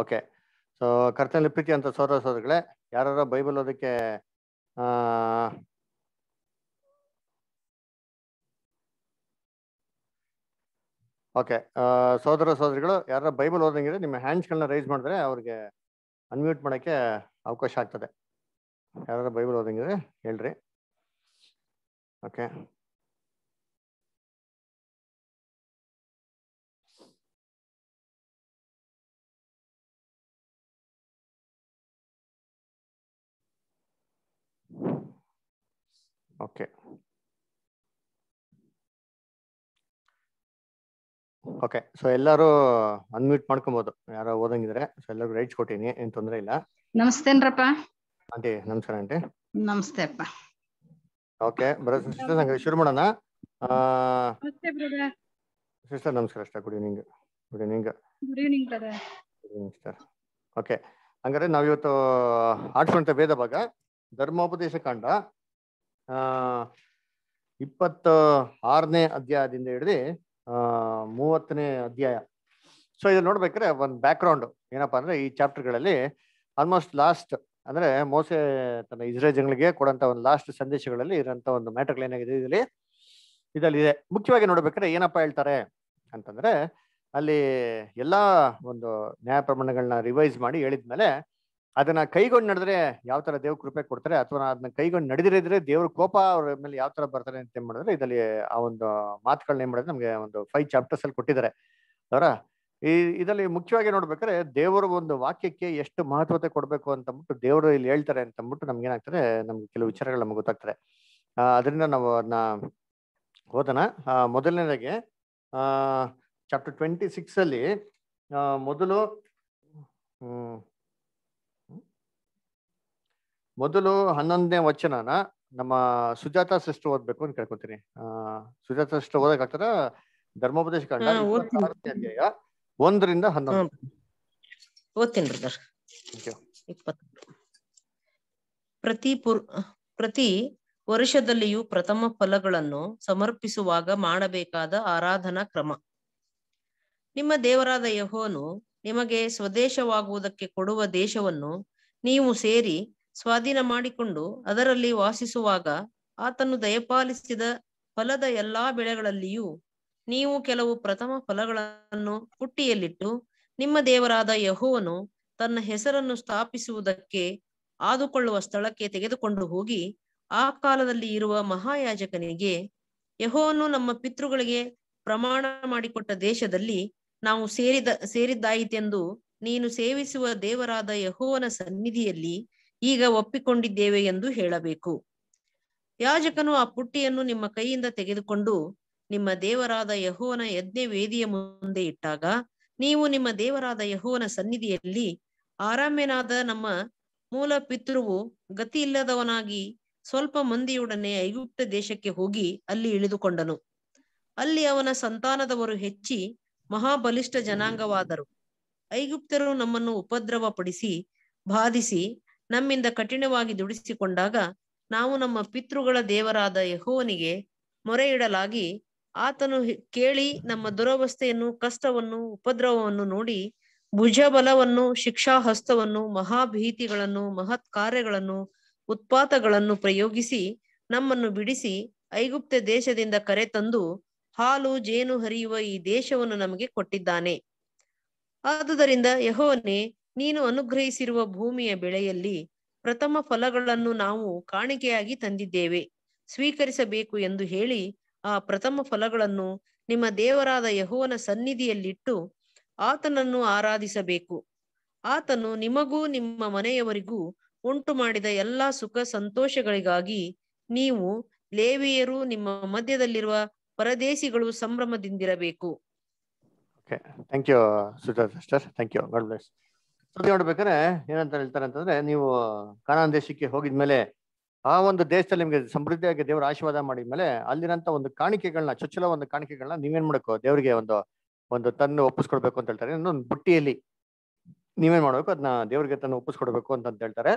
Okay so ಕರ್ತನಲ್ಲಿ ಪ್ರೀತಿ ಅಂತ ಸೋದರ ಸೋದರಿಗಳೇ ಯಾರು ಬೈಬಲ್ ಓದಕ್ಕೆ ಆ ಓಕೆ ಸೋದರ ಸೋದರಿಗಳು ಯಾರ ಬೈಬಲ್ ಓದಂಗಿದ್ರೆ ನಿಮ್ಮ ಹ್ಯಾಂಡ್ಸ್ಗಳನ್ನ ರೈಸ್ ಮಾಡಿದ್ರೆ ಅವ್ರಿಗೆ ಅನ್ಮ್ಯೂಟ್ ಮಾಡೋಕ್ಕೆ ಅವಕಾಶ ಆಗ್ತದೆ ಯಾರು ಬೈಬಲ್ ಓದಂಗಿದ್ರೆ ಹೇಳ್ರಿ ಓಕೆ ಓಕೆ ಓಕೆ ಸೊ ಎಲ್ಲರೂ ಅನ್ಮ್ಯೂಟ್ ಮಾಡ್ಕೊಬೋದು ಯಾರೋ ಓದಂಗಿದ್ರೆ ಸೊ ಎಲ್ಲರಿಗೂ ರೈಟ್ಸ್ ಕೊಟ್ಟಿನಿ ಏನ್ ತೊಂದರೆ ಇಲ್ಲ ನಮಸ್ತೇನ್ರಪ್ಪ ಆಂಟಿ ನಮಸ್ಕಾರ ಆಂಟಿ ನಮಸ್ತೆ ಅಪ್ಪ ಓಕೆ ಬರೋ ಸಿಸ್ಟರ್ ನಂಗೆ ಶುರು ಮಾಡೋಣ ನಮಸ್ತೆ ಬ್ರದರ್ ಸಿಸ್ಟರ್ ನಮಸ್ಕಾರ ಅಷ್ಟ good evening good evening good evening brother good evening sir okay ಹಂಗಾರೆ ನಾವಿವತ್ತು ಆಡ್ಕೊಂತ ವೇದ ಭಾಗ ಧರ್ಮೋಪದೇಶ ಕಾಂಡ ಆ, ಇಪ್ಪತ್ತು ಆರನೇ ಅಧ್ಯಾಯದಿಂದ ಹಿಡಿದು ಆ, ಮೂವತ್ತನೇ ಅಧ್ಯಾಯ ಸೊ ಇದು ನೋಡ್ಬೇಕಾದ್ರೆ ಒಂದು ಬ್ಯಾಕ್ಗ್ರೌಂಡ್ ಏನಪ್ಪಾ ಅಂದ್ರೆ ಈ ಚಾಪ್ಟರ್ಗಳಲ್ಲಿ ಆಲ್ಮೋಸ್ಟ್ ಲಾಸ್ಟ್ ಅಂದ್ರೆ ಮೋಸೆ ತನ್ನ ಇಸ್ರೇಲ್ ಜನಗಳಿಗೆ ಕೊಡಂತ ಒಂದು ಲಾಸ್ಟ್ ಸಂದೇಶಗಳಲ್ಲಿ ಇರೋಂಥ ಒಂದು ಮ್ಯಾಟರ್ಗಳು ಏನಾಗಿದೆ ಇದರಲ್ಲಿ ಇದರಲ್ಲಿ ಇದೆ ಮುಖ್ಯವಾಗಿ ನೋಡ್ಬೇಕಾದ್ರೆ ಏನಪ್ಪಾ ಹೇಳ್ತಾರೆ ಅಂತಂದ್ರೆ ಅಲ್ಲಿ ಎಲ್ಲಾ ಒಂದು ನ್ಯಾಯ ಪ್ರಮಾಣಗಳನ್ನ ರಿವೈಸ್ ಮಾಡಿ ಹೇಳಿದ್ಮೇಲೆ ಅದನ್ನ ಕೈಗೊಂಡು ನಡೆದ್ರೆ ಯಾವ ತರ ದೇವ್ರ ಕೃಪೆ ಕೊಡ್ತಾರೆ ಅಥವಾ ಅದನ್ನ ಕೈಗೊಂಡು ನಡೆದಿರಿದ್ರೆ ದೇವ್ರ ಕೋಪ ಅವ್ರ ಮೇಲೆ ಯಾವ ತರ ಬರ್ತಾರೆ ಅಂತ ಏನ್ ಮಾಡಿದ್ರೆ ಇದರಲ್ಲಿ ಆ ಒಂದು ಮಾತುಗಳನ್ನ ಏನ್ ಮಾಡಿದ್ರೆ ನಮ್ಗೆ ಒಂದು ಫೈವ್ ಚಾಪ್ಟರ್ಸ್ ಅಲ್ಲಿ ಕೊಟ್ಟಿದ್ದಾರೆ ಅವರ ಈ ಇದರಲ್ಲಿ ಮುಖ್ಯವಾಗಿ ನೋಡ್ಬೇಕಾದ್ರೆ ದೇವರ ಒಂದು ವಾಕ್ಯಕ್ಕೆ ಎಷ್ಟು ಮಹತ್ವತೆ ಕೊಡ್ಬೇಕು ಅಂತ ಅಂದ್ಬಿಟ್ಟು ದೇವರು ಇಲ್ಲಿ ಹೇಳ್ತಾರೆ ಅಂತ ಅಂದ್ಬಿಟ್ಟು ನಮ್ಗೆ ಏನಾಗ್ತದೆ ನಮ್ಗೆ ಕೆಲವು ವಿಚಾರಗಳು ನಮ್ಗೆ ಗೊತ್ತಾಗ್ತದೆ ಆ, ಅದರಿಂದ ನಾವು ಅದನ್ನ ಓದೋಣ ಆ, ಮೊದಲನೇದಾಗಿ ಆ ಚಾಪ್ಟರ್ ಟ್ವೆಂಟಿ ಸಿಕ್ಸ್ ಅಲ್ಲಿ ಆ, ಮೊದಲು ಹ್ಮ್ ಮೊದಲು ಹನ್ನೊಂದನೇ ವಚನನ ನಮ್ಮ ಸುಜಾತ ಸಿಸ್ಟರ್ ಓದ್ಬೇಕು ಅಂತ ಕೇಳ್ಕೊತೀನಿ ಆ ಸುಜಾತ ಸಿಸ್ಟರ್ ಓದಕ್ ಆಗ್ತಾರ ಧರ್ಮೋಪದೇಶ ಕಂಡ ಹಾ, ಓದ್ತೀನಿ. ಅಧ್ಯಾಯ ಒಂದರಿಂದ ಹನ್ನೊಂದು ಓದ್ತೀನಿ ಬ್ರದರ್ Thank you. ಇಪ್ಪತ್ತು ಪ್ರತಿ ಪುರ್ ಪ್ರತಿ ವರ್ಷದಲ್ಲಿಯೂ ಪ್ರಥಮ ಫಲಗಳನ್ನು ಸಮರ್ಪಿಸುವಾಗ ಮಾಡಬೇಕಾದ ಆರಾಧನಾ ಕ್ರಮ ನಿಮ್ಮ ದೇವರಾದ ಯೆಹೋವನು ನಿಮಗೆ ಸ್ವದೇಶವಾಗುವುದಕ್ಕೆ ಕೊಡುವ ದೇಶವನ್ನು ನೀವು ಸೇರಿ ಸ್ವಾಧೀನ ಮಾಡಿಕೊಂಡು ಅದರಲ್ಲಿ ವಾಸಿಸುವಾಗ ಆತನು ದಯಪಾಲಿಸಿದ ಫಲದ ಎಲ್ಲಾ ಬೆಳೆಗಳಲ್ಲಿಯೂ ನೀವು ಕೆಲವು ಪ್ರಥಮ ಫಲಗಳನ್ನು ಪುಟ್ಟಿಯಲ್ಲಿಟ್ಟು ನಿಮ್ಮ ದೇವರಾದ ಯೆಹೋವನು ತನ್ನ ಹೆಸರನ್ನು ಸ್ಥಾಪಿಸುವುದಕ್ಕೆ ಆದುಕೊಳ್ಳುವ ಸ್ಥಳಕ್ಕೆ ತೆಗೆದುಕೊಂಡು ಹೋಗಿ ಆ ಕಾಲದಲ್ಲಿ ಇರುವ ಮಹಾಯಾಜಕನಿಗೆ ಯೆಹೋವನು ನಮ್ಮ ಪಿತೃಗಳಿಗೆ ಪ್ರಮಾಣ ಮಾಡಿಕೊಟ್ಟ ದೇಶದಲ್ಲಿ ನಾವು ಸೇರಿದ ಸೇರಿದ್ದಾಯಿತೆಂದು ನೀನು ಸೇವಿಸುವ ದೇವರಾದ ಯೆಹೋವನ ಸನ್ನಿಧಿಯಲ್ಲಿ ಈಗ ಒಪ್ಪಿಕೊಂಡಿದ್ದೇವೆ ಎಂದು ಹೇಳಬೇಕು ಯಾಜಕನು ಆ ಪುಟ್ಟಿಯನ್ನು ನಿಮ್ಮ ಕೈಯಿಂದ ತೆಗೆದುಕೊಂಡು ನಿಮ್ಮ ದೇವರಾದ ಯೆಹೋವನ ಯಜ್ಞ ವೇದಿಯ ಮುಂದೆ ಇಟ್ಟಾಗ ನೀವು ನಿಮ್ಮ ದೇವರಾದ ಯೆಹೋವನ ಸನ್ನಿಧಿಯಲ್ಲಿ ಆರಾಮ್ಯನಾದ ನಮ್ಮ ಮೂಲ ಪಿತೃವು ಗತಿಯಿಲ್ಲದವನಾಗಿ ಸ್ವಲ್ಪ ಮಂದಿಯೊಡನೆ ಐಗುಪ್ತ ದೇಶಕ್ಕೆ ಹೋಗಿ ಅಲ್ಲಿ ಇಳಿದುಕೊಂಡನು ಅಲ್ಲಿ ಅವನ ಸಂತಾನದವರು ಹೆಚ್ಚಿ ಮಹಾಬಲಿಷ್ಠ ಜನಾಂಗವಾದರು ಐಗುಪ್ತರು ನಮ್ಮನ್ನು ಉಪದ್ರವ ಪಡಿಸಿ ಬಾಧಿಸಿ ನಮ್ಮಿಂದ ಕಠಿಣವಾಗಿ ದುಡಿಸಿಕೊಂಡಾಗ ನಾವು ನಮ್ಮ ಪಿತೃಗಳ ದೇವರಾದ ಯೆಹೋವನಿಗೆ ಮೊರೆ ಇಡಲಾಗಿ ಆತನು ಹೆ- ಕೇಳಿ ನಮ್ಮ ದುರವಸ್ಥೆಯನ್ನು ಕಷ್ಟವನ್ನು ಉಪದ್ರವವನ್ನು ನೋಡಿ ಭುಜಬಲವನ್ನು ಶಿಕ್ಷಾಹಸ್ತವನ್ನು ಮಹಾಭೀತಿಗಳನ್ನು ಮಹತ್ ಕಾರ್ಯಗಳನ್ನು ಉತ್ಪಾತಗಳನ್ನು ಪ್ರಯೋಗಿಸಿ ನಮ್ಮನ್ನು ಬಿಡಿಸಿ ಐಗುಪ್ತ ದೇಶದಿಂದ ಕರೆತಂದು ಹಾಲು ಜೇನು ಹರಿಯುವ ಈ ದೇಶವನ್ನು ನಮಗೆ ಕೊಟ್ಟಿದ್ದಾನೆ ಆದುದರಿಂದ ಯೆಹೋವನೇ ನೀನು ಅನುಗ್ರಹಿಸಿರುವ ಭೂಮಿಯ ಬೆಳೆಯಲ್ಲಿ ಪ್ರಥಮ ಫಲಗಳನ್ನು ನಾವು ಕಾಣಿಕೆಯಾಗಿ ತಂದಿದ್ದೇವೆ ಸ್ವೀಕರಿಸಬೇಕು ಎಂದು ಹೇಳಿ ಆ ಪ್ರಥಮ ಫಲಗಳನ್ನು ನಿಮ್ಮ ದೇವರಾದ ಯೆಹೋವನ ಸನ್ನಿಧಿಯಲ್ಲಿಟ್ಟು ಆತನನ್ನು ಆರಾಧಿಸಬೇಕು ಆತನು ನಿಮಗೂ ನಿಮ್ಮ ಮನೆಯವರಿಗೂ ಉಂಟು ಮಾಡಿದ ಎಲ್ಲಾ ಸುಖ ಸಂತೋಷಗಳಿಗಾಗಿ ನೀವು ಲೇವಿಯರು ನಿಮ್ಮ ಮಧ್ಯದಲ್ಲಿರುವ ಪರದೇಶಿಗಳು ಸಂಭ್ರಮದಿಂದಿರಬೇಕು okay thank you Sujatha sister thank you God bless so ನೋಡ್ಬೇಕಾದ್ರೆ ಏನಂತ ಹೇಳ್ತಾರೆ ಅಂತಂದ್ರೆ ನೀವು ಕಾನಾನ್ ದೇಶಕ್ಕೆ ಹೋಗಿದ್ಮೇಲೆ ಆ ಒಂದು ದೇಶದಲ್ಲಿ ನಿಮ್ಗೆ ಸಮೃದ್ಧಿಯಾಗಿ ದೇವರ ಆಶೀರ್ವಾದ ಮಾಡಿದ್ಮೇಲೆ ಅಲ್ಲಿರಂತ ಒಂದು ಕಾಣಿಕೆಗಳನ್ನ ಚೊಚ್ಚಲ ಒಂದು ಕಾಣಿಕೆಗಳನ್ನ ನೀವೇನ್ ಮಾಡ್ಬೇಕು ದೇವರಿಗೆ ಒಂದು ಒಂದು ತನ್ನ ಒಪ್ಪಿಸ್ಕೊಡ್ಬೇಕು ಅಂತ ಹೇಳ್ತಾರೆ ಇನ್ನೊಂದು ಬುಟ್ಟಿಯಲ್ಲಿ ನೀವೇನ್ ಮಾಡ್ಬೇಕು ಅದನ್ನ ದೇವರಿಗೆ ತನ್ನ ಒಪ್ಪಿಸ್ಕೊಡ್ಬೇಕು ಅಂತ ಅಂತ ಹೇಳ್ತಾರೆ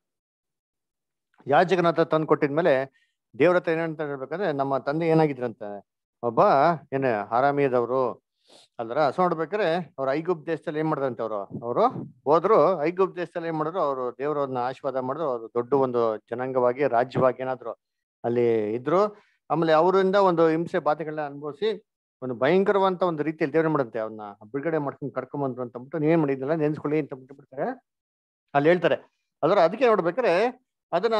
ಯಾಜಕನ ಹತ್ರ ತಂದು ಕೊಟ್ಟಿದ್ಮೇಲೆ ದೇವ್ರ ಹತ್ರ ಏನಂತ ಹೇಳ್ಬೇಕಂದ್ರೆ ನಮ್ಮ ತಂದೆ ಏನಾಗಿದ್ರಂತೆ ಒಬ್ಬ ಏನು ಆರಾಮಿಯದವರು ಅಲ್ದ್ರ ಸೊ ನೋಡ್ಬೇಕಾದ್ರೆ ಅವ್ರು ಐಗುಪ್ ದೇಶದಲ್ಲಿ ಏನ್ ಮಾಡ್ದಂತೆ ಅವರು ಅವರು ಹೋದ್ರು ಐಗುಪ್ ದೇಶದಲ್ಲಿ ಏನ್ ಮಾಡಿದ್ರು ಅವರು ದೇವರನ್ನ ಆಶೀರ್ವಾದ ಮಾಡಿದ್ರು ಅವರು ದೊಡ್ಡ ಒಂದು ಜನಾಂಗವಾಗಿ ರಾಜ್ಯವಾಗಿ ಏನಾದ್ರು ಅಲ್ಲಿ ಇದ್ರು ಆಮೇಲೆ ಅವರಿಂದ ಒಂದು ಹಿಂಸೆ ಬಾಧೆಗಳನ್ನ ಅನುಭವಿಸಿ ಒಂದು ಭಯಂಕರವಂತ ಒಂದು ರೀತಿಯಲ್ಲಿ ದೇವ್ರ ಮಾಡಂತೆ ಅವನ್ನ ಬಿಡುಗಡೆ ಮಾಡ್ಕೊಂಡು ಕರ್ಕೊಂಬಂದ್ರು ಅಂತ ಅಂದ್ಬಿಟ್ಟು ನೀವೇನ್ ಮಾಡಿದ್ದಿಲ್ಲ ನೆನ್ಸ್ಕೊಳ್ಳಿ ಅಂತ ಬಿಟ್ಬಿಡ್ತಾರೆ ಅಲ್ಲಿ ಹೇಳ್ತಾರೆ ಅದರ ಅದಕ್ಕೆ ನೋಡ್ಬೇಕಾದ್ರೆ ಅದನ್ನ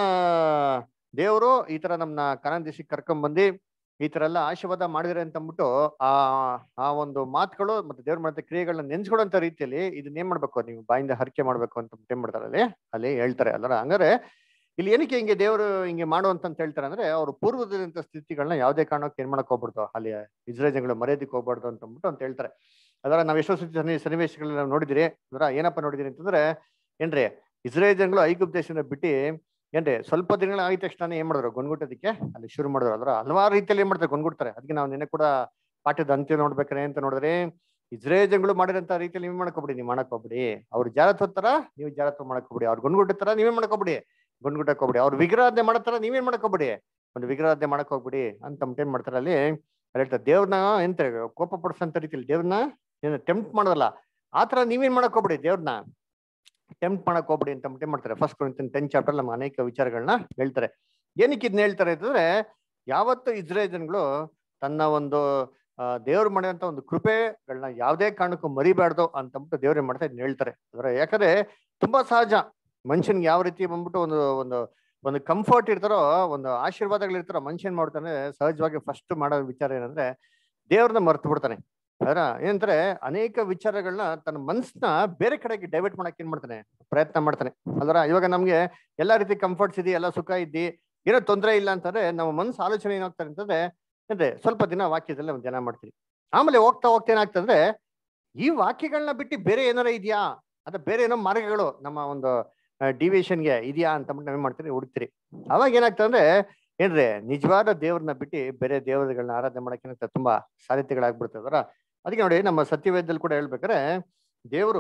ದೇವರು ಈ ತರ ನಮ್ನ ಕನ್ನಡ ದೇಶಕ್ಕೆ ಕರ್ಕೊಂಡ್ ಬಂದು ಈ ತರ ಎಲ್ಲ ಆಶೀರ್ವಾದ ಮಾಡಿದ್ರೆ ಅಂತ ಅಂದ್ಬಿಟ್ಟು ಆ ಆ ಒಂದು ಮಾತುಗಳು ಮತ್ತೆ ದೇವ್ರ ಮಾಡಿದ ಕ್ರಿಯೆಗಳನ್ನ ನೆನ್ಸ್ಕೊಳ್ಳೋಂತ ರೀತಿಯಲ್ಲಿ ಇದನ್ನ ಏನ್ ಮಾಡ್ಬೇಕು ನೀವು ಬಾಯಿಂದ ಹರಕೆ ಮಾಡ್ಬೇಕು ಅಂತ ಏನ್ ಮಾಡ್ತಾರೆ ಅಲ್ಲಿ ಅಲ್ಲಿ ಹೇಳ್ತಾರೆ ಅಲ್ಲರ ಹಂಗಾರೆ ಇಲ್ಲಿ ಏನಕ್ಕೆ ಹಿಂಗೆ ದೇವರು ಹಿಂಗೆ ಮಾಡುವಂತ ಅಂತ ಹೇಳ್ತಾರೆ ಅಂದ್ರೆ ಅವ್ರು ಪೂರ್ವದಂತ ಸ್ಥಿತಿಗಳನ್ನ ಯಾವುದೇ ಕಾರಣಕ್ಕೆ ಏನ್ ಮಾಡಕ್ ಹೋಗ್ಬಿಡ್ತು ಅಲ್ಲಿ ಇಸ್ರೇಜನ್ಗಳು ಮರ್ಯಾದಕ್ಕೆ ಹೋಗ್ಬಾರ್ದು ಅಂತ ಅಂದ್ಬಿಟ್ಟು ಅಂತ ಹೇಳ್ತಾರೆ ಅದರ ನಾವ್ ಎಷ್ಟೋ ಸತಿ ಸನ್ನಿ ಸನ್ನಿವೇಶಗಳನ್ನ ನಾವು ನೋಡಿದಿರಿ ಅದರ ಏನಪ್ಪ ನೋಡಿದಿರಿ ಅಂತಂದ್ರೆ ಏನ್ರಿ ಇಸ್ರೇಲ್ ಜನಗಳು ಐಗುಪ್ತ ದೇಶನ ಬಿಟ್ಟು ಏನ್ರಿ ಸ್ವಲ್ಪ ದಿನಗಳ ಆಗಿದ ತಕ್ಷಣ ಏನ್ ಮಾಡಿದ್ರು ಗೊನ್ಗುಟ್ಟೋದಕ್ಕೆ ಅಲ್ಲಿ ಶುರು ಮಾಡಿದ್ರು ಅದ್ರ ಹಲವಾರು ರೀತಿಯಲ್ಲಿ ಏನ್ ಮಾಡ್ತಾರೆ ಗೊನ್ಗುಡ್ತಾರೆ ಅದಕ್ಕೆ ನಾವು ನಿನ್ನೆ ಕೂಡ ಪಾಠದ ಅಂತ್ಯ ನೋಡ್ಬೇಕಾರೆ ಅಂತ ನೋಡಿದ್ರೆ ಇಸ್ರೇಲ್ ಜನಗಳು ಮಾಡಿರಂತ ರೀತಿಯಲ್ಲಿ ನೀವು ಮಾಡ್ಕೊಬಿಡಿ ನೀವು ಮಾಡಕ್ ಹೋಗ್ಬಿಡಿ ಅವ್ರು ಜಾರತ್ ಹೋಗ್ತಾರ ನೀವು ಜಾರತ್ವ ಮಾಡಕ್ ಹೋಗ್ಬಿಡಿ ಅವ್ರು ಗೊನ್ಗುಟ್ಟತಾರ ನೀವೇನ್ ಮಾಡ್ಕೊಬಿಡಿ ಗುಂಡ್ಗುಟ್ಟಕ್ ಹೋಗ್ಬಿಡಿ ಅವ್ರು ವಿಗ್ರಹಾಧನೆ ಮಾಡತ್ತಾರ ನೀವೇನ್ ಮಾಡಕ್ ಹೋಗ್ಬಿಡಿ ಒಂದು ವಿಗ್ರಹಾಧನೆ ಮಾಡಕ್ ಹೋಗ್ಬಿಡಿ ಅಂತ ಏನ್ ಮಾಡ್ತಾರೆ ಅಲ್ಲಿ ಹೇಳ್ತಾರೆ ದೇವ್ರನ್ನ ಎಂತ ಕೋಪ ಪಡಿಸಂತ ರೀತಿಯಲ್ಲಿ ದೇವ್ರನ್ನ ಏನು ಟೆಂಪ್ಟ್ ಮಾಡೋದಲ್ಲ ಆತರ ನೀವೇನ್ ಮಾಡಕ್ ಹೋಗ್ಬಿಡಿ ದೇವ್ರನ್ನ ಟೆಂಪ್ಟ್ ಮಾಡಕ್ ಹೋಗ್ಬಿಡಿ ಅಂತ ಏನ್ ಮಾಡ್ತಾರೆ ಫಸ್ಟ್ ಟೆನ್ ಚಾಪ್ಟರ್ ನಮ್ಗೆ ಅನೇಕ ವಿಚಾರಗಳನ್ನ ಹೇಳ್ತಾರೆ ಏನಕ್ಕೆ ಇದನ್ನ ಹೇಳ್ತಾರೆ ಅಂತಂದ್ರೆ ಯಾವತ್ತು ಇಸ್ರೇಲ್ ಜನಗಳು ತನ್ನ ಒಂದು ದೇವ್ರು ಮಾಡಿದಂತ ಒಂದು ಕೃಪೆಗಳನ್ನ ಯಾವುದೇ ಕಾರಣಕ್ಕೂ ಮರಿಬಾರ್ದು ಅಂತಂದ್ಬಿಟ್ಟು ದೇವ್ರು ಏನ್ ಮಾಡ್ತಾರೆ ಇದನ್ನ ಹೇಳ್ತಾರೆ ಅಂದ್ರೆ ಯಾಕಂದ್ರೆ ತುಂಬಾ ಸಹಜ ಮನುಷ್ಯನ್ಗೆ ಯಾವ ರೀತಿ ಬಂದ್ಬಿಟ್ಟು ಒಂದು ಒಂದು ಒಂದು ಕಂಫರ್ಟ್ ಇರ್ತಾರೋ ಒಂದು ಆಶೀರ್ವಾದಗಳು ಇರ್ತಾರೋ ಮನುಷ್ಯನ್ ಮಾಡ್ತಾನೆ ಸಹಜವಾಗಿ ಫಸ್ಟ್ ಮಾಡೋ ವಿಚಾರ ಏನಂದ್ರೆ ದೇವ್ರನ್ನ ಮರ್ತು ಬಿಡ್ತಾನೆ ಅದರ ಏನಂದ್ರೆ ಅನೇಕ ವಿಚಾರಗಳನ್ನ ತನ್ನ ಮನ್ಸನ್ನ ಬೇರೆ ಕಡೆಗೆ ಡೈವರ್ಟ್ ಮಾಡಕ್ ಏನ್ ಮಾಡ್ತಾನೆ ಪ್ರಯತ್ನ ಮಾಡ್ತಾನೆ ಅದರ ಇವಾಗ ನಮ್ಗೆ ಎಲ್ಲಾ ರೀತಿ ಕಂಫರ್ಟ್ಸ್ ಇದೆ ಎಲ್ಲ ಸುಖ ಇದ್ದಿ ಏನೋ ತೊಂದರೆ ಇಲ್ಲ ಅಂತಂದ್ರೆ ನಮ್ಮ ಮನ್ಸು ಆಲೋಚನೆ ಏನಾಗ್ತಾರೆ ಅಂತಂದ್ರೆ ಅಂದ್ರೆ ಸ್ವಲ್ಪ ದಿನ ವಾಕ್ಯದಲ್ಲಿ ಒಂದು ಜನ ಮಾಡ್ತೀವಿ ಆಮೇಲೆ ಹೋಗ್ತಾ ಹೋಗ್ತಾ ಏನಾಗ್ತಂದ್ರೆ ಈ ವಾಕ್ಯಗಳನ್ನ ಬಿಟ್ಟು ಬೇರೆ ಏನಾರ ಇದೆಯಾ ಅಥವಾ ಬೇರೆ ಏನೋ ಮಾರ್ಗಗಳು ನಮ್ಮ ಒಂದು ಡಿವಿಷನ್ಗೆ ಇದೆಯಾ ಅಂತ ನಾವೇನ್ ಮಾಡ್ತೀರಿ ಹುಡುಕ್ತೀರಿ ಅವಾಗ ಏನಾಗ್ತದೆ ಅಂದ್ರೆ ಏನ್ರಿ ನಿಜವಾದ ದೇವ್ರನ್ನ ಬಿಟ್ಟು ಬೇರೆ ದೇವರುಗಳನ್ನ ಆರಾಧನೆ ಮಾಡಕ್ಕೆ ಏನಾಗ್ತದೆ ತುಂಬಾ ಸಾಧ್ಯತೆಗಳಾಗ್ಬಿಡ್ತದರ ಅದಕ್ಕೆ ನೋಡಿ ನಮ್ಮ ಸತ್ಯವೇದದಲ್ಲಿ ಕೂಡ ಹೇಳ್ಬೇಕಾರೆ ದೇವರು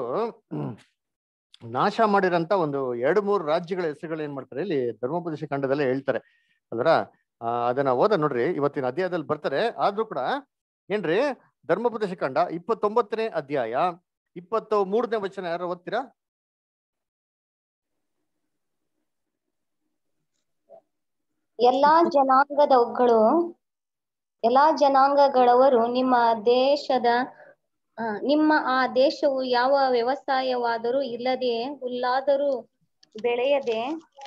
ನಾಶ ಮಾಡಿರಂತ ಒಂದು ಎರಡು ಮೂರು ರಾಜ್ಯಗಳ ಹೆಸರುಗಳು ಏನ್ ಮಾಡ್ತಾರೆ ಇಲ್ಲಿ ಧರ್ಮೋಪದೇಶ ಖಂಡದಲ್ಲೇ ಹೇಳ್ತಾರೆ ಅದರ ಅದನ್ನ ಓದ ನೋಡ್ರಿ ಇವತ್ತಿನ ಅಧ್ಯಾಯದಲ್ಲಿ ಬರ್ತಾರೆ ಆದ್ರೂ ಕೂಡ ಏನ್ರಿ ಧರ್ಮೋಪದೇಶ ಖಂಡ ಇಪ್ಪತ್ತೊಂಬತ್ತನೇ ಅಧ್ಯಾಯ ಇಪ್ಪತ್ತು ಮೂರನೇ ವಚನ ಯಾರು ಓದ್ತೀರಾ ಎಲ್ಲಾ ಜನಾಂಗದವುಗಳು ಎಲ್ಲಾ ಜನಾಂಗಗಳವರು ನಿಮ್ಮ ದೇಶದ ಆ, ನಿಮ್ಮ ಆ ದೇಶವು ಯಾವ ವ್ಯವಸಾಯವಾದರೂ ಇಲ್ಲದೆ ಹುಲ್ಲಾದರೂ ಬೆಳೆಯದೆ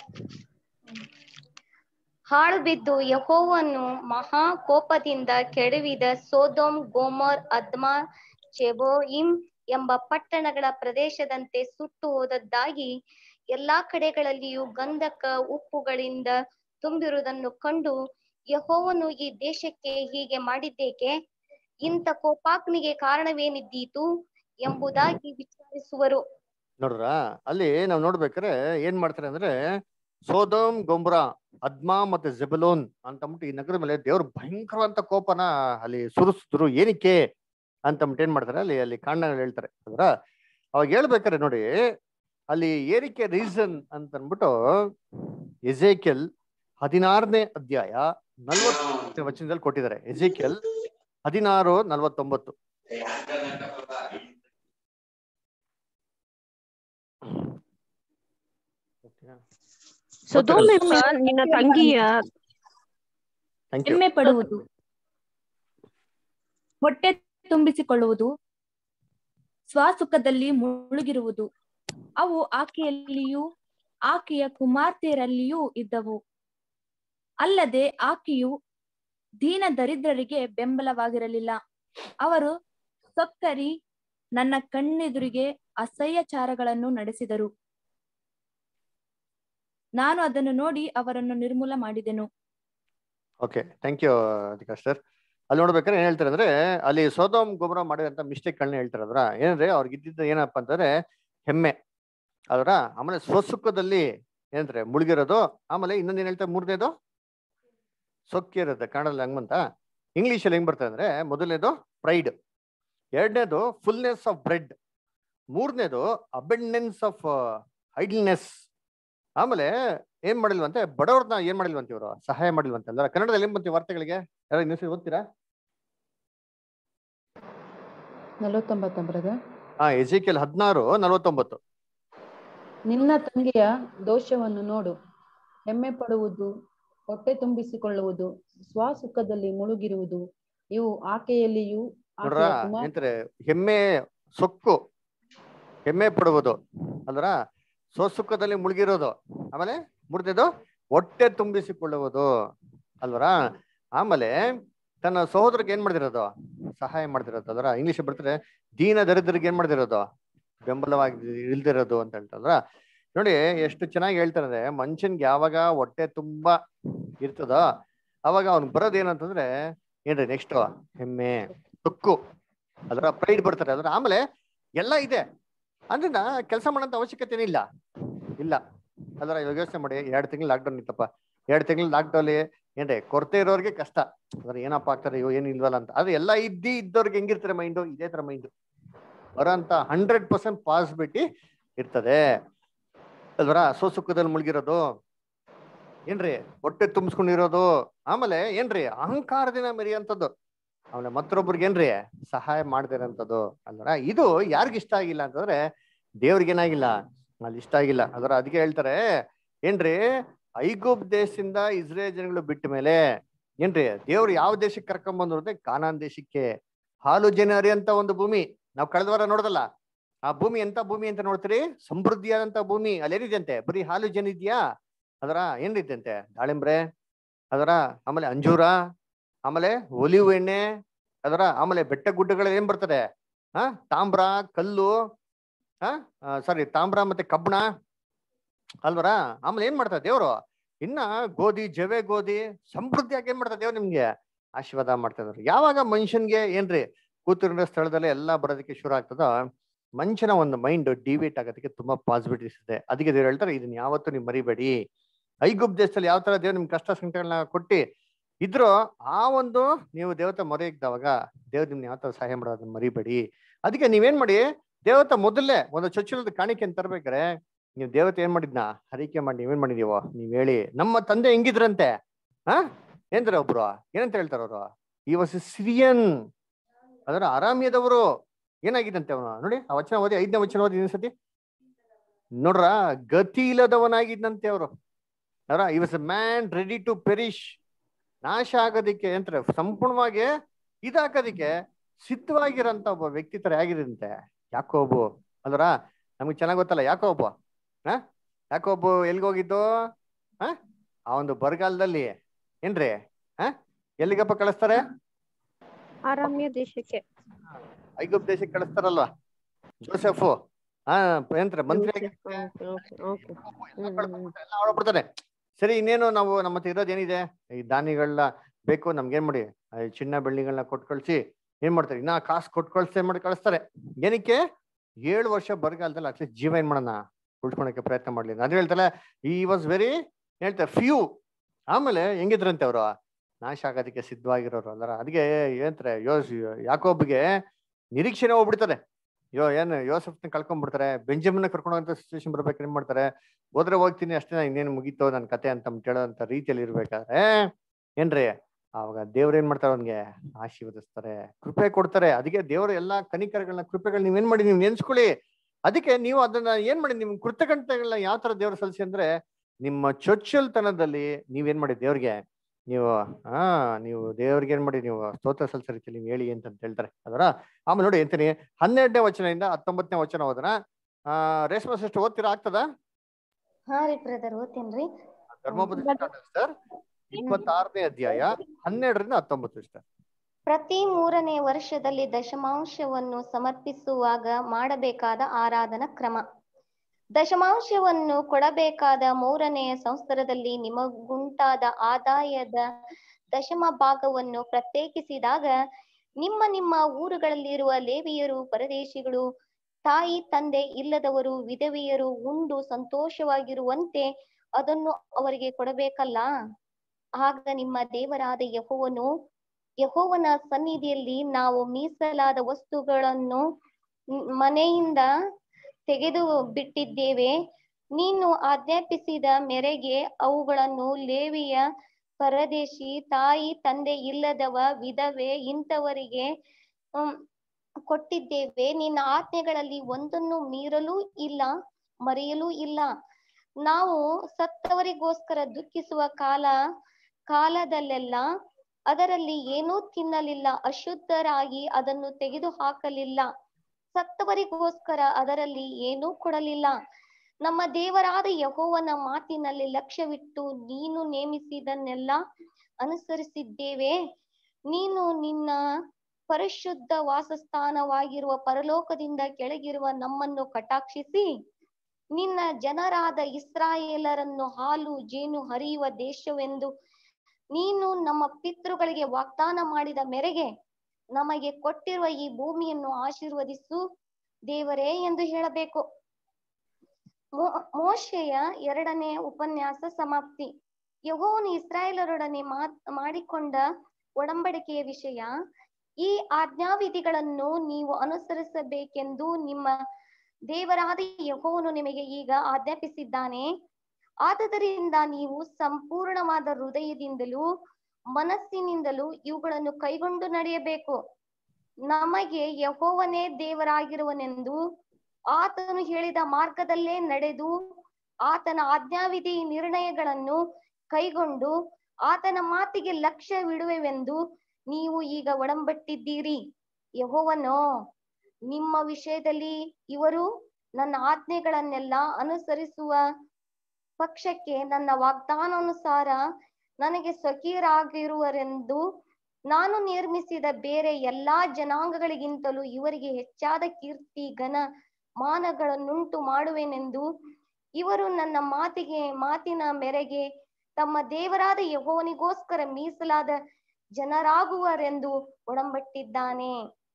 ಹಾಳು ಬಿದ್ದು ಯಹೋವನ್ನು ಮಹಾ ಕೋಪದಿಂದ ಕೆಡವಿದ ಸೋದೋಮ್ ಗೋಮರ್ ಅದ್ಮಾ ಚೆಬೋಯಿಮ್ ಎಂಬ ಪಟ್ಟಣಗಳ ಪ್ರದೇಶದಂತೆ ಸುಟ್ಟು ಹೋದದ್ದಾಗಿ ಎಲ್ಲಾ ಕಡೆಗಳಲ್ಲಿಯೂ ಗಂಧಕ ಉಪ್ಪುಗಳಿಂದ ತುಂಬಿರುವುದನ್ನು ಕಂಡು ಯಹೋವನು ಈ ದೇಶಕ್ಕೆ ಹೀಗೆ ಮಾಡಿದ್ದೇಕೆ ಇಂಥ ಕೋಪಾಗ್ನಿಗೆ ಕಾರಣವೇನಿದ್ದೀತು ಎಂಬುದಾಗಿ ವಿಚಾರಿಸುವರು ನೋಡ್ರ ಅಲ್ಲಿ ನಾವ್ ನೋಡ್ಬೇಕಾರೆ ಏನ್ ಮಾಡ್ತಾರೆ ಅಂದ್ರೆ ಸೋದಮ್ ಗೊಂಬ್ರಾ ಅದ್ಮಾ ಮತ್ತೆ ಜೆಬಲೋನ್ ಅಂತಂದ್ಬಿಟ್ಟು ಈ ನಗರದ ಮೇಲೆ ದೇವ್ರು ಭಯಂಕರವಂತ ಕೋಪನ ಅಲ್ಲಿ ಸುರಿಸಿದ್ರು ಏನಕ್ಕೆ ಅಂತಂದ್ಬಿಟ್ಟು ಏನ್ ಮಾಡ್ತಾರೆ ಅಲ್ಲಿ ಅಲ್ಲಿ ಕಾರಣಗಳು ಹೇಳ್ತಾರೆ ಅಂದ್ರ ಅವಾಗ ಹೇಳ್ಬೇಕಾರೆ ನೋಡಿ ಅಲ್ಲಿ ಏನಕ್ಕೆ ರೀಸನ್ ಅಂತ ಅಂದ್ಬಿಟ್ಟು ಎಜೇಕೆಲ್ ಹದಿನಾರನೇ ಅಧ್ಯಾಯ ನಲ್ವತ್ತು ವಚನದಲ್ಲಿ ಕೊಟ್ಟಿದ್ದಾರೆ ಎಜೇಕೆಲ್ ಹದಿನಾರು ನಲ್ವತ್ತೊಂಬತ್ತು ಸೊದೋಮೆಂಬ ನಿನ್ನ ತಂಗಿಯ ಥ್ಯಾಂಕ್ ಯು ಹೆಮ್ಮೆ ಪಡುವುದು ಹೊಟ್ಟೆ ತುಂಬಿಸಿಕೊಳ್ಳುವುದು ಸ್ವಸುಖದಲ್ಲಿ ಮುಳುಗಿರುವುದು ಅವು ಆಕೆಯಲ್ಲಿಯೂ ಆಕೆಯ ಕುಮಾರ್ತೆಯರಲ್ಲಿಯೂ ಇದ್ದವು ಅಲ್ಲದೆ ಆಕೆಯು ದೀನ ದರಿದ್ರರಿಗೆ ಬೆಂಬಲವಾಗಿರಲಿಲ್ಲ ಅವರು ಸೊಕ್ಕರಿ ನನ್ನ ಕಣ್ಣೆದುರಿಗೆ ಅಸಹ್ಯಚಾರಗಳನ್ನು ನಡೆಸಿದರು ನಾನು ಅದನ್ನು ನೋಡಿ ಅವರನ್ನು ನಿರ್ಮೂಲ ಮಾಡಿದೆನು okay thank you Adhikash sir ಅಲ್ಲಿ ನೋಡ್ಬೇಕಾದ್ರೆ ಏನ್ ಹೇಳ್ತಾರೆ ಅಂದ್ರೆ ಅಲ್ಲಿ ಸೋದೋಮ್ ಗೊಬ್ಬರ ಮಾಡಿದಂತ ಮಿಸ್ಟೇಕ್ಗಳನ್ನ ಹೇಳ್ತಾರೆ ಅದ್ರ ಏನಂದ್ರೆ ಅವ್ರಿಗೆ ಇದ್ದಿದ್ದು ಏನಪ್ಪ ಅಂತಂದ್ರೆ ಹೆಮ್ಮೆ ಅದರ ಆಮೇಲೆ ಸ್ವಸುಖದಲ್ಲಿ ಏನಂತಾರೆ ಮುಳುಗಿರೋದು ಆಮೇಲೆ ಇನ್ನೊಂದು ಏನ್ ಹೇಳ್ತಾರೆ ಮೂರನೇದು ಸೊಕ್ಕಿರುತ್ತೆ ಕನ್ನಡದಲ್ಲಿ ಹಂಗಂತ ಇಂಗ್ಲಿಷ್ ಅಲ್ಲಿ ಹೆಂಗ್ ಬರ್ತದೆ ಅಂದ್ರೆ ಮೊದಲನೇದು ಪ್ರೈಡ್ ಎರಡನೇದು ಫುಲ್ನೆಸ್ ಆಫ್ ಬ್ರೆಡ್ ಮೂರನೇದು ಅಬೆಂಡೆನ್ಸ್ ಆಫ್ ಐಡ್ಲ್ನೆಸ್ ಆಮೇಲೆ ಏನ್ ಮಾಡಿಲ್ವಂತೆ ಬಡವ್ರನ್ನ ಏನ್ ಮಾಡಿಲ್ವಂತೆ ಇವರು ಸಹಾಯ ಮಾಡಿಲ್ವಂತೆ ಅಲ್ಲ ಕನ್ನಡದಲ್ಲಿ ಏನ್ ಬಂತೀವಿ ವಾರ್ತೆಗಳಿಗೆ ಯಾರು ಇನ್ನೊಂದ್ಸರಿ ಓದ್ತೀರಾ ನಲವತ್ತೊಂಬತ್ತ ಬ್ರದರ್ ಹಾ ಎಜಿಕೆಲ್ ಹದಿನಾರು ನಲವತ್ತೊಂಬತ್ತು ನಿನ್ನ ತಂಗಿಯ ದೋಷವನ್ನು ನೋಡು ಹೆಮ್ಮೆ ಪಡುವುದು ಹೊಟ್ಟೆ ತುಂಬಿಸಿಕೊಳ್ಳುವುದು ಸ್ವಸುಖದಲ್ಲಿ ಮುಳುಗಿರುವುದು ಇವು ಆಕೆಯಲ್ಲಿಯೂ ನೋಡ್ರ ಆಕೆಯ ಕುಮಾರ್ ಎಂತಾರೆ ಹೆಮ್ಮೆ ಸೊಕ್ಕು ಹೆಮ್ಮೆ ಪಡುವುದು ಅಲ್ರ ಸ್ವಸುಖದಲ್ಲಿ ಮುಳುಗಿರೋದು ಆಮೇಲೆ ಮುಡ್ದಿದ್ದು ಹೊಟ್ಟೆ ತುಂಬಿಸಿಕೊಳ್ಳುವುದು ಅಲ್ವರ ಆಮೇಲೆ ತನ್ನ ಸಹೋದರಕ್ಕೆ ಏನ್ ಮಾಡ್ದಿರೋದು ಸಹಾಯ ಮಾಡ್ದಿರೋದು ಅದರ ಇಂಗ್ಲಿಷ್ ಬರ್ತಾರೆ ದೀನ ದರಿದ್ರಿಗೆ ಏನ್ ಮಾಡ್ದಿರೋದು ಬೆಂಬಲವಾಗಿ ಇಲ್ದಿರೋದು ಅಂತ ಹೇಳ್ತಾರ ನೋಡಿ ಎಷ್ಟು ಚೆನ್ನಾಗಿ ಹೇಳ್ತಾರೆ ಮನುಷ್ಯನ್ಗೆ ಯಾವಾಗ ಹೊಟ್ಟೆ ತುಂಬಾ ಇರ್ತದೋ ಅವಾಗ ಅವ್ನ್ ಬರೋದ್ ಏನಂತಂದ್ರೆ ಏನ್ರಿ ನೆಕ್ಸ್ಟ್ ಹೆಮ್ಮೆ ತುಕ್ಕು ಅದರ ಪ್ರೈಡ್ ಬರ್ತಾರೆ ಅದ್ರ ಆಮೇಲೆ ಎಲ್ಲ ಇದೆ ಅಂದ್ರಿಂದ ಕೆಲಸ ಮಾಡೋಂಥ ಅವಶ್ಯಕತೆ ಇಲ್ಲ ಇಲ್ಲ ಅದರ ಇವಾಗ ಯೋಚನೆ ಮಾಡಿ ಎರಡು ತಿಂಗಳು ಲಾಕ್ಡೌನ್ ಇತ್ತಪ್ಪ ಎರಡು ತಿಂಗಳು ಲಾಕ್ಡೌನ್ ಏನ್ರಿ ಕೊರತೆ ಇರೋರಿಗೆ ಕಷ್ಟ ಅದ್ರ ಏನಪ್ಪ ಆಗ್ತಾರೆ ಅಯ್ಯೋ ಏನು ಇಲ್ವಲ್ಲ ಅಂತ ಆದ್ರೆ ಎಲ್ಲ ಇದ್ದಿ ಇದ್ದವ್ರಿಗೆ ಹೆಂಗಿರ್ತಾರೆ ಮೈಂಡು ಇದೇ ತರ ಮೈಂಡು ಬರೋಂತ ಹಂಡ್ರೆಡ್ ಪರ್ಸೆಂಟ್ ಪಾಸಿಬಿಲಿಟಿ ಇರ್ತದೆ ಅಲ್ವರ ಸುಖದಲ್ಲಿ ಮುಳುಗಿರೋದು ಏನ್ರಿ ಹೊಟ್ಟೆ ತುಂಬಿಸ್ಕೊಂಡಿರೋದು ಆಮೇಲೆ ಏನ್ರಿ ಅಹಂಕಾರದಿಂದ ಮೆರೆಯುವಂಥದ್ದು ಆಮೇಲೆ ಮತ್ತೊಬ್ಬರಿಗೆ ಏನ್ರಿ ಸಹಾಯ ಮಾಡ್ದಿರಂಥದ್ದು ಅಲ್ವರ ಇದು ಯಾರಿಗ ಇಷ್ಟ ಆಗಿಲ್ಲ ಅಂತಂದ್ರೆ ದೇವ್ರಿಗೆ ಏನಾಗಿಲ್ಲ ಅಲ್ಲಿ ಇಷ್ಟ ಆಗಿಲ್ಲ ಅದರ ಅದಕ್ಕೆ ಹೇಳ್ತಾರೆ ಏನ್ರಿ ಐಗುಪ್ ದೇಶದಿಂದ ಇಸ್ರೇಲ್ ಜನಗಳು ಬಿಟ್ಟ ಮೇಲೆ ಏನ್ರಿ ದೇವ್ರು ಯಾವ ದೇಶಕ್ಕೆ ಕರ್ಕೊಂಡ್ ಬಂದ್ರು ಅಂದ್ರೆ ಕಾನಾನ್ ದೇಶಕ್ಕೆ ಹಾಲು ಜನ ಹರಿಯಂತ ಒಂದು ಭೂಮಿ ನಾವು ಕಳೆದ ವಾರ ನೋಡದಲ್ಲ ಆ ಭೂಮಿ ಎಂತ ಭೂಮಿ ಅಂತ ನೋಡ್ತೀರಿ ಸಮೃದ್ಧಿಯಾದಂತ ಭೂಮಿ ಅಲ್ಲೇನಿದೆಯಂತೆ ಬರೀ ಹಾಲು ಜನ ಇದೆಯಾ ಅದರ ಏನಿದೆಯಂತೆ ದಾಳಿಂಬ್ರೆ ಅದರ ಆಮೇಲೆ ಅಂಜೂರ ಆಮೇಲೆ ಒಲಿವ್ ಎಣ್ಣೆ ಅದರ ಆಮೇಲೆ ಬೆಟ್ಟ ಗುಡ್ಡಗಳು ಏನ್ ಬರ್ತದೆ ಹಾ ತಾಮ್ರ ಕಲ್ಲು ಹಾ ಸಾರಿ ತಾಮ್ರ ಮತ್ತೆ ಕಬ್ಬಣ ಅಲ್ವರ ಆಮೇಲೆ ಏನ್ ಮಾಡ್ತಾರೆ ದೇವ್ರು ಇನ್ನ ಗೋಧಿ ಜವೆ ಗೋಧಿ ಸಮೃದ್ಧಿಯಾಗಿ ಏನ್ ಮಾಡ್ತಾರೆ ದೇವ್ರು ನಿಮ್ಗೆ ಆಶೀರ್ವಾದ ಮಾಡ್ತಾ ಇದ್ರು ಯಾವಾಗ ಮನುಷ್ಯನ್ಗೆ ಏನ್ರಿ ಕೂತಿರೋ ಸ್ಥಳದಲ್ಲಿ ಎಲ್ಲಾ ಬರೋದಕ್ಕೆ ಶುರು ಆಗ್ತದ ಮನುಷ್ಯನ ಒಂದು ಮೈಂಡ್ ಡಿವೇಟ್ ಆಗೋದಕ್ಕೆ ತುಂಬಾ ಪಾಸಿಬಿಲಿಟೀಸ್ ಇದೆ ಅದಕ್ಕೆ ದೇವ್ರು ಹೇಳ್ತಾರೆ ಇದನ್ನ ಯಾವತ್ತೂ ನೀವು ಮರಿಬೇಡಿ ಐಗುಪ್ ದೇಶದಲ್ಲಿ ಯಾವ ತರ ದೇವ್ರು ನಿಮ್ ಕಷ್ಟ ಸಂಕಟಗಳನ್ನ ಕೊಟ್ಟಿ ಇದ್ರು ಆ ಒಂದು ನೀವು ದೇವತೆ ಮೊರೆ ಇದ್ದವಾಗ ದೇವ್ರು ನಿಮ್ನ ಯಾವ ತರ ಸಹಾಯ ಮಾಡೋದನ್ನ ಮರಿಬೇಡಿ ಅದಕ್ಕೆ ನೀವೇನ್ ಮಾಡಿ ದೇವತೆ ಮೊದಲೇ ಒಂದು ಚೊಚ್ಚಲದ ಕಾಣಿಕೆ ಅಂತ ತರ್ಬೇಕಾರೆ ನೀವು ದೇವತೆ ಏನ್ ಮಾಡಿದ್ನ ಹರಿಕೆ ಮಾಡಿ ನೀವೇನ್ ಮಾಡಿದೀವೋ ನೀವ್ ಹೇಳಿ ನಮ್ಮ ತಂದೆ ಹೆಂಗಿದ್ರಂತೆ ಹಾ ಏನ್ತಾರೆ ಒಬ್ರು ಏನಂತ ಹೇಳ್ತಾರ ಅವರು ಈ ವಾಸ್ ಸಿರಿಯನ್ ಅದರ ಆರಾಮ್ಯದವರು ಏನಾಗಿದಂತೆ ಅವನು ನೋಡಿ ಆ ವಚನ ಓದಿ ಐದನೇ ವಚನ ಓದಿ ಇನ್ನೊಂದ್ಸತಿ ನೋಡ್ರ ಗತಿ ಇಲ್ಲದವನಾಗಿದ್ದಂತೆ ಅವರು ಅವರ ಈ was man ready to perish ನಾಶ ಆಗೋದಿಕ್ಕೆ ಅಂತಾರೆ ಸಂಪೂರ್ಣವಾಗಿ ಇದಾಕೋದಿಕ್ಕೆ ಸಿದ್ಧವಾಗಿರೋಂಥ ಒಬ್ಬ ವ್ಯಕ್ತಿ ತರ ಆಗಿರಂತೆ ಯಾಕೋಬು ಅಂದ್ರ ನಮ್ಗೆ ಚೆನ್ನಾಗ್ ಗೊತ್ತಲ್ಲ ಯಾಕೋಬು ಹ ಯಾಕೋಬು ಎಲ್ಗೋಗಿದ್ದು ಹ ಆ ಒಂದು ಬರಗಾಲದಲ್ಲಿ ಏನ್ರಿ ಹ ಎಲ್ಲಿಗಪ್ಪ ಕಳಿಸ್ತಾರೆ ಅರಣ್ಯ ದೇಶಕ್ಕೆ ಐಗುಪ್ ದೇಶಕ್ಕೆ ಕಳಿಸ್ತಾರಲ್ವಾ ಜೋಸೆಫು ಹಾ ಏನ್ರಿ ಮಂತ್ರಿ ಆಗಿ ಎಲ್ಲ ಹೊರಬಿಡ್ತಾರೆ ಸರಿ ಇನ್ನೇನು ನಾವು ನಮ್ಮ ಹತ್ರ ಇರೋದು ಏನಿದೆ ಈ ಧಾನ್ಯಗಳನ್ನ ಬೇಕು ನಮ್ಗೆ ಏನ್ ಮಾಡಿ ಆ ಚಿನ್ನ ಬೆಳ್ಳಿಗಳನ್ನ ಕೊಟ್ಟು ಕಳ್ಸಿ ಏನ್ ಮಾಡ್ತಾರೆ ಇನ್ನ ಕಾಸು ಕೊಟ್ಟು ಕಳ್ಸಿ ಏನ್ ಮಾಡಿ ಕಳಿಸ್ತಾರೆ ಏನಕ್ಕೆ ಏಳು ವರ್ಷ ಬರಗಾಲದಲ್ಲಿ ಅಟ್ಲೀಸ್ಟ್ ಜೀವ ಏನ್ ಮಾಡೋಣ ಉಳ್ಸ್ಕೊಳಕ್ಕೆ ಪ್ರಯತ್ನ ಮಾಡ್ಲಿ ಅದ್ ಹೇಳ್ತಾರೆ ಈ ವಾಸ್ ವೆರಿ ಹೇಳ್ತಾರೆ ಫ್ಯೂ ಆಮೇಲೆ ಹೆಂಗಿದ್ರಂತೆ ಅವರು ನಾಶ ಆಗೋದಕ್ಕೆ ಸಿದ್ಧವಾಗಿರೋರು ಅಲ್ಲರ ಅದಕ್ಕೆ ಏನಂತಾರೆ ಯೋಸ್ ಯಾಕೊಬ್ಬಿಗೆ ನಿರೀಕ್ಷೆನೆ ಹೋಗ್ಬಿಡ್ತಾರೆ ಯೋ ಏನ್ ಯೋಸಫ್ನ ಕಳ್ಕೊಂಡ್ಬಿಡ್ತಾರೆ ಬೆಂಜಮಿನ ಕರ್ಕೊಂಡು ಹೋಗಂತ ಸಿಚುವೇಶನ್ ಬರ್ಬೇಕು ಏನ್ ಮಾಡ್ತಾರೆ ಹೋದ್ರೆ ಹೋಗ್ತೀನಿ ಅಷ್ಟೇ ಇನ್ನೇನು ಮುಗೀತೋ ನನ್ನ ಕತೆ ಅಂತ ಹೇಳೋಂತ ರೀತಿಯಲ್ಲಿ ಇರ್ಬೇಕಾದ್ರೆ ಏನ್ರಿ ಅವಾಗ ದೇವ್ರ ಏನ್ ಮಾಡ್ತಾರೆ ಅವ್ನಿಗೆ ಆಶೀರ್ವದಿಸ್ತಾರೆ ಕೃಪೆ ಕೊಡ್ತಾರೆ ಅದಕ್ಕೆ ದೇವ್ರ ಎಲ್ಲಾ ಕನಿಕರಗಳನ್ನ ಕೃಪೆಗಳನ್ನ ನೀವೇನ್ ಮಾಡಿ ನೀವು ನೆನ್ಸ್ಕೊಳ್ಳಿ ಅದಕ್ಕೆ ನೀವು ಅದನ್ನ ಏನ್ ಮಾಡಿ ನಿಮ್ ಕೃತಜ್ಞತೆಗಳನ್ನ ಯಾವ ತರ ದೇವ್ರ ಸಲ್ಲಿಸಿ ಅಂದ್ರೆ ನಿಮ್ಮ ಚೊಚ್ಚಲ್ತನದಲ್ಲಿ ನೀವೇನ್ ಮಾಡಿ ದೇವ್ರಿಗೆ ನೀವು ಹಾ ನೀವು ದೇವ್ರಿಗೆ ಏನ್ ಮಾಡಿ ನೀವು ಸ್ತೋತ್ರ ಸಲ್ಲಿಸೋ ರೀತಿಯಲ್ಲಿ ನೀವು ಹೇಳಿ ಅಂತ ಹೇಳ್ತಾರೆ ಅದರ ಆಮೇಲೆ ನೋಡಿ ಅಂತೀನಿ ಹನ್ನೆರಡನೇ ವಚನದಿಂದ ಹತ್ತೊಂಬತ್ತನೇ ವಚನ ಹೋದನ ಆ ರೇಷ್ಮೆ ಸಿಸ್ಟರ್ ಓದ್ತೀರಾ ಆಗ್ತದ ಹಾ ರೀ ಬ್ರದರ್ ಓದ್ತೇನ್ರಿ ಧರ್ಮೋಪದೇಶ ಸರ್ ಇಪ್ಪತ್ತಾರನೇ ಅಧ್ಯಾಯ ಹನ್ನೆರಡರಿಂದ ಹತ್ತೊಂಬತ್ತು ಸರ್ ಪ್ರತಿ ಮೂರನೇ ವರ್ಷದಲ್ಲಿ ದಶಮಾಂಶವನ್ನು ಸಮರ್ಪಿಸುವಾಗ ಮಾಡಬೇಕಾದ ಆರಾಧನಾ ಕ್ರಮ ದಶಮಾಂಶವನ್ನು ಕೊಡಬೇಕಾದ ಮೂರನೆಯ ಸಂವತ್ಸರದಲ್ಲಿ ನಿಮಗುಂಟಾದ ಆದಾಯದ ದಶಮ ಭಾಗವನ್ನು ಪ್ರತ್ಯೇಕಿಸಿದಾಗ ನಿಮ್ಮ ನಿಮ್ಮ ಊರುಗಳಲ್ಲಿರುವ ಲೇವಿಯರು ಪರದೇಶಿಗಳು ತಾಯಿ ತಂದೆ ಇಲ್ಲದವರು ವಿಧವೆಯರು ಉಂಡು ಸಂತೋಷವಾಗಿರುವಂತೆ ಅದನ್ನು ಅವರಿಗೆ ಕೊಡಬೇಕಲ್ಲ ಆಗ ನಿಮ್ಮ ದೇವರಾದ ಯಹೋವನು ಯಹೋವನ ಸನ್ನಿಧಿಯಲ್ಲಿ ನಾವು ಮೀಸಲಾದ ವಸ್ತುಗಳನ್ನು ಮನೆಯಿಂದ ತೆಗೆದು ಬಿಟ್ಟಿದ್ದೇವೆ ನೀನು ಆಜ್ಞಾಪಿಸಿದ ಮೇರೆಗೆ ಅವುಗಳನ್ನು ಲೇವಿಯ ಪರದೇಶಿ ತಾಯಿ ತಂದೆ ಇಲ್ಲದವ ವಿಧವೆ ಇಂಥವರಿಗೆ ಕೊಟ್ಟಿದ್ದೇವೆ ನಿನ್ನ ಆಜ್ಞೆಗಳಲ್ಲಿ ಒಂದನ್ನು ಮೀರಲೂ ಇಲ್ಲ ಮರೆಯಲೂ ಇಲ್ಲ ನಾವು ಸತ್ತವರಿಗೋಸ್ಕರ ದುಃಖಿಸುವ ಕಾಲ ಕಾಲದಲ್ಲೆಲ್ಲ ಅದರಲ್ಲಿ ಏನೂ ತಿನ್ನಲಿಲ್ಲ ಅಶುದ್ಧರಾಗಿ ಅದನ್ನು ತೆಗೆದು ಹಾಕಲಿಲ್ಲ ಸತ್ತವರಿಗೋಸ್ಕರ ಅದರಲ್ಲಿ ಏನೂ ಕೊಡಲಿಲ್ಲ ನಮ್ಮ ದೇವರಾದ ಯಹೋವನ ಮಾತಿನಲ್ಲಿ ಲಕ್ಷ್ಯವಿಟ್ಟು ನೀನು ನೇಮಿಸಿದನ್ನೆಲ್ಲ ಅನುಸರಿಸಿದ್ದೇವೆ ನೀನು ನಿನ್ನ ಪರಿಶುದ್ಧ ವಾಸಸ್ಥಾನವಾಗಿರುವ ಪರಲೋಕದಿಂದ ಕೆಳಗಿರುವ ನಮ್ಮನ್ನು ಕಟಾಕ್ಷಿಸಿ ನಿನ್ನ ಜನರಾದ ಇಸ್ರಾಯೇಲರನ್ನು ಹಾಲು ಜೇನು ಹರಿಯುವ ದೇಶವೆಂದು ನೀನು ನಮ್ಮ ಪಿತೃಗಳಿಗೆ ವಾಗ್ದಾನ ಮಾಡಿದ ಮೇರೆಗೆ ನಮಗೆ ಕೊಟ್ಟಿರುವ ಈ ಭೂಮಿಯನ್ನು ಆಶೀರ್ವದಿಸು ದೇವರೇ ಎಂದು ಹೇಳಬೇಕು ಮೋ- ಮೋಶೆಯ ಎರಡನೇ ಉಪನ್ಯಾಸ ಸಮಾಪ್ತಿ ಯಹೋವನು ಇಸ್ರಾಯೇಲರೊಡನೆ ಮಾತ್ ಮಾಡಿಕೊಂಡ ಒಡಂಬಡಿಕೆಯ ವಿಷಯ ಈ ಆಜ್ಞಾವಿಧಿಗಳನ್ನು ನೀವು ಅನುಸರಿಸಬೇಕೆಂದು ನಿಮ್ಮ ದೇವರಾದ ಯಹೋವನು ನಿಮಗೆ ಈಗ ಆಜ್ಞಾಪಿಸಿದ್ದಾನೆ ಆದುದರಿಂದ ನೀವು ಸಂಪೂರ್ಣವಾದ ಹೃದಯದಿಂದಲೂ ಮನಸ್ಸಿನಿಂದಲೂ ಇವುಗಳನ್ನು ಕೈಗೊಂಡು ನಡೆಯಬೇಕು ನಮಗೆ ಯಹೋವನೇ ದೇವರಾಗಿರುವನೆಂದು ಆತನು ಹೇಳಿದ ಮಾರ್ಗದಲ್ಲೇ ನಡೆದು ಆತನ ಆಜ್ಞಾವಿಧಿ ನಿರ್ಣಯಗಳನ್ನು ಕೈಗೊಂಡು ಆತನ ಮಾತಿಗೆ ಲಕ್ಷ್ಯವಿಡುವೆವೆಂದು ನೀವು ಈಗ ಒಡಂಬಟ್ಟಿದ್ದೀರಿ ಯಹೋವನೋ ನಿಮ್ಮ ವಿಷಯದಲ್ಲಿ ಇವರು ನನ್ನ ಆಜ್ಞೆಗಳನ್ನೆಲ್ಲ ಅನುಸರಿಸುವ ಪಕ್ಷಕ್ಕೆ ನನ್ನ ವಾಗ್ದಾನಾನುಸಾರ ನನಗೆ ಸ್ವಕೀಯರಾಗಿರುವರೆಂದು ನಾನು ನಿರ್ಮಿಸಿದ ಬೇರೆ ಎಲ್ಲಾ ಜನಾಂಗಗಳಿಗಿಂತಲೂ ಇವರಿಗೆ ಹೆಚ್ಚಾದ ಕೀರ್ತಿ ಘನ ಮಾನಗಳನ್ನುಂಟು ಮಾಡುವೆನೆಂದು ಇವರು ನನ್ನ ಮಾತಿಗೆ ಮಾತಿನ ಮೇರೆಗೆ ತಮ್ಮ ದೇವರಾದ ಯಹೋವನಿಗೋಸ್ಕರ ಮೀಸಲಾದ ಜನರಾಗುವರೆಂದು ಒಡಂಬಟ್ಟಿದ್ದಾನೆ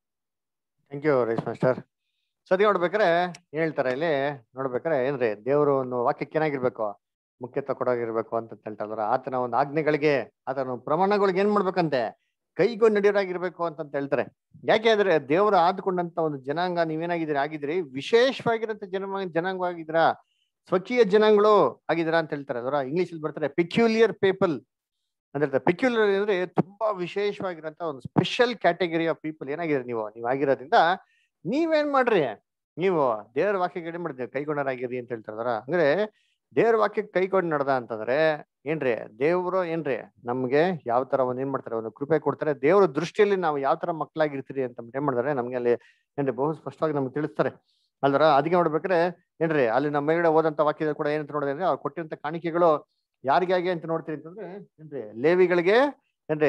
ಥ್ಯಾಂಕ್ ಯು ರೈಸ್ ಮಾಸ್ಟರ್ ಸರಿ ನೋಡ್ಬೇಕಾರೆ ಏನ್ ಹೇಳ್ತಾರೆ ಇಲ್ಲಿ ನೋಡ್ಬೇಕಾರೆ ಏನ್ರಿ ದೇವರು ಒಂದು ವಾಕ್ಯಕ್ಕೆ ಏನಾಗಿರ್ಬೇಕು ಮುಖ್ಯತ್ವ ಕೊಡೋಗಿರ್ಬೇಕು ಅಂತ ಹೇಳ್ತಾ ಇದಾರೆ ಆತನ ಒಂದು ಆಜ್ಞೆಗಳಿಗೆ ಆತನ ಪ್ರಮಾಣಗಳಿಗೆ ಏನ್ ಮಾಡ್ಬೇಕಂತೆ ಕೈಗೊಂಡು ನಡೆಯೋರಾಗಿರ್ಬೇಕು ಅಂತ ಹೇಳ್ತಾರೆ ಯಾಕೆ ಅಂದ್ರೆ ದೇವರು ಆದ್ಕೊಂಡಂತ ಒಂದು ಜನಾಂಗ ನೀವೇನಾಗಿದ್ದೀರಿ ಆಗಿದ್ದೀರಿ ವಿಶೇಷವಾಗಿರಂತ ಜನ ಜನಾಂಗವಾಗಿದ್ದೀರಾ ಸ್ವಕೀಯ ಜನಾಂಗಗಳು ಆಗಿದ್ದೀರಾ ಅಂತ ಹೇಳ್ತಾರೆ ಅದರ ಇಂಗ್ಲಿಷ್ ಅಲ್ಲಿ ಬರ್ತಾರೆ ಪೆಕ್ಯುಲಿಯರ್ ಪೀಪಲ್ ಅಂತ ಹೇಳ್ತಾರೆ ಪೆಕ್ಯುಲರ್ ಅಂದ್ರೆ ತುಂಬಾ ವಿಶೇಷವಾಗಿರಂತ ಒಂದು ಸ್ಪೆಷಲ್ ಕ್ಯಾಟಗರಿ ಆಫ್ ಪೀಪಲ್ ಏನಾಗಿದ್ರಿ ನೀವು ನೀವು ಆಗಿರೋದ್ರಿಂದ ನೀವೇನ್ ಮಾಡ್ರಿ ನೀವು ದೇವರ ವಾಕ್ಯಕ್ಕೆ ಏನ್ ಮಾಡಿದ್ರಿ ಕೈಗೊಂಡರಾಗಿರಿ ಅಂತ ಹೇಳ್ತಾರ ಅಂದ್ರೆ ದೇವ್ರ ವಾಕ್ಯಕ್ಕೆ ಕೈಗೊಂಡು ನಡೆದ ಅಂತಂದ್ರೆ ಏನ್ರಿ ದೇವ್ರು ಏನ್ರಿ ನಮ್ಗೆ ಯಾವ ತರ ಒಂದ್ ಏನ್ ಮಾಡ್ತಾರೆ ಒಂದು ಕೃಪೆ ಕೊಡ್ತಾರೆ ದೇವ್ರ ದೃಷ್ಟಿಯಲ್ಲಿ ನಾವು ಯಾವ ತರ ಮಕ್ಕಳಾಗಿರ್ತೀರಿ ಅಂತ ಏನ್ ಮಾಡ್ತಾರೆ ನಮ್ಗೆ ಅಲ್ಲಿ ಏನ್ರಿ ಬಹು ಸ್ಪಷ್ಟವಾಗಿ ನಮ್ಗೆ ತಿಳಿಸ್ತಾರೆ ಅಲ್ದರ ಅದಕ್ಕೆ ನೋಡ್ಬೇಕಾದ್ರೆ ಏನ್ರಿ ಅಲ್ಲಿ ನಮ್ಮ ಮೇಲ್ಗಡೆ ಓದಂತ ವಾಕ್ಯದಲ್ಲಿ ಕೂಡ ಏನಂತ ನೋಡಿದ್ರೆ ಅಂದ್ರೆ ಅವ್ರು ಕೊಟ್ಟಿರಂತ ಕಾಣಿಕೆಗಳು ಯಾರಿಗಾಗಿ ಅಂತ ನೋಡ್ತೀರಿ ಅಂತಂದ್ರೆ ಏನ್ರಿ ಲೇವಿಗಳಿಗೆ ಏನ್ರಿ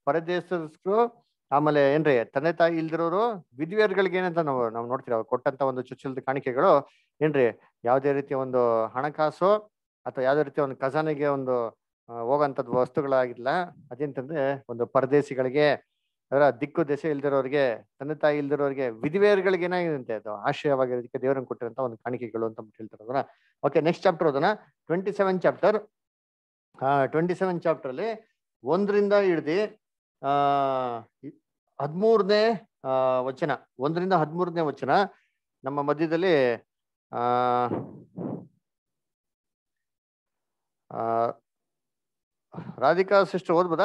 ಪರದೇಶರು ಆಮೇಲೆ ಏನ್ರಿ ತಂದೆ ತಾಯಿ ಇಲ್ದಿರೋರು ವಿಧವೆಯರ್ಗಳಿಗೆ ಏನಂತ ನಾವು ನಾವು ನೋಡ್ತೀವಿ ಅವ್ರು ಕೊಟ್ಟಂತ ಒಂದು ಚುಚ್ಚಲದ ಕಾಣಿಕೆಗಳು ಏನ್ರಿ ಯಾವುದೇ ರೀತಿಯ ಒಂದು ಹಣಕಾಸು ಅಥವಾ ಯಾವುದೇ ರೀತಿಯ ಒಂದು ಖಜಾನೆಗೆ ಒಂದು ಆ, ಹೋಗಂತದ್ದು ವಸ್ತುಗಳಾಗಿಲ್ಲ ಅದೇಂತಂದ್ರೆ ಒಂದು ಪರದೇಶಿಗಳಿಗೆ ಅದರ ದಿಕ್ಕು ದೆಸೆ ಇಲ್ದಿರೋರಿಗೆ ತಂದೆ ತಾಯಿ ಇಲ್ದಿರೋರಿಗೆ ವಿಧವೆಯರ್ಗಳಿಗೆ ಏನಾಗಿದಂತೆ ಅದು ಆಶ್ರಯವಾಗಿರೋದಕ್ಕೆ ದೇವರನ್ನು ಕೊಟ್ಟಿರಂತ ಒಂದು ಕಾಣಿಕೆಗಳು ಅಂತ ಹೇಳ್ತಾರೆ ಅದನ್ನ ಓಕೆ ನೆಕ್ಸ್ಟ್ ಚಾಪ್ಟರ್ ಓದೋಣ twenty seven chapter twenty seven chapter ಅಲ್ಲಿ ಒಂದರಿಂದ ಹಿಡ್ದು ಆ ಹದಿಮೂರನೇ ಆ ವಚನ ಒಂದರಿಂದ ಹದಿಮೂರನೇ ವಚನ ನಮ್ಮ ಮಧ್ಯದಲ್ಲಿ ಆ ಆ, ರಾಧಿಕಾ ಸಿಸ್ಟರ್ ಓದ್ಬೋದಾ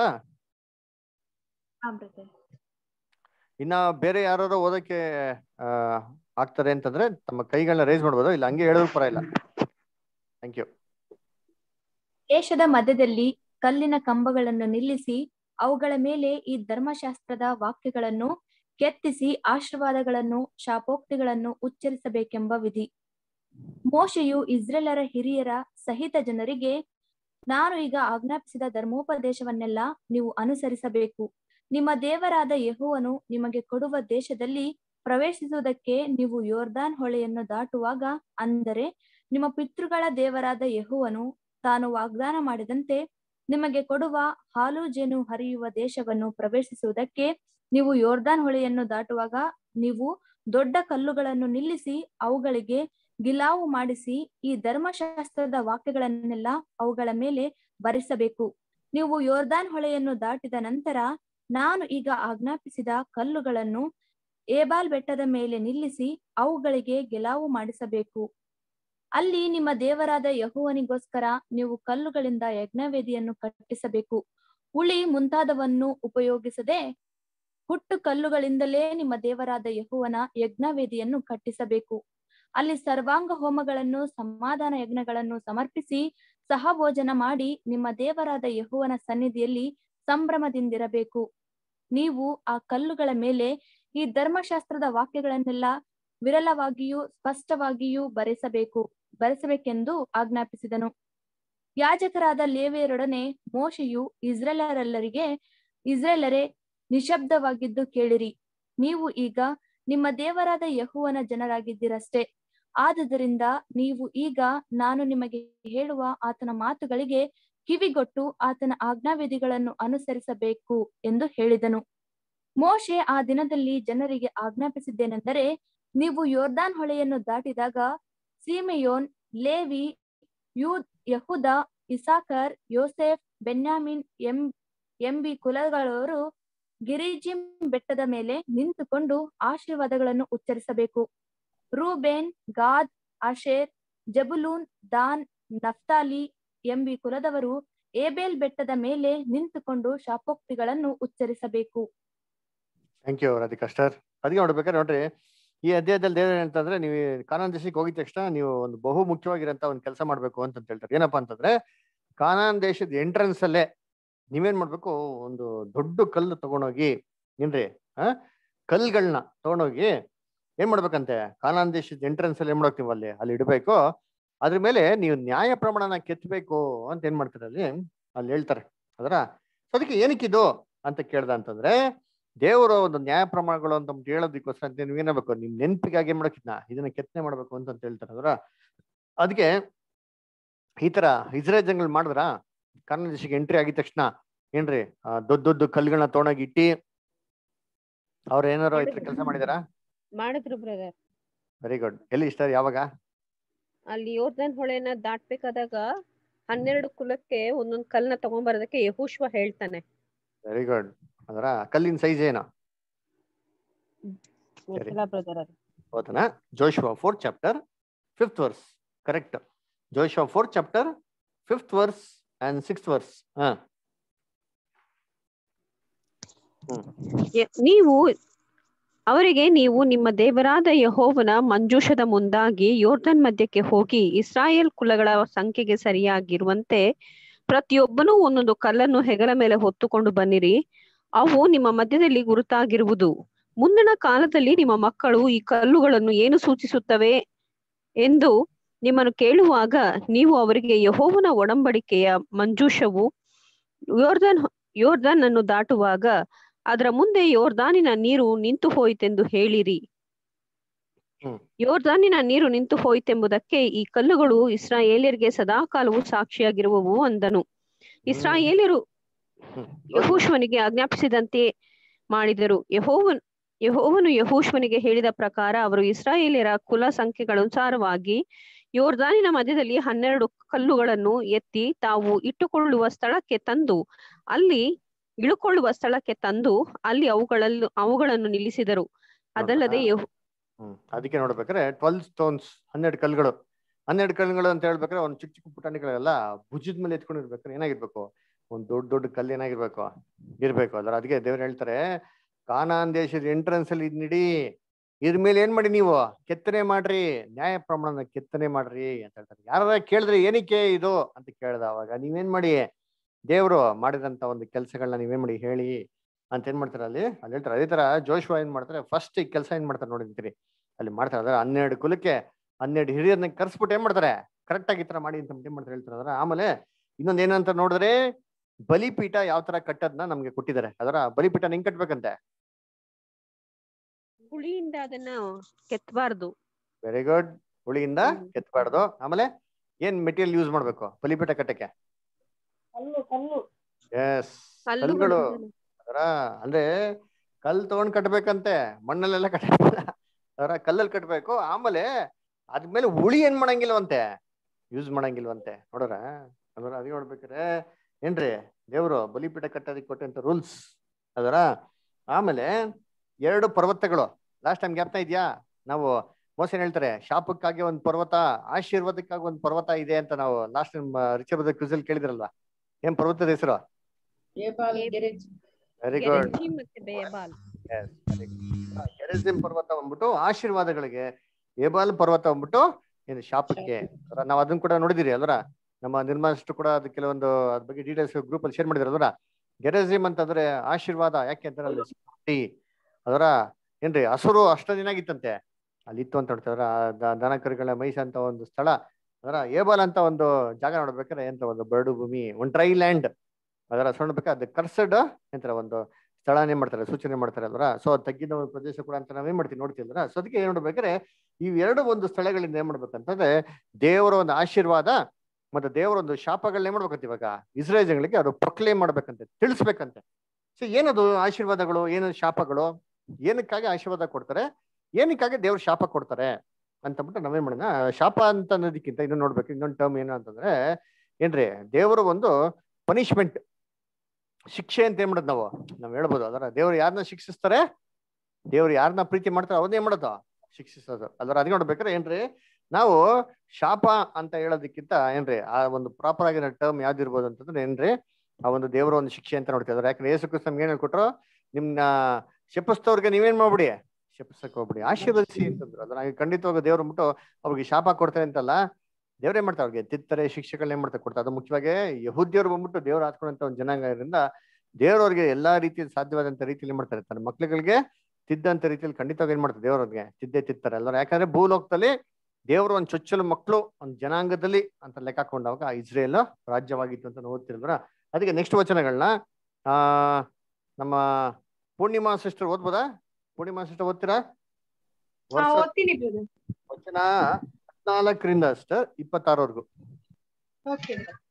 ಇನ್ನ ಬೇರೆ ಯಾರು ಓದಕ್ಕೆ ಆ ಆಗ್ತಾರೆ ಅಂತಂದ್ರೆ ತಮ್ಮ ಕೈಗಳನ್ನ ರೈಸ್ ಮಾಡ್ಬೋದು ಇಲ್ಲ ಹಂಗೆ ಹೇಳೋದು ಪರ ಇಲ್ಲ ಥ್ಯಾಂಕ್ ಯು ದೇಶದ ಮಧ್ಯದಲ್ಲಿ ಕಲ್ಲಿನ ಕಂಬಗಳನ್ನು ನಿಲ್ಲಿಸಿ ಅವುಗಳ ಮೇಲೆ ಈ ಧರ್ಮಶಾಸ್ತ್ರದ ವಾಕ್ಯಗಳನ್ನು ಕೆತ್ತಿಸಿ ಆಶೀರ್ವಾದಗಳನ್ನು ಶಾಪೋಕ್ತಿಗಳನ್ನು ಉಚ್ಚರಿಸಬೇಕೆಂಬ ವಿಧಿ ಮೋಶೆಯು ಇಸ್ರೇಲರ ಹಿರಿಯರ ಸಹಿತ ಜನರಿಗೆ ನಾನು ಈಗ ಆಜ್ಞಾಪಿಸಿದ ಧರ್ಮೋಪದೇಶವನ್ನೆಲ್ಲ ನೀವು ಅನುಸರಿಸಬೇಕು ನಿಮ್ಮ ದೇವರಾದ ಯೆಹೋವನು ನಿಮಗೆ ಕೊಡುವ ದೇಶದಲ್ಲಿ ಪ್ರವೇಶಿಸುವುದಕ್ಕೆ ನೀವು ಯೋರ್ದಾನ್ ಹೊಳೆಯನ್ನು ದಾಟುವಾಗ ಅಂದರೆ ನಿಮ್ಮ ಪಿತೃಗಳ ದೇವರಾದ ಯೆಹೋವನು ತಾನು ವಾಗ್ದಾನ ಮಾಡಿದಂತೆ ನಿಮಗೆ ಕೊಡುವ ಹಾಲು ಜೇನು ಹರಿಯುವ ದೇಶವನ್ನು ಪ್ರವೇಶಿಸುವುದಕ್ಕೆ ನೀವು ಯೋರ್ದಾನ್ ಹೊಳೆಯನ್ನು ದಾಟುವಾಗ ನೀವು ದೊಡ್ಡ ಕಲ್ಲುಗಳನ್ನು ನಿಲ್ಲಿಸಿ ಅವುಗಳಿಗೆ ಗಿಲಾವು ಮಾಡಿಸಿ ಈ ಧರ್ಮಶಾಸ್ತ್ರದ ವಾಕ್ಯಗಳನ್ನೆಲ್ಲ ಅವುಗಳ ಮೇಲೆ ಬರೆಸಬೇಕು ನೀವು ಯೋರ್ದಾನ್ ಹೊಳೆಯನ್ನು ದಾಟಿದ ನಂತರ ನಾನು ಈಗ ಆಜ್ಞಾಪಿಸಿದ ಕಲ್ಲುಗಳನ್ನು ಏಬಾಲ್ ಬೆಟ್ಟದ ಮೇಲೆ ನಿಲ್ಲಿಸಿ ಅವುಗಳಿಗೆ ಗೆಲಾವು ಮಾಡಿಸಬೇಕು ಅಲ್ಲಿ ನಿಮ್ಮ ದೇವರಾದ ಯಹೋವನಿಗೋಸ್ಕರ ನೀವು ಕಲ್ಲುಗಳಿಂದ ಯಜ್ಞವೇದಿಯನ್ನು ಕಟ್ಟಿಸಬೇಕು ಉಳಿ ಮುಂತಾದವನ್ನು ಉಪಯೋಗಿಸದೆ ಹುಟ್ಟು ಕಲ್ಲುಗಳಿಂದಲೇ ನಿಮ್ಮ ದೇವರಾದ ಯೆಹೋವನ ಯಜ್ಞವೇದಿಯನ್ನು ಕಟ್ಟಿಸಬೇಕು ಅಲ್ಲಿ ಸರ್ವಾಂಗ ಹೋಮಗಳನ್ನು ಸಮಾಧಾನ ಯಜ್ಞಗಳನ್ನು ಸಮರ್ಪಿಸಿ ಸಹಭೋಜನ ಮಾಡಿ ನಿಮ್ಮ ದೇವರಾದ ಯೆಹೋವನ ಸನ್ನಿಧಿಯಲ್ಲಿ ಸಂಭ್ರಮದಿಂದಿರಬೇಕು ನೀವು ಆ ಕಲ್ಲುಗಳ ಮೇಲೆ ಈ ಧರ್ಮಶಾಸ್ತ್ರದ ವಾಕ್ಯಗಳನ್ನೆಲ್ಲ ವಿರಳವಾಗಿಯೂ ಸ್ಪಷ್ಟವಾಗಿಯೂ ಬರೆಸಬೇಕು ಬರೆಸಬೇಕೆಂದು ಆಜ್ಞಾಪಿಸಿದನು ಯಾಜಕರಾದ ಲೇವಿಯರೊಡನೆ ಮೋಶೆಯು ಇಸ್ರೇಲರೆಲ್ಲರಿಗೆ ಇಸ್ರೇಲರೇ ನಿಶಬ್ದವಾಗಿದ್ದು ಕೇಳಿರಿ ನೀವು ಈಗ ನಿಮ್ಮ ದೇವರಾದ ಯಹುವನ ಜನರಾಗಿದ್ದೀರಷ್ಟೇ ಆದುದರಿಂದ ನೀವು ಈಗ ನಾನು ನಿಮಗೆ ಹೇಳುವ ಆತನ ಮಾತುಗಳಿಗೆ ಕಿವಿಗೊಟ್ಟು ಆತನ ಆಜ್ಞಾವಿಧಿಗಳನ್ನು ಅನುಸರಿಸಬೇಕು ಎಂದು ಹೇಳಿದನು ಮೋಶೆ ಆ ದಿನದಲ್ಲಿ ಜನರಿಗೆ ಆಜ್ಞಾಪಿಸಿದ್ದೇನೆಂದರೆ ನೀವು ಯೋರ್ದಾನ್ ಹೊಳೆಯನ್ನು ದಾಟಿದಾಗ ಸೀಮೆಯೋನ್ ಲೇವಿ ಯೂದ್ ಯಹುದ ಇಸಾಕರ್ ಯೋಸೆಫ್ ಬೆನ್ಯಾಮಿನ್ ಎಂ ಎಂಬಿ ಕುಲಗಳವರು ಗಿರಿಜಿಮ್ ಬೆಟ್ಟದ ಮೇಲೆ ನಿಂತುಕೊಂಡು ಆಶೀರ್ವಾದಗಳನ್ನು ಉಚ್ಚರಿಸಬೇಕು ರೂಬೇನ್ ಗಾದ್ ಅಶೇರ್ ಜಬುಲೂನ್ ದಾನ್ ನಫ್ತಾಲಿ ಎಂಬಿ ಕುಲದವರು ಏಬೇಲ್ ಬೆಟ್ಟದ ಮೇಲೆ ನಿಂತುಕೊಂಡು ಶಾಪೋಕ್ತಿಗಳನ್ನು ಉಚ್ಚರಿಸಬೇಕು ಥ್ಯಾಂಕ್ ಯು ರಾಧಿಕಾ ಸ್ಟಾರ್ ಅದಕ್ಕೆ ನೋಡ್ಬೇಕಾದ್ರೆ ನೋಡ್ರಿ ಈ ಅಧ್ಯಾಯದಲ್ಲಿ ದೇವ್ರು ಏನಂತಂದ್ರೆ ನೀವು ಕಾನಾನ್ ದೇಶಕ್ಕೆ ಹೋಗಿದ ತಕ್ಷಣ ನೀವು ಒಂದು ಬಹು ಮುಖ್ಯವಾಗಿರಂತ ಒಂದು ಕೆಲಸ ಮಾಡ್ಬೇಕು ಅಂತ ಹೇಳ್ತಾರೆ ಏನಪ್ಪಾ ಅಂತಂದ್ರೆ ಕಾನಾನ್ ದೇಶದ ಎಂಟ್ರೆನ್ಸ್ ಅಲ್ಲೇ ನೀವೇನ್ ಮಾಡ್ಬೇಕು ಒಂದು ದೊಡ್ಡ ಕಲ್ಲು ತಗೊಂಡೋಗಿ ಏನ್ರಿ ಆ ಕಲ್ಗಳನ್ನ ತಗೊಂಡೋಗಿ ಏನ್ ಮಾಡ್ಬೇಕಂತೆ ಕಾನಾನ್ ದೇಶದ ಎಂಟ್ರೆನ್ಸ್ ಅಲ್ಲಿ ಏನ್ ಮಾಡಕ್ ನೀವು ಅಲ್ಲಿ ಅಲ್ಲಿ ಇಡಬೇಕು ಅದ್ರ ಮೇಲೆ ನೀವು ನ್ಯಾಯ ಪ್ರಮಾಣನ ಕೆತ್ತಬೇಕು ಅಂತ ಏನ್ ಮಾಡ್ತಾರೆ ಅಲ್ಲಿ ಅಲ್ಲಿ ಹೇಳ್ತಾರೆ ಅದರ ಅದಕ್ಕೆ ಏನಕ್ಕಿದು ಅಂತ ಕೇಳ್ದ ಅಂತಂದ್ರೆ ದೇವರ ಒಂದು ನ್ಯಾಯ ಪ್ರಮಾಣಗಳು ಅಂತ ಅಂದ್ಬಿಟ್ಟು ಹೇಳೋದಕ್ಕೋಸ್ಕರ ಅಂತ ನೀವು ಏನಾಗಬೇಕು ನಿಮ್ ನೆನಪಿಗಾಗಿ ಏನ್ ಮಾಡಕ್ಕಿದ್ನ ಇದನ್ನ ಕೆತ್ತನೆ ಮಾಡ್ಬೇಕು ಅಂತ ಅಂತ ಹೇಳ್ತಾರೆ ಅದರ ಅದಕ್ಕೆ ಈ ತರ ಇಸ್ರೇಲ್ ಜನಗಳು ಮಾಡಿದ್ರ ಕನ್ನಡ ದೇಶಕ್ಕೆ ಎಂಟ್ರಿ ಆಗಿದ ತಕ್ಷಣ ಏನ್ರಿ ಆ, ದೊಡ್ಡ ದೊಡ್ಡ ಕಲ್ಗಳನ್ನ ತೊಗೊಂಡೋಗಿ ಇಟ್ಟಿ ಅವ್ರ ಏನಾರು ಈ ತರ ಕೆಲಸ ಮಾಡಿದಾರ ಮಾಡಿದ್ರು ಬ್ರದರ್ ವೆರಿ ಗುಡ್ ಎಲ್ಲಿ ಇಷ್ಟ ಯಾವಾಗ ಅಲ್ಲಿ ಯೋರ್ದನ್ ಹೊಳೆನ ದಾಟ್ಬೇಕಾದಾಗ ಹನ್ನೆರಡು ಕುಲಕ್ಕೆ ಒಂದೊಂದ್ ಕಲ್ನ ತಗೊಂಬರೋದಕ್ಕೆ ಯಹೂಶ್ವ ಹೇಳ್ತಾನೆ ವೆರಿ ಗುಡ್ ಅದರ ಕಲ್ಲಿನ ಸೈಜ್ ಏನು ಗೊತ್ತಿಲ್ಲ ಬ್ರದರ್ ಅದು ಓದನ Joshua fourth chapter fifth verse correct Joshua fourth chapter fifth verse and sixth verse ಹಾ ಯ- ನೀವು ಅವರಿಗೆ ನೀವು ನಿಮ್ಮ ದೇವರಾದ ಯಹೋವನ ಮಂಜೂಷದ ಮುಂದಾಗಿ ಯೋರ್ದನ್ ಮಧ್ಯಕ್ಕೆ ಹೋಗಿ ಇಸ್ರಾಯೇಲ್ ಕುಲಗಳ ಸಂಖ್ಯೆಗೆ ಸರಿಯಾಗಿರುವಂತೆ ಪ್ರತಿಯೊಬ್ಬನೂ ಒಂದೊಂದು ಕಲ್ಲನ್ನು ಹೆಗಲ ಮೇಲೆ ಹೊತ್ತುಕೊಂಡು ಬನ್ನಿರಿ ಅವು ನಿಮ್ಮ ಮಧ್ಯದಲ್ಲಿ ಗುರುತಾಗಿರುವುದು ಮುಂದಿನ ಕಾಲದಲ್ಲಿ ನಿಮ್ಮ ಮಕ್ಕಳು ಈ ಕಲ್ಲುಗಳನ್ನು ಏನು ಸೂಚಿಸುತ್ತವೆ ಎಂದು ನಿಮ್ಮನ್ನು ಕೇಳುವಾಗ ನೀವು ಅವರಿಗೆ ಯಹೋವನ ಒಡಂಬಡಿಕೆಯ ಮಂಜೂಷವು ಯೋರ್ದನ್ ಯೋರ್ದನ್ ಅನ್ನು ದಾಟುವಾಗ ಅದರ ಮುಂದೆ ಯೋರ್ದಾನಿನ ನೀರು ನಿಂತು ಹೋಯಿತೆಂದು ಹೇಳಿರಿ ಹ್ಮ್. ಯೋರ್ದಾನಿನ ನೀರು ನಿಂತು ಹೋಯಿತೆಂಬುದಕ್ಕೆ ಈ ಕಲ್ಲುಗಳು ಇಸ್ರಾಯೇಲಿಯರಿಗೆ ಸದಾಕಾಲವು ಸಾಕ್ಷಿಯಾಗಿರುವವು ಅಂದನು ಇಸ್ರಾಯೇಲಿಯರು ಹ್ಮ್. ಯಹೂಶ್ವನಿಗೆ ಆಜ್ಞಾಪಿಸಿದಂತೆ ಮಾಡಿದರು ಯಹೋವನ್ ಯಹೋವನು ಯಹೂಶ್ವನಿಗೆ ಹೇಳಿದ ಪ್ರಕಾರ ಅವರು ಇಸ್ರಾಯೇಲಿಯರ ಕುಲ ಸಂಖ್ಯೆಗಳನುಸಾರವಾಗಿ ಯೋರ್ದಾನಿನ ಮಧ್ಯದಲ್ಲಿ ಹನ್ನೆರಡು ಕಲ್ಲುಗಳನ್ನು ಎತ್ತಿ ತಾವು ಇಟ್ಟುಕೊಳ್ಳುವ ಸ್ಥಳಕ್ಕೆ ತಂದು ಅಲ್ಲಿ ಇಳುಕೊಳ್ಳುವ ಸ್ಥಳಕ್ಕೆ ತಂದು ಅಲ್ಲಿ ಅವುಗಳಲ್ಲಿ ಅವುಗಳನ್ನು ನಿಲ್ಲಿಸಿದರು ಅದಲ್ಲದೆ ಯಹೋ- ಹ್ಮ್ ಅದಕ್ಕೆ ನೋಡ್ಬೇಕಾದ್ರೆ ಟ್ವೆಲ್ ಸ್ಟೋನ್ಸ್ ಹನ್ನೆರಡು ಕಲ್ಗಳು ಹನ್ನೆರಡು ಕಲ್ಗಳು ಅಂತ ಹೇಳ್ಬೇಕಾದ್ರೆ ಒಂದು ಚಿಕ್ಕ ಚಿಕ್ಕ ಪುಟಾಣಿಗಳೆಲ್ಲ ಭುಜದ ಮೇಲೆ ಎತ್ಕೊಂಡಿರ್ಬೇಕಾದ್ರೆ ಏನಾಗಿರ್ಬೇಕು ಒಂದ್ ದೊಡ್ಡ ದೊಡ್ಡ ಕಲ್ಲು ಏನಾಗಿರ್ಬೇಕು ಇರ್ಬೇಕು ಅದ್ರ ಅದಕ್ಕೆ ದೇವ್ರು ಹೇಳ್ತಾರೆ ಕಾನಾನ್ ದೇಶದ ಎಂಟ್ರೆನ್ಸ್ ಅಲ್ಲಿ ಇದ್ ನಿಡಿ ಇದ್ರ ಮೇಲೆ ಏನ್ ಮಾಡಿ ನೀವು ಕೆತ್ತನೆ ಮಾಡ್ರಿ ನ್ಯಾಯ ಪ್ರಮಾಣನ ಕೆತ್ತನೆ ಮಾಡ್ರಿ ಅಂತ ಹೇಳ್ತಾರೆ ಯಾರ ಕೇಳಿದ್ರೆ ಏನಕ್ಕೆ ಇದು ಅಂತ ಕೇಳ್ದ ಅವಾಗ ನೀವೇನ್ ಮಾಡಿ ದೇವ್ರು ಮಾಡಿದಂತ ಒಂದು ಕೆಲಸಗಳನ್ನ ನೀವೇನ್ ಮಾಡಿ ಹೇಳಿ ಅಂತ ಏನ್ ಮಾಡ್ತಾರೆ ಅಲ್ಲಿ ಅಲ್ಲಿ ಹೇಳ್ತಾರೆ ಅದೇ ತರ ಜೋಶ್ವಾ ಏನ್ ಮಾಡ್ತಾರೆ ಫಸ್ಟ್ ಈ ಕೆಲಸ ಏನ್ ಮಾಡ್ತಾರೆ ನೋಡಿರ್ತೀರಿ ಅಲ್ಲಿ ಮಾಡ್ತಾರೆ ಅದ್ರ ಹನ್ನೆರಡು ಕುಲಕ್ಕೆ ಹನ್ನೆರಡು ಹಿರಿಯರನ್ನ ಕರ್ಸ್ಬಿಟ್ಟು ಏನ್ ಮಾಡ್ತಾರೆ ಕರೆಕ್ಟ್ ಆಗಿ ಈ ತರ ಮಾಡಿ ಅಂತ ಏನ್ ಮಾಡ್ತಾರೆ ಹೇಳ್ತಾರೆ ಅದ್ರ ಆಮೇಲೆ ಇನ್ನೊಂದ್ ಏನಂತ ನೋಡಿದ್ರೆ ಬಲಿಪೀಠ ಯಾವ ತರ ಕಟ್ಟದ್ನ ನಮ್ಗೆ ಕೊಟ್ಟಿದ್ದಾರೆ ಅದರ ಬಲಿಪೀಠ ಹೆಂಗ್ ಕಟ್ಬೇಕಂತೆ ಹುಳಿಯಿಂದ ಅದನ್ನ ಕೆತ್ತಬಾರ್ದು ವೆರಿ ಗುಡ್ ಹುಳಿಯಿಂದ ಹ್ಮ್. ಕೆತ್ತಬಾರ್ದು ಆಮೇಲೆ ಏನ್ ಮೆಟೀರಿಯಲ್ ಯೂಸ್ ಮಾಡ್ಬೇಕು ಬಲಿಪೀಠ ಕಟ್ಟಕ್ಕೆ ಎಸ್ ಕಲ್ಗಳು ಅದರ ಅಂದ್ರೆ ಕಲ್ ತಗೊಂಡ್ ಕಟ್ಬೇಕಂತೆ ಮಣ್ಣಲ್ಲೆಲ್ಲ ಕಟ್ಟಲ್ಲ ಅದರ ಕಲ್ಲಲ್ಲಿ ಕಟ್ಬೇಕು ಆಮೇಲೆ ಅದ್ಮೇಲೆ ಹುಳಿ ಏನ್ ಮಾಡಂಗಿಲ್ವಂತೆ ಯೂಸ್ ಮಾಡಂಗಿಲ್ವಂತೆ ನೋಡ್ರ ಅದರ ಅದೇ ನೋಡ್ಬೇಕಾರೆ ಏನ್ರಿ ದೇವ್ರು ಬಲಿಪೀಠ ಕಟ್ಟೋದಕ್ಕೆ ಕೊಟ್ಟಂತ ರೂಲ್ಸ್ ಅದರ ಆಮೇಲೆ ಎರಡು ಪರ್ವತಗಳು ಲಾಸ್ಟ್ ಟೈಮ್ ಜ್ಞಾಪನ ಇದೆಯಾ ನಾವು ಮೋಸ ಏನ್ ಹೇಳ್ತಾರೆ ಶಾಪಕ್ಕಾಗಿ ಒಂದ್ ಪರ್ವತ ಆಶೀರ್ವಾದಕ್ಕಾಗಿ ಒಂದ್ ಪರ್ವತ ಇದೆ ಅಂತ ನಾವು ಲಾಸ್ಟ್ ಟೈಮ್ ರಿಚಬದ ಕ್ವಿಸಲ್ ಕೇಳಿದ್ರಲ್ವಾ ಏನ್ ಪರ್ವತದ ಹೆಸರು ಏಬಾಲ್ ಗೆರೆಜ್ ವೆರಿ ಗುಡ್ ಗೆರೆಜಿ ಮತ್ತೆ ಬೇಯಬಾಲ್ ಗೆರೆಸಿಮ್ ಪರ್ವತ ಬಂದ್ಬಿಟ್ಟು ಆಶೀರ್ವಾದಗಳಿಗೆ ಏಬಾಲ್ ಪರ್ವತ ಬಂದ್ಬಿಟ್ಟು ಏನು ಶಾಪಕ್ಕೆ ಅಲ್ವಾ? ನಾವ್ ಅದನ್ನ ಕೂಡ ನೋಡಿದಿರಿ ಅಲ್ವರ ನಮ್ಮ ನಿರ್ಮಾಣಿಸ್ಟು ಕೂಡ ಅದು ಕೆಲವೊಂದು ಅದ್ರ ಬಗ್ಗೆ ಡೀಟೇಲ್ಸ್ ಗ್ರೂಪ್ ಅಲ್ಲಿ ಶೇರ್ ಮಾಡಿದ್ರು ಅಲ್ವರ ಗೆರೆಸಿಮ್ ಅಂತಂದ್ರೆ ಆಶೀರ್ವಾದ ಯಾಕೆ ಅಂತ ಅಲ್ಲಿ ಸ್ಫೂರ್ತಿ ಅದರ ಏನ್ರಿ ಹಸುರು ಅಷ್ಟ ದಿನ ಆಗಿತ್ತಂತೆ ಅಲ್ಲಿ ಇತ್ತು ಅಂತ ನೋಡ್ತಾರೆ ಅದರ ದನ ಕರುಗಳ ಮೈಸ ಅಂತ ಒಂದು ಸ್ಥಳ ಅದರ ಏಬಲ್ ಅಂತ ಒಂದು ಜಾಗ ನೋಡ್ಬೇಕಾದ್ರೆ ಎಂತ ಒಂದು ಬರಡು ಭೂಮಿ ಒಂದು ಟ್ರೈ ಲ್ಯಾಂಡ್ ಅದರ ನೋಡ್ಬೇಕಾದ್ರೆ ಅದು ಕರ್ಸಡ್ ಎಂತರ ಒಂದು ಸ್ಥಳನೇ ಮಾಡ್ತಾರೆ ಸೂಚನೆ ಮಾಡ್ತಾರೆ ಅಲ್ವರ ಸೊ ತಗ್ಗಿನ ಒಂದು ಪ್ರದೇಶ ಕೂಡ ಅಂತ ನಾವೇನ್ ಮಾಡ್ತೀವಿ ನೋಡ್ತೀವಿ ಅಲ್ವರ ಸೊ ಅದಕ್ಕೆ ಏನ್ ನೋಡ್ಬೇಕಾದ್ರೆ ಇವೆರಡು ಒಂದು ಸ್ಥಳಗಳಿಂದ ಏನ್ ಮಾಡ್ಬೇಕಂತಂದ್ರೆ ದೇವರ ಒಂದು ಆಶೀರ್ವಾದ ಮತ್ತೆ ದೇವರ ಒಂದು ಶಾಪಗಳನ್ನ ಏನ್ ಮಾಡ್ಬೇಕಂತ ಇವಾಗ ಇಸ್ರೇಲ್ ಜನಗಳಿಗೆ ಅದು ಪ್ರೊಕ್ಲೇಮ್ ಮಾಡ್ಬೇಕಂತೆ ತಿಳಿಸ್ಬೇಕಂತೆ ಸೊ ಏನದು ಆಶೀರ್ವಾದಗಳು ಏನು ಶಾಪಗಳು ಏನಕ್ಕಾಗಿ ಆಶೀರ್ವಾದ ಕೊಡ್ತಾರೆ ಏನಕ್ಕಾಗಿ ದೇವ್ರ ಶಾಪ ಕೊಡ್ತಾರೆ ಅಂತಂದ್ಬಿಟ್ಟು ನಾವೇನ್ ಮಾಡೋಣ ಶಾಪ ಅಂತ ಅನ್ನೋದಕ್ಕಿಂತ ಇನ್ನೊಂದು ನೋಡ್ಬೇಕು ಇನ್ನೊಂದು ಟರ್ಮ್ ಏನು ಅಂತಂದ್ರೆ ಏನ್ರಿ ದೇವರ ಒಂದು ಪನಿಷ್ಮೆಂಟ್ ಶಿಕ್ಷೆ ಅಂತ ಏನ್ ಮಾಡೋದು ನಾವು ನಾವ್ ಹೇಳ್ಬೋದು ಅದರ ದೇವ್ರು ಯಾರನ್ನ ಶಿಕ್ಷಿಸ್ತಾರೆ ದೇವ್ರು ಯಾರನ್ನ ಪ್ರೀತಿ ಮಾಡ್ತಾರೆ ಅವ್ರನ್ನೇ ಮಾಡೋದು ಶಿಕ್ಷಿಸೋದು ಅದರ ಅದ್ ನೋಡ್ಬೇಕಾದ್ರೆ ಏನ್ರಿ ನಾವು ಶಾಪ ಅಂತ ಹೇಳೋದಕ್ಕಿಂತ ಏನ್ರಿ ಆ ಒಂದು ಪ್ರಾಪರ್ ಆಗಿರೋ ಟರ್ಮ್ ಯಾವ್ದಿರ್ಬೋದು ಅಂತಂದ್ರೆ ಏನ್ರಿ ಆ ಒಂದು ದೇವರ ಒಂದು ಶಿಕ್ಷೆ ಅಂತ ನೋಡ್ತಿದ್ದಾರೆ ಯಾಕಂದ್ರೆ ಯೇಸು ಕ್ರಿಸ್ತ ನಮ್ಗೆ ಏನ್ ಹೇಳ್ಕೊಟ್ರು ನಿಮ್ನ ಶಪಿಸ್ತವ್ರಿಗೆ ನೀವೇನ್ ಮಾಡ್ಬಿಡಿ ಶಪಿಸಕ್ ಹೋಗ್ಬಿಡಿ ಆಶೀರ್ವದಿಸಿ ಅಂತಂದ್ರು ಅದನ್ನ ಖಂಡಿತವಾಗ ದೇವ್ರು ಬಿಟ್ಟು ಅವ್ರಿಗೆ ಶಾಪ ಕೊಡ್ತಾರೆ ಅಂತಲ್ಲ ದೇವ್ರೇ ಮಾಡ್ತಾರೆ ಅವ್ರಿಗೆ ತಿತ್ತರೆ ಶಿಕ್ಷೆಗಳನ್ನ ಏನ್ ಮಾಡ್ತಾರೆ ಕೊಡ್ತಾರೆ ಅದು ಮುಖ್ಯವಾಗಿ ಯಹೂದ್ಯರು ಬಂದ್ಬಿಟ್ಟು ದೇವ್ರು ಹಾಕೊಂಡಂತ ಒಂದು ಜನಾಂಗ ಇರೋದ್ರಿಂದ ದೇವ್ರವ್ರಿಗೆ ಎಲ್ಲಾ ರೀತಿಯಲ್ಲಿ ಸಾಧ್ಯವಾದಂತ ರೀತಿಯಲ್ಲಿ ಏನ್ ಮಾಡ್ತಾರೆ ತನ್ನ ಮಕ್ಳುಗಳಿಗೆ ತಿದ್ದಂತ ರೀತಿಯಲ್ಲಿ ಖಂಡಿತವಾಗಿ ಏನ್ ಮಾಡ್ತಾರೆ ದೇವ್ರವ್ರಿಗೆ ತಿದ್ದೇ ತಿತ್ತಾರೆ ಎಲ್ಲರೂ ಯಾಕಂದ್ರೆ ಭೂಲೋಕದಲ್ಲಿ ದೇವರು ಒಂದು ಚೊಚ್ಚಲು ಮಕ್ಕಳು ಒಂದು ಜನಾಂಗದಲ್ಲಿ ಅಂತ ಲೆಕ್ಕ ಹಾಕೊಂಡಾಗ ಇಸ್ರೇಲ್ ರಾಜ್ಯವಾಗಿತ್ತು ಅಂತ ನಾವು ಓದ್ತಿರಲ್ವರ ಅದಕ್ಕೆ ನೆಕ್ಸ್ಟ್ ವಚನಗಳನ್ನ ಆ ನಮ್ಮ ಪೂರ್ಣಿಮಾ ಸಿಸ್ಟರ್ ಓದ್ಬೋದಾ ಪೂರ್ಣಿಮಾ ಸಿಸ್ಟರ್ ಓದ್ತೀರಾ ಹಾ ವರ್ಷ ಓದ್ತೀನಿ ಬ್ರದರ್ ವಚನ ಹದಿನಾಲ್ಕರಿಂದ ಅಷ್ಟೇ ಇಪ್ಪತ್ತಾರವರೆಗೂ ಓಕೆ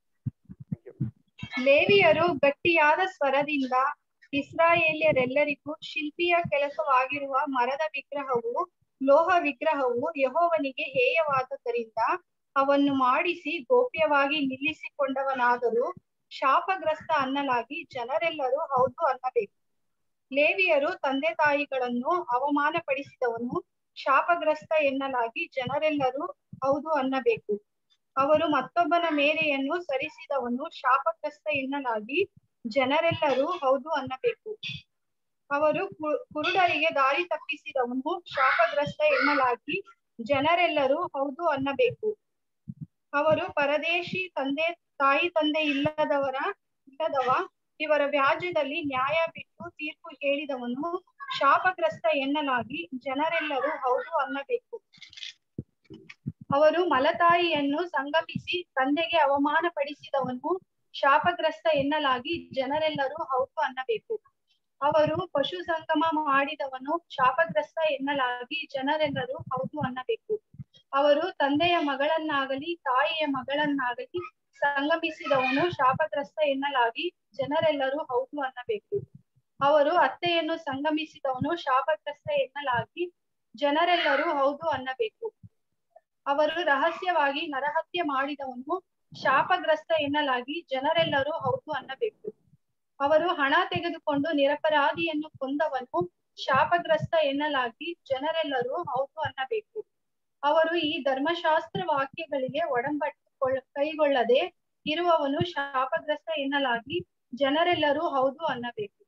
ಲೇವಿಯರು ಗಟ್ಟಿಯಾದ ಸ್ವರದಿಂದ ಇಸ್ರಾಯೇಲ್ಯರೆಲ್ಲರಿಗೂ ಶಿಲ್ಪಿಯ ಕೆಲಸವಾಗಿರುವ ಮರದ ವಿಗ್ರಹವು ಲೋಹ ವಿಗ್ರಹವು ಯಹೋವನಿಗೆ ಹೇಯವಾದದ್ದರಿಂದ ಅವನ್ನು ಮಾಡಿಸಿ ಗೋಪ್ಯವಾಗಿ ನಿಲ್ಲಿಸಿಕೊಂಡವನಾದರೂ ಶಾಪಗ್ರಸ್ತ ಅನ್ನಲಾಗಿ ಜನರೆಲ್ಲರೂ ಹೌದು ಅನ್ನಬೇಕು ಲೇವಿಯರು ತಂದೆ ತಾಯಿಗಳನ್ನು ಅವಮಾನಪಡಿಸಿದವನು ಶಾಪಗ್ರಸ್ತ ಎನ್ನಲಾಗಿ ಜನರೆಲ್ಲರೂ ಹೌದು ಅನ್ನಬೇಕು ಅವರು ಮತ್ತೊಬ್ಬನ ಮೇರೆಯನ್ನು ಸರಿಸಿದವನು ಶಾಪಗ್ರಸ್ತ ಎನ್ನಲಾಗಿ ಜನರೆಲ್ಲರೂ ಹೌದು ಅನ್ನಬೇಕು ಅವರು ಕು- ಕುರುಡರಿಗೆ ದಾರಿ ತಪ್ಪಿಸಿದವನು ಶಾಪಗ್ರಸ್ತ ಎನ್ನಲಾಗಿ ಜನರೆಲ್ಲರೂ ಹೌದು ಅನ್ನಬೇಕು ಅವರು ಪರದೇಶಿ ತಂದೆ ತಾಯಿ ತಂದೆ ಇಲ್ಲದವರ ಇಲ್ಲದವ ಇವರ ವ್ಯಾಜ್ಯದಲ್ಲಿ ನ್ಯಾಯ ಬಿಟ್ಟು ತೀರ್ಪು ಹೇಳಿದವನು ಶಾಪಗ್ರಸ್ತ ಎನ್ನಲಾಗಿ ಜನರೆಲ್ಲರೂ ಹೌದು ಅನ್ನಬೇಕು ಅವರು ಮಲತಾಯಿಯನ್ನು ಸಂಗಮಿಸಿ ತಂದೆಗೆ ಅವಮಾನಪಡಿಸಿದವನು ಶಾಪಗ್ರಸ್ತ ಎನ್ನಲಾಗಿ ಜನರೆಲ್ಲರೂ ಹೌದು ಅನ್ನಬೇಕು ಅವರು ಪಶು ಸಂಗಮ ಮಾಡಿದವನು ಶಾಪಗ್ರಸ್ತ ಎನ್ನಲಾಗಿ ಜನರೆಲ್ಲರೂ ಹೌದು ಅನ್ನಬೇಕು ಅವರು ತಂದೆಯ ಮಗಳನ್ನಾಗಲಿ ತಾಯಿಯ ಮಗಳನ್ನಾಗಲಿ ಸಂಗಮಿಸಿದವನು ಶಾಪಗ್ರಸ್ತ ಎನ್ನಲಾಗಿ ಜನರೆಲ್ಲರೂ ಹೌದು ಅನ್ನಬೇಕು ಅವರು ಅತ್ತೆಯನ್ನು ಸಂಗಮಿಸಿದವನು ಶಾಪಗ್ರಸ್ತ ಎನ್ನಲಾಗಿ ಜನರೆಲ್ಲರೂ ಹೌದು ಅನ್ನಬೇಕು ಅವರು ರಹಸ್ಯವಾಗಿ ನರಹತ್ಯೆ ಮಾಡಿದವನು ಶಾಪಗ್ರಸ್ತ ಎನ್ನಲಾಗಿ ಜನರೆಲ್ಲರೂ ಹೌದು ಅನ್ನಬೇಕು ಅವರು ಹಣ ತೆಗೆದುಕೊಂಡು ನಿರಪರಾಧಿಯನ್ನು ಕೊಂದವನು ಶಾಪಗ್ರಸ್ತ ಎನ್ನಲಾಗಿ ಜನರೆಲ್ಲರೂ ಹೌದು ಅನ್ನಬೇಕು ಅವರು ಈ ಧರ್ಮಶಾಸ್ತ್ರ ವಾಕ್ಯಗಳಿಗೆ ಒಡಂಬಟ್ಟು ಕೈಗೊಳ್ಳದೆ ಇರುವವನು ಶಾಪಗ್ರಸ್ತ ಎನ್ನಲಾಗಿ ಜನರೆಲ್ಲರೂ ಹೌದು ಅನ್ನಬೇಕು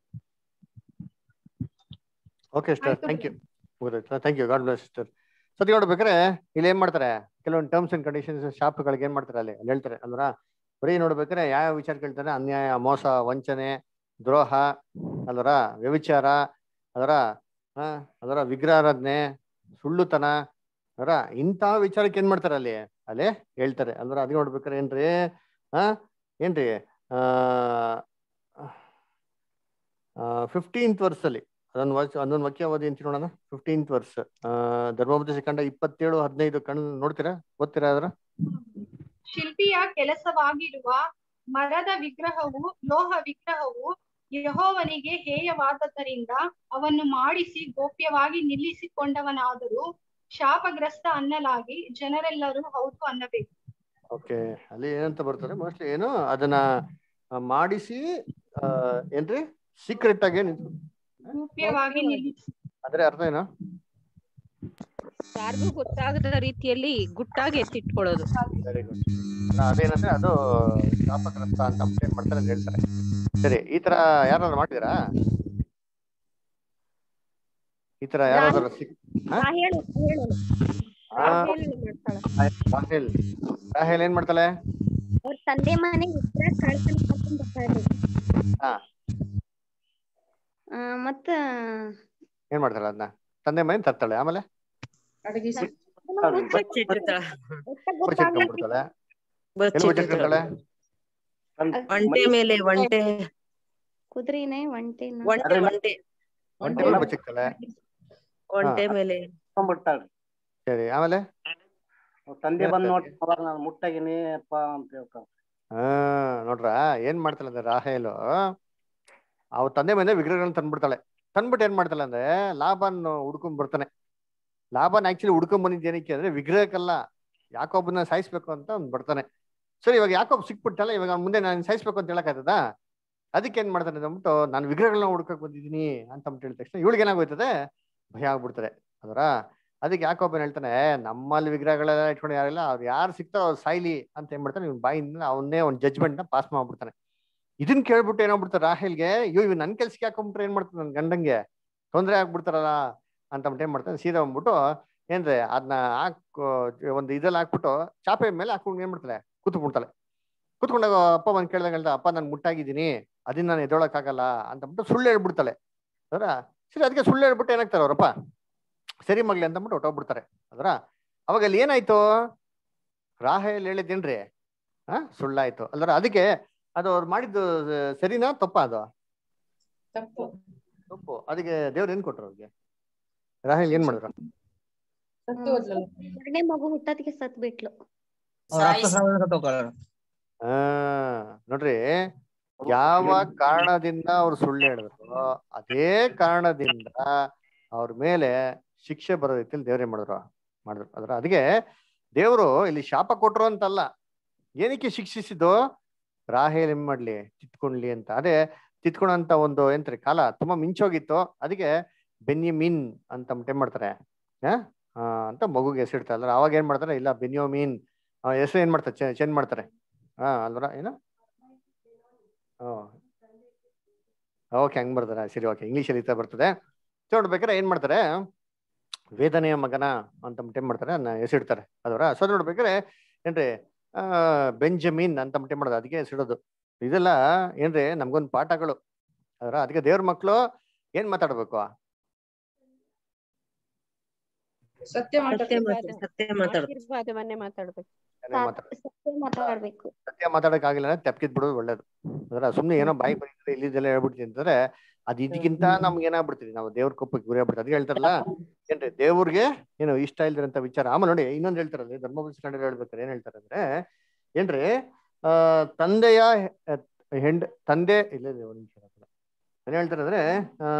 ಓಕೆ ಸಿಸ್ಟರ್ ಆಯ್ತು ಥ್ಯಾಂಕ್ ಯು ಮುಗಿದೈತೆ thank you God bless sister Sati ನೋಡ್ಬೇಕಾದ್ರೆ ಇಲ್ಲಿ ಏನ್ ಮಾಡ್ತಾರೆ ಕೆಲವೊಂದು ಟರ್ಮ್ಸ್ ಅಂಡ್ ಕಂಡೀಷನ್ಸ್ ಶಾಪ್ಗಳಿಗೆ ಏನ್ ಮಾಡ್ತಾರೆ ಅಲ್ಲಿ ಅಲ್ಲಿ ಹೇಳ್ತಾರೆ ಅಲ್ವರ ಬರೀ ನೋಡ್ಬೇಕಾದ್ರೆ ಯಾವ ವಿಚಾರ ಕೇಳ್ತಾರೆ ಅನ್ಯಾಯ ಮೋಸ ವಂಚನೆ ದ್ರೋಹ ಅಲ್ವರ ವ್ಯವಿಚಾರ ಅದರ ಅದರ ವಿಗ್ರಹಾರಾಧನೆ ಸುಳ್ಳುತನ ಅದರ ಇಂಥ ವಿಚಾರಕ್ಕೆ ಏನ್ ಮಾಡ್ತಾರೆ ಅಲ್ಲಿ ಅಲ್ಲಿ ಹೇಳ್ತಾರೆ ಅಲ್ವರ ಅದ್ ನೋಡ್ಬೇಕಾರೆ ಏನ್ರಿ ಆ ಏನ್ರಿ ಆ ಫಿಫ್ಟೀನ್ತ್ ವರ್ಸಲ್ಲಿ ಅದೊಂದು ವರ್ಷ ಅದೊಂದು ವಾಕ್ಯ ಓದಿ ಅಂತ ನೋಡೋಣ ಫಿಫ್ಟೀನ್ತ್ ವರ್ಷ ಧರ್ಮೋಪದೇಶ ಕಂಡ ಇಪ್ಪತ್ತೇಳು ಹದಿನೈದು ಕಣ್ಣು ನೋಡ್ತೀರಾ ಓದ್ತೀರಾ ಅದರ ಶಿಲ್ಪಿಯ ಕೆಲಸವಾಗಿರುವ ಮರದ ವಿಗ್ರಹವು ಲೋಹ ವಿಗ್ರಹವು ಯಹೋವನಿಗೆ ಹೇಯವಾದದ್ದರಿಂದ ಅವನ್ನು ಮಾಡಿಸಿ ಗೋಪ್ಯವಾಗಿ ನಿಲ್ಲಿಸಿಕೊಂಡವನಾದರೂ ಶಾಪಗ್ರಸ್ತ ಅನ್ನಲಾಗಿ ಜನರೆಲ್ಲರೂ ಹೌದು ಅನ್ನಬೇಕು ಓಕೆ ಅಲ್ಲಿ ಏನಂತ ಬರ್ತಾರೆ ಮೋಸ್ಟ್ಲಿ ಏನು ಅದನ್ನ ಆ, ಮಾಡಿಸಿ ಆ, ಏನ್ರಿ ಸೀಕ್ರೆಟ್ ಆಗಿ ನಿಂತು ಗೋಪ್ಯವಾಗಿ ನಿಲ್ಲಿಸಿ ಅಂದ್ರೆ ಅರ್ಥ ಏನು ಯಾರಿಗೂ ಗೊತ್ತಾಗದ ರೀತಿಯಲ್ಲಿ ಗುಟ್ಟಾಗಿ ಎತ್ತಿಟ್ಕೊಳ್ಳೋದು ವೆರಿ ಗುಡ್ ಅದೇನಂದ್ರೆ ಅದು ಶಾಪಗ್ರಸ್ತ ಅಂತ ಅಪ್ಡೇಟ್ ಮಾಡ್ತಾರೆ ಅಂತ ಹೇಳ್ತಾರೆ ಸರಿ ಈ ತರ ಯಾರು ಮಾಡಿದಿರಾ ಈ ತರ ಯಾರಾದ್ರೂ ಸಿಕ್ ಹಾ? ರಾಹೇಲ್ ಹೇಳು ಆ, ರಾಹೇಲ್ ಮಾಡ್ತಾಳೆ ರಾಹೇಲ್ ರಾಹೇಲ್ ಏನ್ ಮಾಡ್ತಾಳೆ ಅವ್ರ ತಂದೆ ಮನೆ ವಿಗ್ರಹ ಕಳ್ತನ ಮಾಡ್ಕೊಂಡ್ ಬರ್ತಾಳ್ರಿ ಹಾ. ಆ, ಮತ್ತ ಏನ್ ಮಾಡ್ತಾಳೆ ಅದನ್ನ ತಂದೆ ಮನೆ ತರ್ತಾಳೆ ಆಮೇಲೆ ಅಡಗಿಸಿ ಬಚ್ಚಿಟ್ಟಿರ್ತಾಳ ಬಚ್ಚಿಟ್ಕೊಂಡ್ಬಿಡ್ತಾಳೆ ಎಲ್ಲಿ ಬಚ್ಚಿಟ್ಟಿರ್ತಾಳ ಬಚ್ಚಿಟ್ಕೊಂತಾಳೆ ಒಂಟೆ ಮೇಲೆ ಒಂಟೆ ಕುದುರೆನೆ ಒಂಟೆನ ಒಂಟೆ ಒಂಟೆ ಒಂಟೆ ಮೇಲೆ ಬಚ್ಚಿಕ್ತಾಳೆ ಒಂಟೆ ಮೇಲೆ ಬಿಡ್ತಾಳ್ರಿ ಸರಿ ಆಮೇಲೆ ತಂದೆ ಬಂದ್ ನೋಡಿ ಅವಾಗ ನಾನು ಮುಟ್ಟಾಗಿನಿ ಅಪ್ಪ ಅಂತ ಹೇಳ್ತಾಳ ಹಾ ನೋಡ್ರ ಏನ್ ಮಾಡ್ತಾಳೆ ಅಂದ್ರೆ ರಾಹೇಲು ಅವ್ ತಂದೆ ಮನೆ ವಿಗ್ರಹಗಳನ್ನ ತಂದ್ಬಿಡ್ತಾಳೆ ತಂದ್ಬಿಟ್ಟು ಏನ್ ಮಾಡ್ತಾಳೆ ಅಂದ್ರೆ ಲಾಭನ್ ಹುಡ್ಕೊಂಡ್ ಬರ್ತಾನೆ ಲಾಭನ್ ಆಕ್ಚುಲಿ ಹುಡ್ಕೊಂಡ್ ಬಂದಿದ್ ಏನಕ್ಕೆ ಅಂದ್ರೆ ವಿಗ್ರಹಕ್ಕಲ್ಲ ಯಾಕೊಬ್ಬನ ಸಾಯಿಸ್ಬೇಕು ಅಂತ ಅವ್ನ್ ಬರ್ತಾನೆ ಸರಿ ಇವಾಗ ಯಾಕೊಬ್ಬ ಸಿಕ್ಬಿಟ್ಟಲ್ಲ ಇವಾಗ ಅವ್ನ್ ಮುಂದೆ ನಾನು ಸಾಯಿಸ್ಬೇಕು ಅಂತ ಹೇಳಕ್ಕಾಗ್ತದ ಅದಕ್ಕೆ ಏನ್ ಮಾಡ್ತಾನೆ ಅಂದ್ಬಿಟ್ಟು ನಾನು ವಿಗ್ರಹಗಳನ್ನ ಹುಡ್ಕಕ್ ಬಂದಿದ್ದೀನಿ ಅಂತ ಅಂದ್ಬಿಟ್ಟು ಹೇಳಿದ ತಕ್ಷಣ ಇವಳಿಗೆ ಏನಾಗೋಯ್ತದೆ ಭಯ ಆಗ್ಬಿಡ್ತಾರೆ ಅದರ ಅದಕ್ಕೆ ಯಾಕೊಬ್ಬನ್ ಹೇಳ್ತಾನೆ ನಮ್ಮಲ್ಲಿ ವಿಗ್ರಹಗಳೆಲ್ಲ ಇಟ್ಕೊಂಡು ಯಾರಿಲ್ಲ ಅವ್ರು ಯಾರು ಸಿಗ್ತಾರೋ ಅವ್ರು ಸಾಯ್ಲಿ ಅಂತ ಏನ್ ಮಾಡ್ತಾನೆ ಇವ್ನ ಬಾಯಿಂದ ಅವನ್ನೇ ಒಂದು ಜಜ್ಮೆಂಟ್ ನ ಪಾಸ್ ಮಾಡ್ಬಿಡ್ತಾನೆ ಇದನ್ ಕೇಳ್ಬಿಟ್ಟು ಏನಾಗ್ಬಿಡ್ತಾರೆ ರಾಹೇಲ್ಗೆ ಅಯ್ಯೋ ಇವ್ ನನ್ ಕೆಲ್ಸಕ್ಕೆ ಹಾಕೊಂಡ್ಬಿಟ್ರೆ ಏನ್ ಮಾಡ್ತಾನೆ ನನ್ ಗಂಡಂಗೆ ತೊಂದ್ರೆ ಆಗ್ಬಿಡ್ತಾರಲ್ಲ ಅಂತ ಅಂದ್ಬಿಟ್ಟು ಏನ್ ಮಾಡ್ತಾನೆ ಸೀದಾ ಬಂದ್ಬಿಟ್ಟು ಏನ್ರೆ ಅದನ್ನ ಹಾಕ್ ಒಂದು ಇದ್ರಲ್ಲಿ ಹಾಕ್ಬಿಟ್ಟು ಚಾಪೆ ಮೇಲೆ ಹಾಕೊಂಡು ಏನ್ ಮಾಡ್ತಾಳೆ ಕೂತ್ಬಿಡ್ತಾಳೆ ಕೂತ್ಕೊಂಡಾಗ ಅಪ್ಪ ಬಂದ್ ಕೇಳ್ದಾಗ ಹೇಳ್ದ ಅಪ್ಪ ನಾನು ಮುಟ್ಟಾಗಿದ್ದೀನಿ ಅದನ್ನ ನಾನು ಎದೊಳಕ್ಕಾಗಲ್ಲ ಅಂತ ಅಂದ್ಬಿಟ್ಟು ಸುಳ್ಳು ಹೇಳ್ಬಿಡ್ತಾಳೆ ಅದರ ಸರಿ ಅದಕ್ಕೆ ಸುಳ್ಳು ಹೇಳ್ಬಿಟ್ಟು ಏನಾಗ್ತಾರೆ ಅವರಪ್ಪ ಸರಿ ಮಗ್ಲಿ ಅಂತ ಅಂದ್ಬಿಟ್ಟು ಹೊಟ್ಟೋಗ್ಬಿಡ್ತಾರೆ ಅದರ ಅವಾಗ ಅಲ್ಲಿ ಏನಾಯ್ತು ರಾಹೇಲ್ ಹೇಳಿದ್ದೇನ್ರಿ ಹಾ ಸುಳ್ಳಾಯ್ತು ಅಲ್ದ್ರ ಅದಕ್ಕೆ ಅದು ಅವ್ರು ಮಾಡಿದ್ದು ಆ, ಸರಿನಾ ತಪ್ಪಾ ಅದು ತಪ್ಪು ತಪ್ಪು ಅದಕ್ಕೆ ದೇವ್ರು ಏನ್ ಕೊಟ್ರು ಅವ್ರಿಗೆ ರಾಹೇಲ್ ಏನ್ ಮಾಡಿದ್ರು ಸತ್ತು ಹೋದ್ಲಲ್ಲ ಎರಡನೇ ಮಗು ಹುಟ್ಟೋದಕ್ಕೆ ಸತ್ ಬಿಟ್ಲು ಹಾ ನೋಡ್ರಿ ಯಾವ ಕಾರಣದಿಂದ ಅವ್ರು ಸುಳ್ಳು ಹೇಳಿದ್ರು ಅದೇ ಕಾರಣದಿಂದ ಅವ್ರ ಮೇಲೆ ಶಿಕ್ಷೆ ಬರೋ ರೀತಿಯಲ್ಲಿ ದೇವ್ರೇ ಮಾಡಿದ್ರು ಮಾಡಿದ್ರು ಅದ್ರ ಅದಕ್ಕೆ ದೇವರು ಇಲ್ಲಿ ಶಾಪ ಕೊಟ್ರು ಅಂತಲ್ಲ ಏನಕ್ಕೆ ಶಿಕ್ಷಿಸಿದ್ದು ರಾಹೇಲ್ ಏನ್ ಮಾಡ್ಲಿ ತಿತ್ಕೊಂಡ್ಲಿ ಅಂತ ಅದೇ ತಿತ್ಕೊಳಂತ ಒಂದು ಎಂತ್ರಿ ಕಾಲ ತುಂಬಾ ಮಿಂಚೋಗಿತ್ತು ಅದಕ್ಕೆ ಬೆನ್ಯಮೀನ್ ಅಂತ ಏನ್ ಮಾಡ್ತಾರೆ ಆ ಆ, ಅಂತ ಮಗುಗೆ ಹೆಸರಿಡ್ತಾರೆ ಅಲ್ಲ ಅವಾಗ ಏನ್ ಮಾಡ್ತಾರೆ ಇಲ್ಲ ಬೆನ್ಯೋಮೀನ್ ಹೆಸರು ಏನ್ ಮಾಡ್ತಾರೆ ಚೇಂಜ್ ಮಾಡ್ತಾರೆ ಹಾ ಅಲ್ವರ ಏನು ಓಕೆ ಹಂಗ್ ಬರ್ತಾರೆ ಸರಿ ಓಕೆ ಇಂಗ್ಲೀಷಲ್ಲಿ ಈ ತರ ಬರ್ತದೆ ಸೊ ನೋಡ್ಬೇಕಾದ್ರೆ ಏನ್ ಮಾಡ್ತಾರೆ ವೇದನೆಯ ಮಗನ ಅಂತ ಏನ್ ಮಾಡ್ತಾರೆ ಅದನ್ನ ಹೆಸರಿಡ್ತಾರೆ ಅದರ ಸೊ ನೋಡ್ಬೇಕಾದ್ರೆ ಏನ್ರಿ ಆ ಬೆಂಜಮೀನ್ ಅಂತ ಏನ್ ಮಾಡೋದು ಅದಕ್ಕೆ ಹೆಸರಿಡೋದು ಇದೆಲ್ಲ ಏನ್ರಿ ನಮ್ಗೊಂದು ಪಾಠಗಳು ಅದರ ಅದಕ್ಕೆ ದೇವ್ರ ಮಕ್ಕಳು ಏನ್ ಮಾತಾಡ್ಬೇಕು ಸತ್ಯ ಸತ್ಯ ಮಾತಾಡ್ಬೇಕು ಮಾತು ಸತ್ಯ ಮಾತಾಡು ಆಶೀರ್ವಾದವನ್ನೇ ಮಾತಾಡ್ಬೇಕು ಏನೇ ಮಾತಾಡ್ ಸತ್ಯ ಮಾತಾಡ್ಬೇಕು ಸತ್ಯ ಮಾತಾಡಕ್ ಆಗಿಲ್ಲ ಅಂದ್ರೆ ತೆಪ್ಕಿದ್ ಬಿಡೋದು ಒಳ್ಳೇದು ಅದರ ಸುಮ್ನೆ ಏನೋ ಬಾಯಿ ಬಂದಿದ್ರೆ ಇಲ್ಲಿದ್ದೆಲ್ಲ ಹೇಳ್ಬಿಡ್ತೀನಿ ಅಂತಂದ್ರೆ ಅದ್ ಇದಕ್ಕಿಂತ ನಮ್ಗೆ ಏನಾಗ್ಬಿಡ್ತೀವಿ ನಾವು ದೇವ್ರ ಕೊಪ್ಪಕ್ಕೆ ಗುರಿ ಆಗ್ಬಿಡ್ತೀವಿ ಅದಕ್ಕೆ ಹೇಳ್ತಾರಲ್ಲ ಏನ್ರಿ ದೇವ್ರಿಗೆ ಏನು ಇಷ್ಟ ಇಲ್ದಿರಂತ ವಿಚಾರ ಆಮೇಲೆ ನೋಡಿ ಇನ್ನೊಂದ್ ಹೇಳ್ತಾರಲ್ಲ ಧರ್ಮಪುರ ಕಂಡ್ರೆ ಹೇಳ್ಬೇಕಾರೆ ಏನ್ ಹೇಳ್ತಾರೆ ಅಂದ್ರೆ ಏನ್ರಿ ಆ ತಂದೆಯ ಹೆ- ಹೆಂಡ್ ತಂದೆ ಇಲ್ಲ ಇಲ್ಲ, ಒಂದ್ ನಿಮಿಷ ಇರಲ್ಲ. ಏನ್ ಹೇಳ್ತಾರೆ ಅಂದ್ರೆ ಆ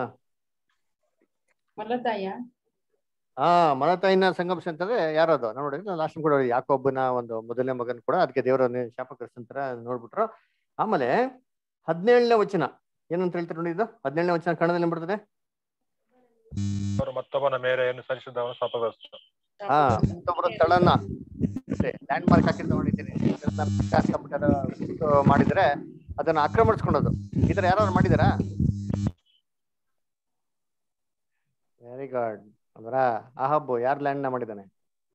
ಮಲತಾಯ ಆ ಮಲತಾಯಿನ ಸಂಗಮಿಸಿ ಅಂತಂದ್ರೆ ಯಾರದು ನಾವು ನೋಡಿದ್ರೆ ಲಾಸ್ಟ್ ಕೂಡ ಯಾಕೊಬ್ಬನ ಒಂದು ಮೊದಲನೇ ಮಗನ್ ಕೂಡ ಅದಕ್ಕೆ ದೇವರ ಶಾಪಗ್ರಸ್ತಂತರ ನೋಡ್ಬಿಟ್ರು ಆಮೇಲೆ ಹದಿನೇಳನೇ ವಚನ ಏನಂತ ಹೇಳ್ತಾರೆ ನೋಡಿ ಇದು ಹದಿನೇಳನೇ ವಚನ ಕನ್ನಡದಲ್ಲಿ ಏನ್ ಬರ್ತದೆ ಅವರು ಮತ್ತೊಬ್ಬನ ಮೇರೆಯನ್ನು ಸರಿಸಿದವನು ಶಾಪಗ್ರಸ್ತ ಹಾ ಮತ್ತೊಬ್ಬರ ಸ್ಥಳನ ಲ್ಯಾಂಡ್ ಮಾರ್ಕ್ ಹಾಕಿರ್ತ ನೋಡಿದ್ದೀನಿ ಮಾಡಿದ್ರೆ ಅದನ್ನ ಆಕ್ರಮಿಸ್ಕೊಂಡದು ಈ ತರ ಯಾರು ಮಾಡಿದಾರಾ ವೆರಿ ಗುಡ್ ಅಂದ್ರ ಆಹಬ್ಬು ಯಾರ್ ಲ್ಯಾಂಡ್ ನ ಮಾಡಿದಾನೆ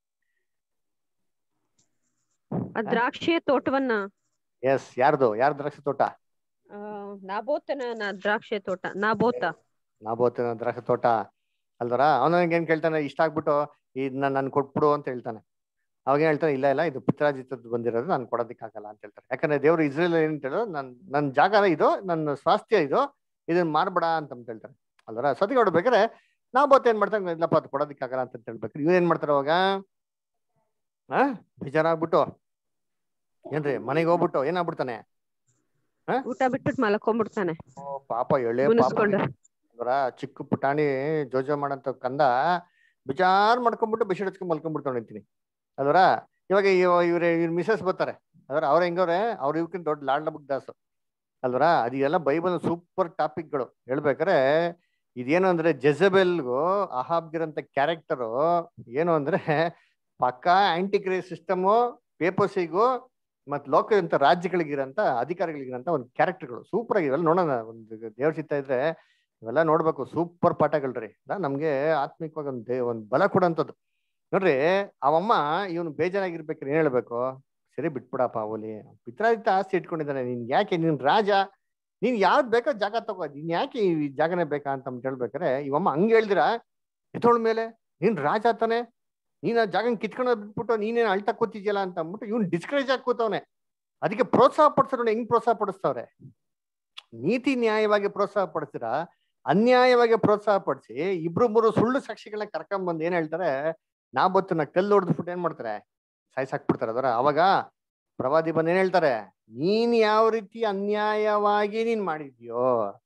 ಆ ದ್ರಾಕ್ಷಿಯ ತೋಟವನ್ನ ಎಸ್ ಯಾರ್ದು ಯಾರ್ ದ್ರಾಕ್ಷಿ ತೋಟ ಆ, ನಾಬೋತನ ನ- ದ್ರಾಕ್ಷಿಯ ತೋಟ ನಾಬೋತ ನಾಬೋತಿನ ದ್ರಾಕ್ಷಿ ತೋಟ ಅಲ್ದರ ಅವನಿಗೆ ಏನ್ ಕೇಳ್ತಾನೆ ಇಷ್ಟ ಆಗ್ಬಿಟ್ಟು ಇದನ್ನ ನನ್ ಕೊಟ್ಬಿಡು ಅಂತ ಹೇಳ್ತಾನೆ ಅವಾಗ ಏನ್ ಹೇಳ್ತಾನೆ ಇಲ್ಲ ಇಲ್ಲ ಇದು ಪಿತ್ರಾಜಿತದ್ ಬಂದಿರೋದು ನಾನು ಕೊಡೋದಕ್ಕೆ ಆಗಲ್ಲ ಅಂತ ಹೇಳ್ತಾರೆ ಯಾಕಂದ್ರೆ ದೇವ್ರು ಇಸ್ರೇಲ್ ಏನ್ ಹೇಳೋ ನನ್ ನನ್ ಜಾಗ ಇದು ನನ್ನ ಸ್ವಾಸ್ಥ್ಯ ಇದು ಇದನ್ನ ಮಾರ್ಬೇಡ ಅಂತ ಅಂತ ಹೇಳ್ತಾರೆ ಅಲ್ದರ ಸತಿಗೆ ಹೊಡ್ಬೇಕಾದ್ರೆ ನಾಬೋತ್ ಏನ್ ಮಾಡ್ತಾನೆ ಇಲ್ಲಪ್ಪ ಅದು ಕೊಡೋದಕ್ಕೆ ಆಗಲ್ಲ ಅಂತ ಹೇಳ್ಬೇಕು ಇವ್ ಏನ್ ಮಾಡ್ತಾರೆ ಅವಾಗ ಹಾ ಬೇಜಾರಾಗ್ಬಿಟ್ಟು ಏನ್ರಿ ಮನೆಗೆ ಹೋಗ್ಬಿಟ್ಟು ಏನಾಗ್ಬಿಡ್ತಾನೆ ಊಟ ಬಿಟ್ಬಿಟ್ಟು ಮಲ್ಕೊಂಡ್ಬಿಡ್ತಾನೆ ಓ ಪಾಪ ಎಳೆ ಪಾಪ ಮುನಿಸ್ಕೊಂಡು ಅವರ ಚಿಕ್ಕ ಪುಟಾಣಿ ಜೋಜೋ ಮಾಡಂತ ಕಂದ ಬಿಚಾರ್ ಮಾಡ್ಕೊಂಡ್ಬಿಟ್ಟು ಬೆಡ್ ಹಚ್ಕೊಂಡ್ ಮಲ್ಕೊಂಡ್ಬಿಡ್ತಾವ್ ನಿಂತೀನಿ ಅದರ ಇವಾಗ ಇವ- ಇವ್ರ ಇವ್ರ ಮಿಸಸ್ ಬರ್ತಾರೆ ಅದರ ಅವ್ರ ಹೆಂಗವ್ರೆ ಅವ್ರ ಇವಕ್ಕಿಂತ ದೊಡ್ಡ ಲಾಡ್ಲ ಬುಕ್ ದಾಸು ಅಲ್ವರ ಅದೆಲ್ಲ ಬೈಬಲ್ ಸೂಪರ್ ಟಾಪಿಕ್ಗಳು ಹೇಳ್ಬೇಕಾರೆ ಇದೇನು ಅಂದ್ರೆ ಜೆಜಬೆಲ್ಗೂ ಅಹಾಬ್ಗಿರಂತ ಕ್ಯಾರೆಕ್ಟರು ಏನು ಅಂದ್ರೆ ಪಕ್ಕಾ ಆಂಟಿ ಕ್ರೇಸ್ ಸಿಸ್ಟಮು ಪೇಪರ್ಸಿಗೂ ಮತ್ ಲೋಕದಂತ ರಾಜ್ಯಗಳಿಗಿರಂತ ಅಧಿಕಾರಿಗಳಿಗಿರಂತ ಒಂದು ಕ್ಯಾರೆಕ್ಟರ್ಗಳು ಸೂಪರ್ ಆಗಿರಲ್ಲ ನೋಡೋಣ ಒಂದು ದೇವ್ರ ಚಿತ್ತ ಇದ್ರೆ ಇವೆಲ್ಲ ನೋಡ್ಬೇಕು ಸೂಪರ್ ಪಾಠಗಳ್ರಿ ಅಲ್ಲ ನಮ್ಗೆ ಆತ್ಮಿಕವಾಗಿ ಒಂದು ಒಂದು ಬಲ ಕೊಡೋಂಥದ್ದು ನೋಡ್ರಿ ಅವಮ್ಮ ಇವನು ಬೇಜಾರಾಗಿರ್ಬೇಕಾದ್ರೆ ಏನ್ ಹೇಳ್ಬೇಕು ಸರಿ ಬಿಟ್ಬಿಡಪ್ಪ ಅವಲಿ ಪಿತ್ರಾದಿತ್ತ ಆಸ್ತಿ ಇಟ್ಕೊಂಡಿದ್ದಾನೆ ನೀನ್ ಯಾಕೆ ನೀನ್ ರಾಜ ನೀನ್ ಯಾವ್ದು ಬೇಕೋ ಜಾಗ ತಗೋ ನೀನ್ ಯಾಕೆ ಈ ಜಾಗನೇ ಬೇಕಾ ಅಂತ ಅಂದ್ ಹೇಳ್ಬೇಕಾರೆ ಇವಮ್ಮ ಹಂಗ ಹೇಳ್ದಿರ ಎತ್ತೋಳ ಮೇಲೆ ನೀನ್ ರಾಜ ತಾನೆ ನೀನ್ ಆ ಜಾಗನ ಕಿತ್ಕೊಂಡು ಬಿಟ್ಬಿಟ್ಟು ನೀನೇನ್ ಅಳ್ತಾ ಕೂತಿದ್ಯಲ್ಲ ಅಂತ ಅಂದ್ಬಿಟ್ಟು ಇವ್ನು ಡಿಸ್ಕರೇಜ್ ಆಗಿ ಕೂತವ್ನೆ ಅದಕ್ಕೆ ಪ್ರೋತ್ಸಾಹ ಪಡಿಸೋಣ ಹೆಂಗ್ ಪ್ರೋತ್ಸಾಹ ಪಡಿಸ್ತವ್ರೆ ನೀತಿ ನ್ಯಾಯವಾಗಿ ಪ್ರೋತ್ಸಾಹ ಪಡಿಸಿರ ಅನ್ಯಾಯವಾಗಿ ಪ್ರೋತ್ಸಾಹ ಪಡಿಸಿ ಇಬ್ರು ಮೂರು ಸುಳ್ಳು ಸಾಕ್ಷಿಗಳನ್ನ ಕರ್ಕೊಂಡ್ ಬಂದು ಏನ್ ಹೇಳ್ತಾರೆ ನಾ ಬತ್ತು ನಾ ಕಲ್ಲು ಹೊಡೆದ್ಬಿಟ್ಟು ಏನ್ ಮಾಡ್ತಾರೆ ಸಾಯ್ಸಾಕ್ಬಿಡ್ತಾರೆ ಅದರ ಅವಾಗ ಪ್ರವಾದಿ ಬಂದು ಏನ್ ಹೇಳ್ತಾರೆ ನೀನ್ ಯಾವ ರೀತಿ ಅನ್ಯಾಯವಾಗಿ ನೀನ್ ಮಾಡಿದ್ಯೋ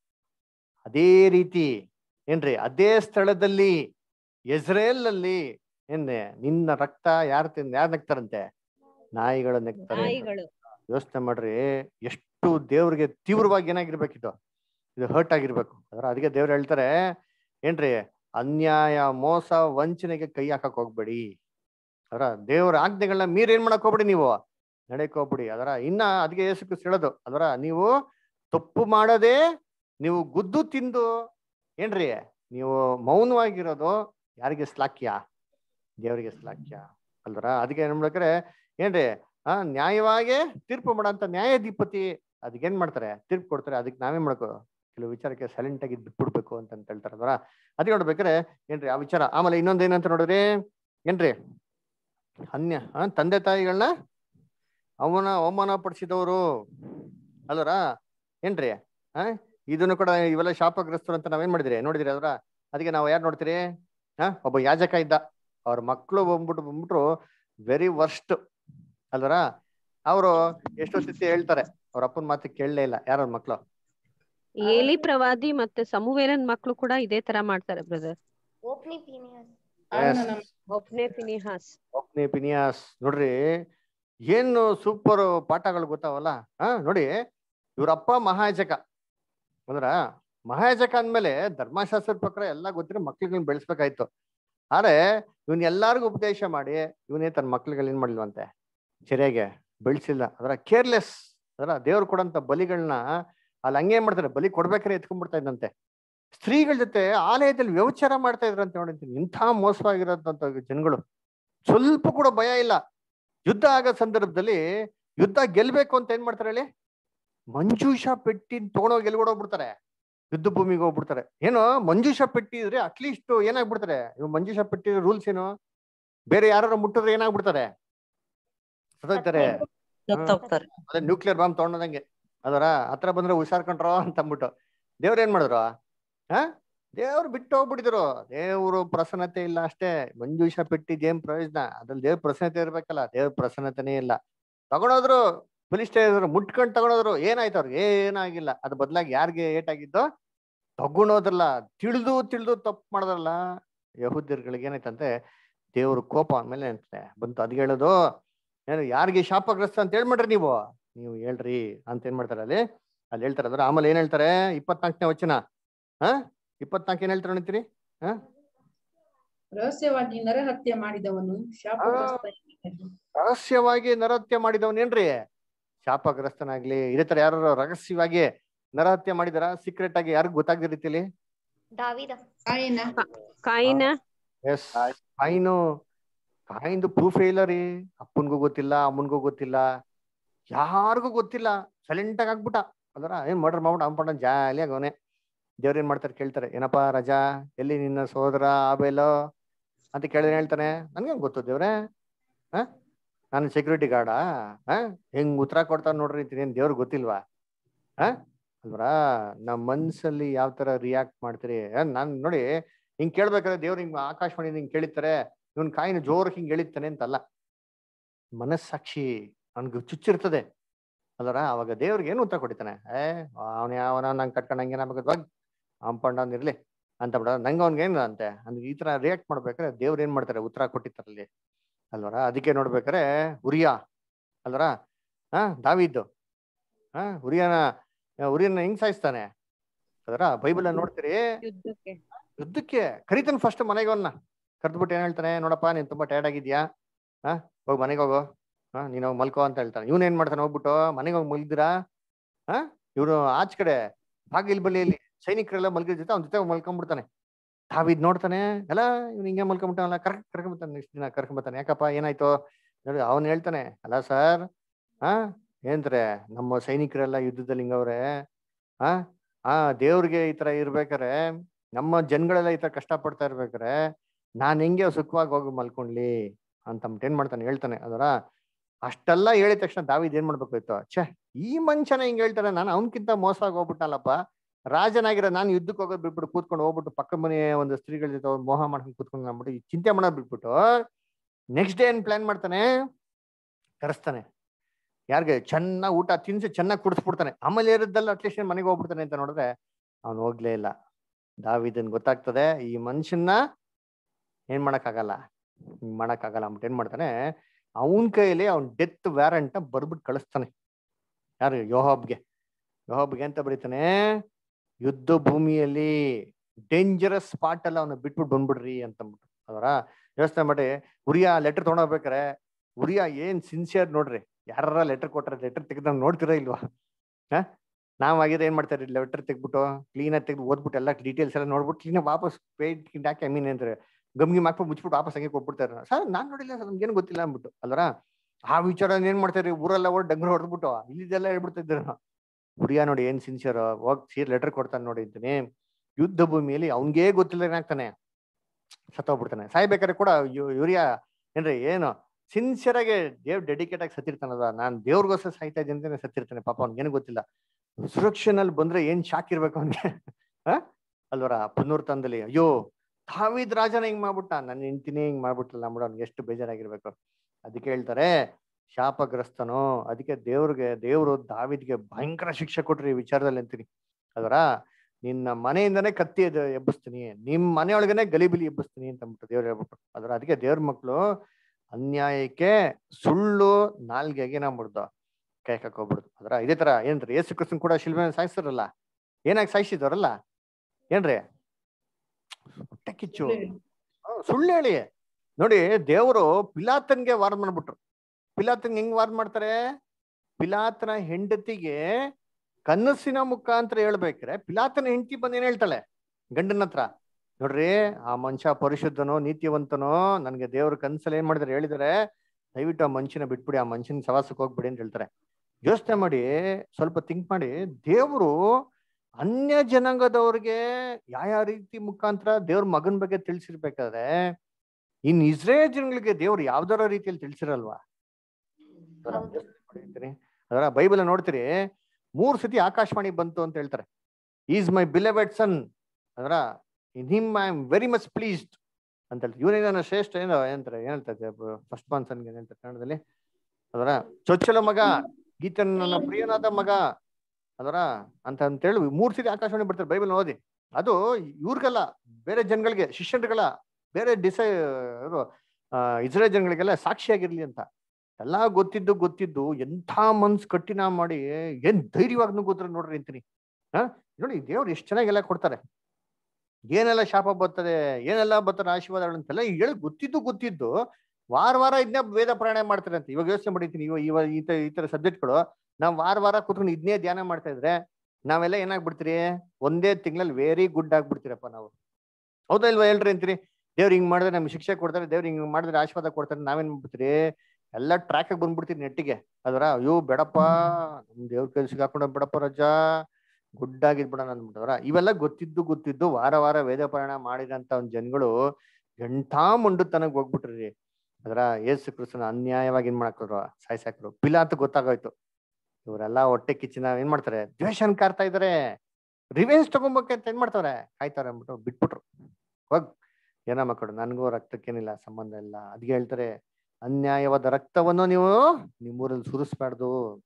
ಅದೇ ರೀತಿ ಏನ್ರಿ ಅದೇ ಸ್ಥಳದಲ್ಲಿ ಇಸ್ರೇಲ್ ಅಲ್ಲಿ ಏನ್ರಿ ನಿನ್ನ ರಕ್ತ ಯಾರು ತಿಂದ ಯಾರು ನೆಕ್ತಾರಂತೆ ನಾಯಿಗಳು ನೆಕ್ತಾರೆ ನಾಯಿಗಳು ಯೋಚನೆ ಮಾಡ್ರಿ ಎಷ್ಟು ದೇವ್ರಿಗೆ ತೀವ್ರವಾಗಿ ಏನಾಗಿರ್ಬೇಕಿತ್ತು ಇದು ಹರ್ಟ್ ಆಗಿರ್ಬೇಕು ಅದರ ಅದಕ್ಕೆ ದೇವ್ರು ಹೇಳ್ತಾರೆ ಏನ್ರಿ ಅನ್ಯಾಯ ಮೋಸ ವಂಚನೆಗೆ ಕೈ ಹಾಕಕ್ ಹೋಗ್ಬೇಡಿ ಅದರ ದೇವ್ರ ಆಜ್ಞೆಗಳನ್ನ ಮೀರ್ ಏನ್ ಮಾಡಕ್ ಹೋಗ್ಬೇಡಿ ನೀವು ನಡೆಯಕ್ ಹೋಗ್ಬಿಡಿ ಅದರ ಇನ್ನ ಅದಕ್ಕೆ ಯೇಸು ಕ್ರಿಸ್ತ ಹೇಳೋದು ಅದರ ನೀವು ತಪ್ಪು ಮಾಡದೆ ನೀವು ಗುದ್ದು ತಿಂದು ಏನ್ರಿ ನೀವು ಮೌನವಾಗಿರೋದು ಯಾರಿಗೆ ಶ್ಲಾಘ್ಯ ದೇವರಿಗೆ ಶ್ಲಾಘ್ಯ ಅಲ್ವರ ಅದಕ್ಕೆ ಏನ್ ಮಾಡ್ಬೇಕಾರೆ ಏನ್ರಿ ಆ ನ್ಯಾಯವಾಗಿ ತೀರ್ಪು ಮಾಡಂತ ನ್ಯಾಯಾಧಿಪತಿ ಅದಕ್ಕೆ ಏನ್ ಮಾಡ್ತಾರೆ ತೀರ್ಪು ಕೊಡ್ತಾರೆ ಅದಕ್ಕೆ ನಾವೇ ಮಾಡ್ಕೋ ಕೆಲವು ವಿಚಾರಕ್ಕೆ ಸೈಲೆಂಟ್ ಆಗಿ ಬಿಟ್ಬಿಡ್ಬೇಕು ಅಂತ ಅಂತ ಹೇಳ್ತಾರೆ ಅಲ್ವರ ಅದಕ್ಕೆ ನೋಡ್ಬೇಕಾರೆ ಏನ್ರಿ ಆ ವಿಚಾರ ಆಮೇಲೆ ಇನ್ನೊಂದ್ ಏನಂತ ನೋಡ್ರಿ ಏನ್ರಿ ಅನ್ಯ ಆ, ತಂದೆ ತಾಯಿಗಳನ್ನ ಅವನ ಅವಮಾನ ಪಡಿಸಿದವರು ಅಲ್ವರ ಏನ್ರಿ ಆ ಇದನ್ನು ಕೂಡ ಇವೆಲ್ಲ ಶಾಪಗ್ರಸ್ತರು ಅಂತ ನಾವೇನ್ ಮಾಡಿದ್ರಿ ನೋಡಿದ್ರಿ ಅದ್ರ ಅದಕ್ಕೆ ನಾವು ಯಾರು ನೋಡ್ತೀರಿ ಹಾ ಒಬ್ಬ ಯಾಜಕ ಇದ್ದ ಅವ್ರ ಮಕ್ಕಳು ಬಂದ್ಬಿಟ್ಟು ಬಂದ್ಬಿಟ್ರು ವೆರಿ ವರ್ಸ್ಟ್ ಅಲ್ವರ ಅವರು ಎಷ್ಟೋ ಸತಿ ಹೇಳ್ತಾರೆ ಅವ್ರ ಅಪ್ಪನ ಮಾತು ಕೇಳಲೇ ಇಲ್ಲ ಯಾರ ಮಕ್ಳು ಏಲಿ ಪ್ರವಾದಿ ಮತ್ತೆ ಸಮುವೇಲನ್ ಮಕ್ಳು ಕೂಡ ಇದೇ ತರ ಮಾಡ್ತಾರೆ ಬ್ರದರ್ ಓಪ್ನಿ ಫಿನಿಯಸ್ ಒಬ್ನೇ ಫಿನಿಹಾಸ್ ಒಪ್ನೆ ಪಿನಿಯಾಸ್ ನೋಡ್ರಿ ಏನು ಸೂಪರ್ ಪಾಠಗಳು ಗೊತ್ತಾವಲ್ಲ ಹಾ ನೋಡಿ ಇವ್ರಪ್ಪ ಮಹಾಯಾಜಕ ಅಂದ್ರ ಮಹಾಯಾಜಕ ಅಂದ್ಮೇಲೆ ಧರ್ಮಶಾಸ್ತ್ರದ ಪ್ರಕಾರ ಎಲ್ಲ ಗೊತ್ತಿರೋ ಮಕ್ಳುಗಳನ್ನ ಬೆಳೆಸ್ಬೇಕಾಯ್ತು ಆದ್ರೆ ಇವನ್ ಎಲ್ಲಾರ್ಗು ಉಪದೇಶ ಮಾಡಿ ಇವನೇ ತನ್ನ ಮಕ್ಳುಗಳು ಏನ್ ಮಾಡ್ಲಿಲ್ವಂತೆ ಸರಿಯಾಗಿ ಬೆಳೆಸಿಲ್ಲ ಅದರ ಕೇರ್ಲೆಸ್ ಅದರ ದೇವ್ರು ಕೊಡಂತ ಬಲಿಗಳನ್ನ ಅಲ್ಲಿ ಹಂಗೆ ಏನ್ ಮಾಡ್ತಾರೆ ಬಲಿ ಕೊಡ್ಬೇಕಾರೆ ಎತ್ಕೊಂಡ್ಬಿಡ್ತಾ ಇದ್ದಂತೆ ಸ್ತ್ರೀಗಳ ಜೊತೆ ಆಲಯದಲ್ಲಿ ವ್ಯವಚಾರ ಮಾಡ್ತಾ ಇದ್ರಂತೆ ನೋಡಿರ್ತೀನಿ ಇಂಥ ಮೋಸವಾಗಿರೋದಂತ ಜನಗಳು ಸ್ವಲ್ಪ ಕೂಡ ಭಯ ಇಲ್ಲ ಯುದ್ಧ ಆಗೋ ಸಂದರ್ಭದಲ್ಲಿ ಯುದ್ಧ ಗೆಲ್ಬೇಕು ಅಂತ ಏನ್ ಮಾಡ್ತಾರೆ ಹೇಳಿ ಮಂಜೂಷ ಪೆಟ್ಟಿ ತಗೊಂಡೋಗಿ ಎಲ್ಗೊಡೋಗ್ಬಿಡ್ತಾರೆ ಯುದ್ಧ ಭೂಮಿಗೆ ಹೋಗ್ಬಿಡ್ತಾರೆ ಏನೋ ಮಂಜೂಷ ಪೆಟ್ಟಿ ಇದ್ರೆ ಅಟ್ಲೀಸ್ಟ್ ಏನಾಗ್ಬಿಡ್ತಾರೆ ಇವ್ ಮಂಜೂಷ ಪೆಟ್ಟಿ ರೂಲ್ಸ್ ಏನು ಬೇರೆ ಯಾರು ಮುಟ್ಟಿದ್ರೆ ಏನಾಗ್ಬಿಡ್ತಾರೆ ಸತ್ತೋಗ್ತಾರೆ ಸತ್ತೋಗ್ತಾರೆ ಅದೇ ನ್ಯೂಕ್ಲಿಯರ್ ಬಾಂಬ್ ತಗೊಂಡಂಗೆ ಅದರ ಹತ್ರ ಬಂದ್ರೆ ಹುಷಾರ್ಕೊಂಡ್ರೋ ಅಂತ ಅಂದ್ಬಿಟ್ಟು ದೇವ್ರ ಏನ್ ಮಾಡಿದ್ರು ಹಾ ದೇವ್ರು ಬಿಟ್ಟು ಹೋಗ್ಬಿಟ್ಟಿದ್ರು ದೇವ್ರು ಪ್ರಸನ್ನತೆ ಇಲ್ಲ ಅಷ್ಟೇ ಮಂಜೂಷ ಪೆಟ್ಟಿದ್ ಏನ್ ಪ್ರಯೋಜನ ಅದ್ರಲ್ಲಿ ದೇವ್ರ ಪ್ರಸನ್ನತೆ ಇರ್ಬೇಕಲ್ಲ ದೇವ್ರ ಪ್ರಸನ್ನತೆನೇ ಇಲ್ಲ ತಗೊಂಡೋದ್ರು ಫಿಲಿಸ್ಟೇ ಮುಟ್ಕೊಂಡ್ ತಗೊಂಡೋದ್ರು ಏನಾಯ್ತು ಅವ್ರಿಗೆ ಏನಾಗಿಲ್ಲ ಅದ್ ಬದಲಾಗಿ ಯಾರಿಗೆ ಏಟಾಗಿದ್ದು ತಗೊಂಡೋದ್ರಲ್ಲ ತಿಳಿದು ತಿಳಿದು ತಪ್ಪು ಮಾಡಿದ್ರಲ್ಲ ಯಹೂದ್ಯರುಗಳಿಗೆ ಏನಾಯ್ತಂತೆ ದೇವ್ರ ಕೋಪ ಆಮೇಲೆ ಅಂತೆ ಬಂತು ಅದ್ ಹೇಳೋದು ಏನು ಯಾರಿಗೆ ಶಾಪಗ್ರಸ್ತ ಅಂತ ಹೇಳ್ಬಿಟ್ರಿ ನೀವು ನೀವು ಹೇಳ್ರಿ ಅಂತ ಏನ್ ಮಾಡ್ತಾರೆ ಅಲ್ಲಿ ಅಲ್ಲಿ ಹೇಳ್ತಾರೆ ಅಂದ್ರೆ ಆಮೇಲೆ ಏನ್ ಹೇಳ್ತಾರೆ ಇಪ್ಪತ್ನಾಲ್ಕನೇ ವಚನ ಹಾ ಇಪ್ಪತ್ನಾಲ್ಕು ಏನ್ ಹೇಳ್ತಾರೆ ಅಂತೀರಿ ಹಾ ರಹಸ್ಯವಾಗಿ ನರಹತ್ಯೆ ಮಾಡಿದವನು ಶಾಪಗ್ರಸ್ತ ಎನ್ನಬೇಕು. ರಹಸ್ಯವಾಗಿ ನರಹತ್ಯೆ ಮಾಡಿದವನೇನ್ರಿ ಶಾಪಗ್ರಸ್ತನಾಗ್ಲಿ ಇದೇ ತರ ಯಾರು ರಹಸ್ಯವಾಗಿ ನರಹತ್ಯೆ ಮಾಡಿದಾರ ಸೀಕ್ರೆಟ್ ಆಗಿ ಯಾರಿಗೂ ಗೊತ್ತಾಗದ ರೀತಿಯಲ್ಲಿ ದಾವಿದ ಕಾಯಿನ ಕಾಯಿನ ಎಸ್ ಕಾಯಿನು ಕಾಯಿಂದು ಪ್ರೂಫ್ ಇಲ್ಲ ರೀ ಅಪ್ಪನ್ಗೂ ಗೊತ್ತಿಲ್ಲ ಅಮ್ಮನ್ಗೂ ಗೊತ್ತಿಲ್ಲ ಯಾರಿಗೂ ಗೊತ್ತಿಲ್ಲ ಸೈಲೆಂಟ್ ಆಗಿ ಆಗ್ಬಿಟ್ಟ ಅದರ ಏನ್ ಮರ್ಡರ್ ಮಾಡ್ಬಿಟ್ಟು ಅಂಪಣ್ಣ ಜಾಲಿಯಾಗಿ ಅವನೇ ದೇವ್ರ ಏನ್ ಮಾಡ್ತಾರೆ ಕೇಳ್ತಾರೆ ಏನಪ್ಪಾ ರಜಾ ಎಲ್ಲಿ ನಿನ್ನ ಸೋದರ ಆಬೇಲೋ ಅಂತ ಕೇಳಿದ್ರೆ ಹೇಳ್ತಾನೆ ನನ್ಗೆ ಗೊತ್ತು ದೇವ್ರೆ ಹ ನಾನು ಸೆಕ್ಯೂರಿಟಿ ಗಾರ್ಡಾ ಹ ಹೆಂಗ್ ಉತ್ತರ ಕೊಡ್ತಾನೆ ನೋಡ್ರಿ ಅಂತೀನಿ ಏನ್ ದೇವ್ರಿಗೆ ಗೊತ್ತಿಲ್ವಾ ಹ ಅಲ್ವರಾ ನಮ್ ಮನ್ಸಲ್ಲಿ ಯಾವ ತರ ರಿಯಾಕ್ಟ್ ಮಾಡ್ತೀರಿ ಆ, ನಾನ್ ನೋಡಿ ಹಿಂಗ್ ಕೇಳ್ಬೇಕಾದ್ರೆ ದೇವ್ರು ಹಿಂಗ್ ಆಕಾಶವಾಣಿ ಹಿಂಗ್ ಕೇಳಿತಾರೆ ಇವನ್ ಕಾಯಿನ ಜೋರ್ ಹಿಂಗ್ ಎಳಿತಾನೆ ಅಂತಲ್ಲ ಮನಸ್ಸಾಕ್ಷಿ ಅವ್ನಿಗೆ ಚುಚ್ಚಿರ್ತದೆ ಅಲ್ಲರ ಅವಾಗ ದೇವ್ರಿಗೆ ಏನು ಉತ್ತರ ಕೊಡ್ತಾನೆ ಏ ಅವನ ಯಾವನ ನಂಗೆ ಕಟ್ಕೊಂಡು ಹಂಗೇನ ಬೇಕು ಅಂಪಂಡ್ ಇರ್ಲಿ ಅಂತ ಬಿಡ ನಂಗೆ ಅವ್ನಿಗೆ ಏನು ಅಂತೆ ಅಂದ್ರೆ ಈ ತರ ರಿಯಾಕ್ಟ್ ಮಾಡ್ಬೇಕಾದ್ರೆ ದೇವ್ರು ಏನ್ ಮಾಡ್ತಾರೆ ಉತ್ತರ ಕೊಟ್ಟಿರ್ತಾರಲ್ಲಿ ಅಲ್ವರ ಅದಕ್ಕೆ ನೋಡ್ಬೇಕಾರೆ ಉರಿಯ ಅಲ್ವರ ಹಾ ದಾವಿದ್ದು ಹಾ ಉರಿಯನ ಉರಿಯನ್ನ ಹೆಂಗ್ ಸಾಯಿಸ್ತಾನೆ ಅದರ ಬೈಬಲ್ ನೋಡ್ತೀರಿ ಯುದ್ಧಕ್ಕೆ ಯುದ್ಧಕ್ಕೆ ಕರಿತಾನೆ ಫಸ್ಟ್ ಮನೆಗೆ ಅವನ್ನ ಕರೆದ್ಬಿಟ್ಟು ಏನ್ ಹೇಳ್ತಾನೆ ನೋಡಪ್ಪ ನೀನ್ ತುಂಬಾ ಟೈರ್ಡ್ ಆಗಿದ್ಯಾ ಹಾ ಹೋಗ್ ಮನೆಗೆ ಹೋಗು ಹಾ ನೀನ್ ಹೋಗಿ ಮಲ್ಕೋ ಅಂತ ಹೇಳ್ತಾನೆ ಇವನ್ ಏನ್ ಮಾಡ್ತಾನೆ ಹೋಗ್ಬಿಟ್ಟು ಮನೆಗೆ ಹೋಗಿ ಮಲ್ಗಿದಿರಾ ಹಾ ಇವ್ರು ಆಚ್ ಕಡೆ ಬಾಗಿಲ್ ಬಳಿಯಲ್ಲಿ ಸೈನಿಕರೆಲ್ಲ ಮಲ್ಗಿದ ಜೊತೆ ಅವ್ನ ಜೊತೆ ಮಲ್ಕೊಂಡ್ಬಿಡ್ತಾನೆ ತಾವಿದ್ ನೋಡ್ತಾನೆ ಎಲ್ಲ ಇವ್ನು ಹಿಂಗೆ ಮಲ್ಕೊಂಡ್ಬಿಟ್ಟಾನಲ್ಲ ಕರ್ಕ್ ಕರ್ಕೊಂಬರ್ತಾನೆ ನೆಕ್ಸ್ಟ್ ದಿನ ಕರ್ಕೊಂಬರ್ತಾನೆ ಯಾಕಪ್ಪ ಏನಾಯ್ತು ನೋಡಿ ಅವನ್ ಹೇಳ್ತಾನೆ ಅಲ್ಲ ಸರ್ ಹಾ ಏನ್ರೆ ನಮ್ಮ ಸೈನಿಕರೆಲ್ಲ ಯುದ್ಧದಲ್ಲಿ ಹಿಂಗವ್ರೆ ಆ ಆ ದೇವ್ರಿಗೆ ಈ ತರ ಇರ್ಬೇಕಾರೆ ನಮ್ಮ ಜನಗಳೆಲ್ಲ ಈ ತರ ಕಷ್ಟ ಪಡ್ತಾ ಇರ್ಬೇಕಾರೆ ನಾನ್ ಹೆಂಗೆ ಸುಖವಾಗಿ ಹೋಗಿ ಮಲ್ಕೊಂಡ್ಲಿ ಅಂತ ಅಂದ್ಬಿಟ್ಟು ಏನ್ ಮಾಡ್ತಾನೆ ಹೇಳ್ತಾನೆ ಅದರ ಅಷ್ಟೆಲ್ಲ ಹೇಳಿದ ತಕ್ಷಣ ದಾವಿದ್ ಏನ್ ಮಾಡ್ಬೇಕಾಯ್ತು ಛೇ ಈ ಮನುಷ್ಯನ ಹಿಂಗ್ ಹೇಳ್ತಾರೆ ನಾನು ಅವನ್ಕಿಂತ ಮೋಸ ಆಗಿ ಹೋಗ್ಬಿಟ್ಟನಲ್ಲಪ್ಪ ರಾಜನಾಗಿರೋ ನಾನು ಯುದ್ಧಕ್ಕೆ ಹೋಗೋದು ಬಿಟ್ಬಿಟ್ಟು ಕೂತ್ಕೊಂಡು ಹೋಗ್ಬಿಟ್ಟು ಪಕ್ಕ ಮನೆಯ ಒಂದು ಸ್ತ್ರೀಗಳ ಜೊತೆ ಅವ್ರು ಮೋಹ ಮಾಡ್ಕೊಂಡು ಕೂತ್ಕೊಂಡು ಅಂದ್ಬಿಟ್ಟು ಈ ಚಿಂತೆ ಮಾಡೋದ್ ಬಿಟ್ಬಿಟ್ಟು ನೆಕ್ಸ್ಟ್ ಡೇ ಏನ್ ಪ್ಲಾನ್ ಮಾಡ್ತಾನೆ ಕರೆಸ್ತಾನೆ ಯಾರಿಗೆ ಚೆನ್ನಾಗಿ ಊಟ ತಿನ್ಸಿ ಚೆನ್ನಾಗಿ ಕುಡಿಸ್ಬಿಡ್ತಾನೆ ಆಮೇಲೆ ಇರೋದಲ್ಲ ಅಟ್ಲೀಸ್ಟ್ ಮನೆಗೆ ಹೋಗ್ಬಿಡ್ತಾನೆ ಅಂತ ನೋಡಿದ್ರೆ ಅವ್ನು ಹೋಗ್ಲೇ ಇಲ್ಲ ದಾವಿದನ್ ಗೊತ್ತಾಗ್ತದೆ ಈ ಮನುಷ್ಯನ್ನ ಏನ್ ಮಾಡಕ್ಕಾಗಲ್ಲ ಹಿಂಗ್ ಮಾಡಕ್ಕಾಗಲ್ಲ ಅಂದ್ಬಿಟ್ಟು ಏನ್ ಮಾಡ್ತಾನೆ ಅವನ್ ಕೈಯಲ್ಲಿ ಅವ್ನ್ ಡೆತ್ ವ್ಯಾರಂಟ್ ನ ಬರ್ಬಿಟ್ಟು ಕಳಿಸ್ತಾನೆ ಯಾರು ಯೋಹಾಬ್ಗೆ ಯೋಹಾಬ್ಗೆ ಅಂತ ಬರೀತಾನೆ ಯುದ್ಧ ಭೂಮಿಯಲ್ಲಿ ಡೇಂಜರಸ್ ಸ್ಪಾಟ್ ಎಲ್ಲ ಅವನ್ನ ಬಿಟ್ಬಿಟ್ಟು ಬಂದ್ಬಿಡ್ರಿ ಅಂತ ಅಂದ್ಬಿಟ್ಟು ಅದರ ಯೋಚನೆ ಮಾಡಿ ಉರಿಯಾ ಲೆಟರ್ ತೊಗೊಂಡೋಗ್ಬೇಕಾರೆ ಉರಿಯಾ ಏನ್ ಸಿನ್ಸಿಯರ್ ನೋಡ್ರಿ ಯಾರ ಲೆಟರ್ ಕೊಟ್ರೆ ಲೆಟರ್ ತೆಗೆದ ನೋಡ್ತೀರಾ ಇಲ್ವಾ ಹಾ ನಾವಾಗಿದ್ರೆ ಏನ್ ಮಾಡ್ತಾರೆ ಲೆಟರ್ ತೆಗ್ಬಿಟ್ಟು ಕ್ಲೀನ್ ಆಗಿ ತೆಗೆದು ಓದ್ಬಿಟ್ಟು ಎಲ್ಲ ಡೀಟೇಲ್ಸ್ ಎಲ್ಲ ನೋಡ್ಬಿಟ್ಟು ಕ್ಲೀನ್ ವಾಪಸ್ ಪೇಡ್ ಹಾಕಿ ಐ ಮೀನ್ ಅಂದ್ರೆ ಗಮ್ಗಿ ಹಾಕ್ಬಿಟ್ಟು ಮುಚ್ಬಿಟ್ಟು ವಾಪಸ್ ಹಂಗೆ ಕೊಟ್ಬಿಡ್ತಾರೆ ಸರ್ ನಾನ್ ನೋಡಿಲ್ಲ ಸರ್ ನಮ್ಗೇನು ಗೊತ್ತಿಲ್ಲ ಅಂದ್ಬಿಟ್ಟು ಅಲ್ವರ ಆ ವಿಚಾರ ಏನ್ ಮಾಡ್ತಾರೆ ಊರೆಲ್ಲ ಓಡ್ ಡಂಗ್ರ ಹೊಡೆದ್ಬಿಟ್ಟು ಇಲ್ಲಿದೆಲ್ಲ ಹೇಳ್ಬಿಡ್ತಿದ್ರು ಹುಡಿಯ ನೋಡಿ ಏನ್ ಸಿನ್ಸಿಯರ್ ಹೋಗ್ ಸೀರ್ ಲೆಟರ್ ಕೊಡ್ತಾನೆ ನೋಡಿ ಅಂತೀನಿ ಯುದ್ಧ ಭೂಮಿಯಲ್ಲಿ ಅವ್ನ್ಗೇ ಗೊತ್ತಿಲ್ಲ ಏನಾಗ್ತಾನೆ ಸತ್ತೋಗ್ಬಿಡ್ತಾನೆ ಸಾಯ್ಬೇಕಾದ್ರೆ ಕೂಡ ಯೂರಿಯಾ ಏನ್ರಿ ಏನು ಸಿನ್ಸಿಯರ್ ಆಗಿ ದೇವ್ ಡೆಡಿಕೇಟ್ ಆಗಿ ಸತ್ತಿರ್ತಾನದ ನಾನ್ ದೇವ್ರಿಗೋಸ್ಕರ ಸಾಯ್ತಾ ಇದ್ದೀನಿ ಅಂತಾನೆ ಸತ್ತಿರ್ತಾನೆ ಪಾಪ ಅವ್ನಿಗೇನು ಗೊತ್ತಿಲ್ಲ ಸುರಕ್ಷನಲ್ಲಿ ಬಂದ್ರೆ ಏನ್ ಶಾಕ್ ಇರ್ಬೇಕು ಅವ್ನಿಗೆ ಹ ಅಲ್ವರ ಪುನರ್ತನದಲ್ಲಿ ಅಯ್ಯೋ ತಾವಿದ್ ರಾಜನ ಹಿಂಗ್ ಮಾಡ್ಬಿಟ್ಟ ನನ್ನ ಹೆಂಡ್ತಿನೇ ಹಿಂಗ್ ಮಾಡ್ಬಿಟ್ಟಲ್ಲ ಅಂದ್ಬಿಡು ಅವ್ನಿಗೆ ಎಷ್ಟು ಬೇಜಾರಾಗಿರ್ಬೇಕು ಅದಕ್ಕೆ ಹೇಳ್ತಾರೆ ಶಾಪಗ್ರಸ್ತನು ಅದಕ್ಕೆ ದೇವ್ರಿಗೆ ದೇವ್ರು ದಾವಿದ್ಗೆ ಭಯಂಕರ ಶಿಕ್ಷೆ ಕೊಟ್ರಿ ಈ ವಿಚಾರದಲ್ಲಿ ಅಂತೀನಿ ಅದರ ನಿನ್ನ ಮನೆಯಿಂದನೇ ಕತ್ತಿ ಎದ್- ಎಬ್ಬಿಸ್ತೀನಿ ನಿಮ್ ಮನೆಯೊಳಗನೆ ಗಲಿಬಿಲಿ ಎಬ್ಬಿಸ್ತೀನಿ ಅಂತ ಅಂದ್ಬಿಟ್ಟು ದೇವ್ರು ಹೇಳ್ಬಿಟ್ರು ಅದರ ಅದಕ್ಕೆ ದೇವ್ರ ಮಕ್ಳು ಅನ್ಯಾಯಕ್ಕೆ ಸುಳ್ಳು ನಾಲ್ಗೆಗೆ ನಾಗ್ಬಿಡ್ದು ಕೈ ಹಾಕೋಗ್ಬಿಡ್ದು ಅದರ ಇದೇ ತರ ಏನ್ರಿ ಯೇಸು ಕ್ರಿಸ್ತನ್ ಕೂಡ ಶಿಲ್ಬೆ ಸಾಯಿಸ್ತಾರಲ್ಲ ಏನಾಗಿ ಸಾಯಿಸಿದವರಲ್ಲ ಏನ್ರಿ ಹೊಟ್ಟೆ ಕಿಚ್ಚು ಹ್ಮ್, ಸುಳ್ಳು ಹೇಳಿ ನೋಡಿ ದೇವರು ಪಿಲಾತನ್ಗೆ ವಾರ ಮಾಡ್ಬಿಟ್ರು ಪಿಲಾತನ್ ಹೆಂಗ್ ವಾರ ಮಾಡ್ತಾರೆ ಪಿಲಾತನ ಹೆಂಡತಿಗೆ ಕನಸಿನ ಮುಖಾಂತರ ಹೇಳ್ಬೇಕ್ರೆ ಪಿಲಾತನ ಹೆಂಡತಿ ಬಂದ್ ಏನ್ ಹೇಳ್ತಾಳೆ ಗಂಡನ ಹತ್ರ ನೋಡ್ರಿ ಆ ಮನುಷ್ಯ ಪರಿಶುದ್ಧನೋ ನೀತಿವಂತನೋ ನನ್ಗೆ ದೇವ್ರ ಕನ್ಸಲ್ಲಿ ಏನ್ ಮಾಡಿದಾರೆ ಹೇಳಿದಾರೆ ದಯವಿಟ್ಟು ಆ ಮನುಷ್ಯನ ಬಿಟ್ಬಿಡಿ ಆ ಮನುಷ್ಯನ ಸವಾಸಕ್ಕೆ ಹೋಗ್ಬಿಡಿ ಅಂತ ಹೇಳ್ತಾರೆ ಯೋಚನೆ ಮಾಡಿ ಸ್ವಲ್ಪ ಥಿಂಕ್ ಮಾಡಿ ದೇವರು ಅನ್ಯ ಜನಾಂಗದವ್ರಿಗೆ ಯಾವ ರೀತಿ ಮುಖಾಂತರ ದೇವ್ರ ಮಗನ ಬಗ್ಗೆ ತಿಳಿಸಿರ್ಬೇಕಾದ್ರೆ ಇನ್ ಇಸ್ರೇಲ್ ಜನಗಳಿಗೆ ದೇವ್ರು ಯಾವ್ದಾರ ರೀತಿಯಲ್ಲಿ ತಿಳಿಸಿರಲ್ವಾ ಅದರ ಬೈಬಲ್ ನೋಡ್ತೀರಿ ಮೂರ್ ಸತಿ ಆಕಾಶವಾಣಿ ಬಂತು ಅಂತ ಹೇಳ್ತಾರೆ ಈಸ್ ಮೈ ಬಿಲೆವೆಡ್ ಸನ್ ಅದರ in him I am very much pleased ಅಂತ ಹೇಳ್ತಾರೆ ಇವನೇನ ಶ್ರೇಷ್ಠ ಏನೋ ಏನಂತಾರೆ ಏನ್ ಹೇಳ್ತಾರೆ ಫಸ್ಟ್ ಪಾನ್ ಸನ್ಗೆ ಏನ್ ಹೇಳ್ತಾರೆ ಕನ್ನಡದಲ್ಲಿ ಅದರ ಚೊಚ್ಚಲ ಮಗ ಗೀತನ ನನ್ನ ಪ್ರಿಯನಾದ ಮಗ ಅದರ ಅಂತ ಅಂತೇಳಿ ಮೂರ್ ಸತಿ ಆಕಾಶವಾಣಿ ಬರ್ತಾರೆ ಬೈಬಲ್ ಓದಿ ಅದು ಇವ್ರಿಗೆಲ್ಲ ಬೇರೆ ಜನಗಳಿಗೆ ಶಿಷ್ಯರುಗಳ ಬೇರೆ ಡಿಸೈ ಇವರು ಇಸ್ರೇಲ್ ಜನಗಳಿಗೆಲ್ಲ ಸಾಕ್ಷಿಯಾಗಿರ್ಲಿ ಅಂತ ಎಲ್ಲಾ ಗೊತ್ತಿದ್ದು ಗೊತ್ತಿದ್ದು ಎಂಥ ಮನ್ಸ್ ಕಟ್ಟಿನ ಮಾಡಿ ಏನ್ ಧೈರ್ಯವಾಗಿ ನುಗ್ಗುದ್ರ ನೋಡ್ರಿ ಅಂತೀನಿ ಹಾ ನೋಡಿ ದೇವ್ರು ಎಷ್ಟು ಚೆನ್ನಾಗೆಲ್ಲ ಕೊಡ್ತಾರೆ ಏನೆಲ್ಲ ಶಾಪ ಬರ್ತದೆ ಏನೆಲ್ಲ ಬರ್ತಾರೆ ಆಶೀರ್ವಾದಗಳು ಅಂತೆಲ್ಲ ಹೇಳಿ ಗೊತ್ತಿದ್ದು ಗೊತ್ತಿದ್ದು ವಾರ ವಾರ ಇದನ್ನೇ ವೇದ ಪ್ರಾಣಾಯಾಮ ಮಾಡ್ತಾರೆ ಅಂತ ಇವಾಗ ಯೋಚನೆ ಮಾಡಿರ್ತೀನಿ ಇವಾಗ ಇವಾಗ ಈ ತರ ಈ ತರ ಸಬ್ಜೆಕ್ಟ್ಗಳು ನಾವು ವಾರ ವಾರ ಕೂತ್ಕೊಂಡು ಇದನ್ನೇ ಧ್ಯಾನ ಮಾಡ್ತಾ ಇದ್ರೆ ನಾವೆಲ್ಲ ಏನಾಗ್ಬಿಡ್ತೀರಿ ಒಂದೇ ತಿಂಗಳಲ್ಲಿ ವೆರಿ ಗುಡ್ ಆಗ್ಬಿಡ್ತೀರಪ್ಪ ನಾವು ಹೌದಾ ಇಲ್ವಾ ಹೇಳ್ರಿ ಅಂತೀರಿ ದೇವ್ರು ಹಿಂಗ್ ಮಾಡಿದ್ರೆ ನಮ್ಗೆ ಶಿಕ್ಷೆ ಕೊಡ್ತಾರೆ ದೇವ್ರು ಹಿಂಗ್ ಮಾಡಿದ್ರೆ ಆಶೀರ್ವಾದ ಕೊಡ್ತಾರೆ ನಾವೇನ್ ಮಾಡ್ಬಿಡ್ತೀರಿ ಎಲ್ಲ ಟ್ರ್ಯಾಕ್ ಬಂದ್ಬಿಡ್ತೀರಿ ನೆಟ್ಟಿಗೆ ಅದರ ಅಯ್ಯೋ ಬೇಡಪ್ಪ ನಮ್ ದೇವ್ರ ಕೈ ಸಿಗಾಕೊಂಡ ಬೇಡಪ್ಪ ರಜಾ ಗುಡ್ ಆಗಿದ್ಬಿಡೋಣ ಅಂದ್ಬಿಟ್ಟವ್ರ ಇವೆಲ್ಲ ಗೊತ್ತಿದ್ದು ಗೊತ್ತಿದ್ದು ವಾರ ವಾರ ವೇದ ಪಾರಾಯಣ ಮಾಡಿದಂತ ಒಂದ್ ಜನಗಳು ಎಂಥಾ ಮುಂಡುತನಕ್ ಹೋಗ್ಬಿಟ್ರಿ ಅದರ ಏಸು ಕ್ರಿಸ್ತನ ಅನ್ಯಾಯವಾಗಿ ಏನ್ ಮಾಡಾಕ್ರು ಸಾಯ್ಸಾಕ್ರು ಪಿಲ ಅಂತ ಗೊತ್ತಾಗೋಯ್ತು ಇವರೆಲ್ಲ ಹೊಟ್ಟೆ ಕಿಚ್ಚಿನ ಏನ್ ಮಾಡ್ತಾರೆ ದ್ವೇಷನ್ ಕಾರ್ತಾ ಇದಾರೆ ರಿವೆನ್ಸ್ ತಗೊಂಬೇಕಂತ ಏನ್ ಮಾಡ್ತಾರೆ ಕಾಯ್ತಾರೆ ಅಂದ್ಬಿಟ್ಟು ಬಿಟ್ಬಿಟ್ರು ಹೋಗ್ ಏನೋ ಮಕ್ಕಳು ನನ್ಗೂ ರಕ್ತಕ್ಕೇನಿಲ್ಲ ಸಂಬಂಧ ಇಲ್ಲ ಅದ್ಗೆ ಹೇಳ್ತಾರೆ ಅನ್ಯಾಯವಾದ ರಕ್ತವನ್ನು ನೀವು ನಿಮ್ಮೂರಲ್ಲಿ ಸುರಿಸ್ಬಾರ್ದು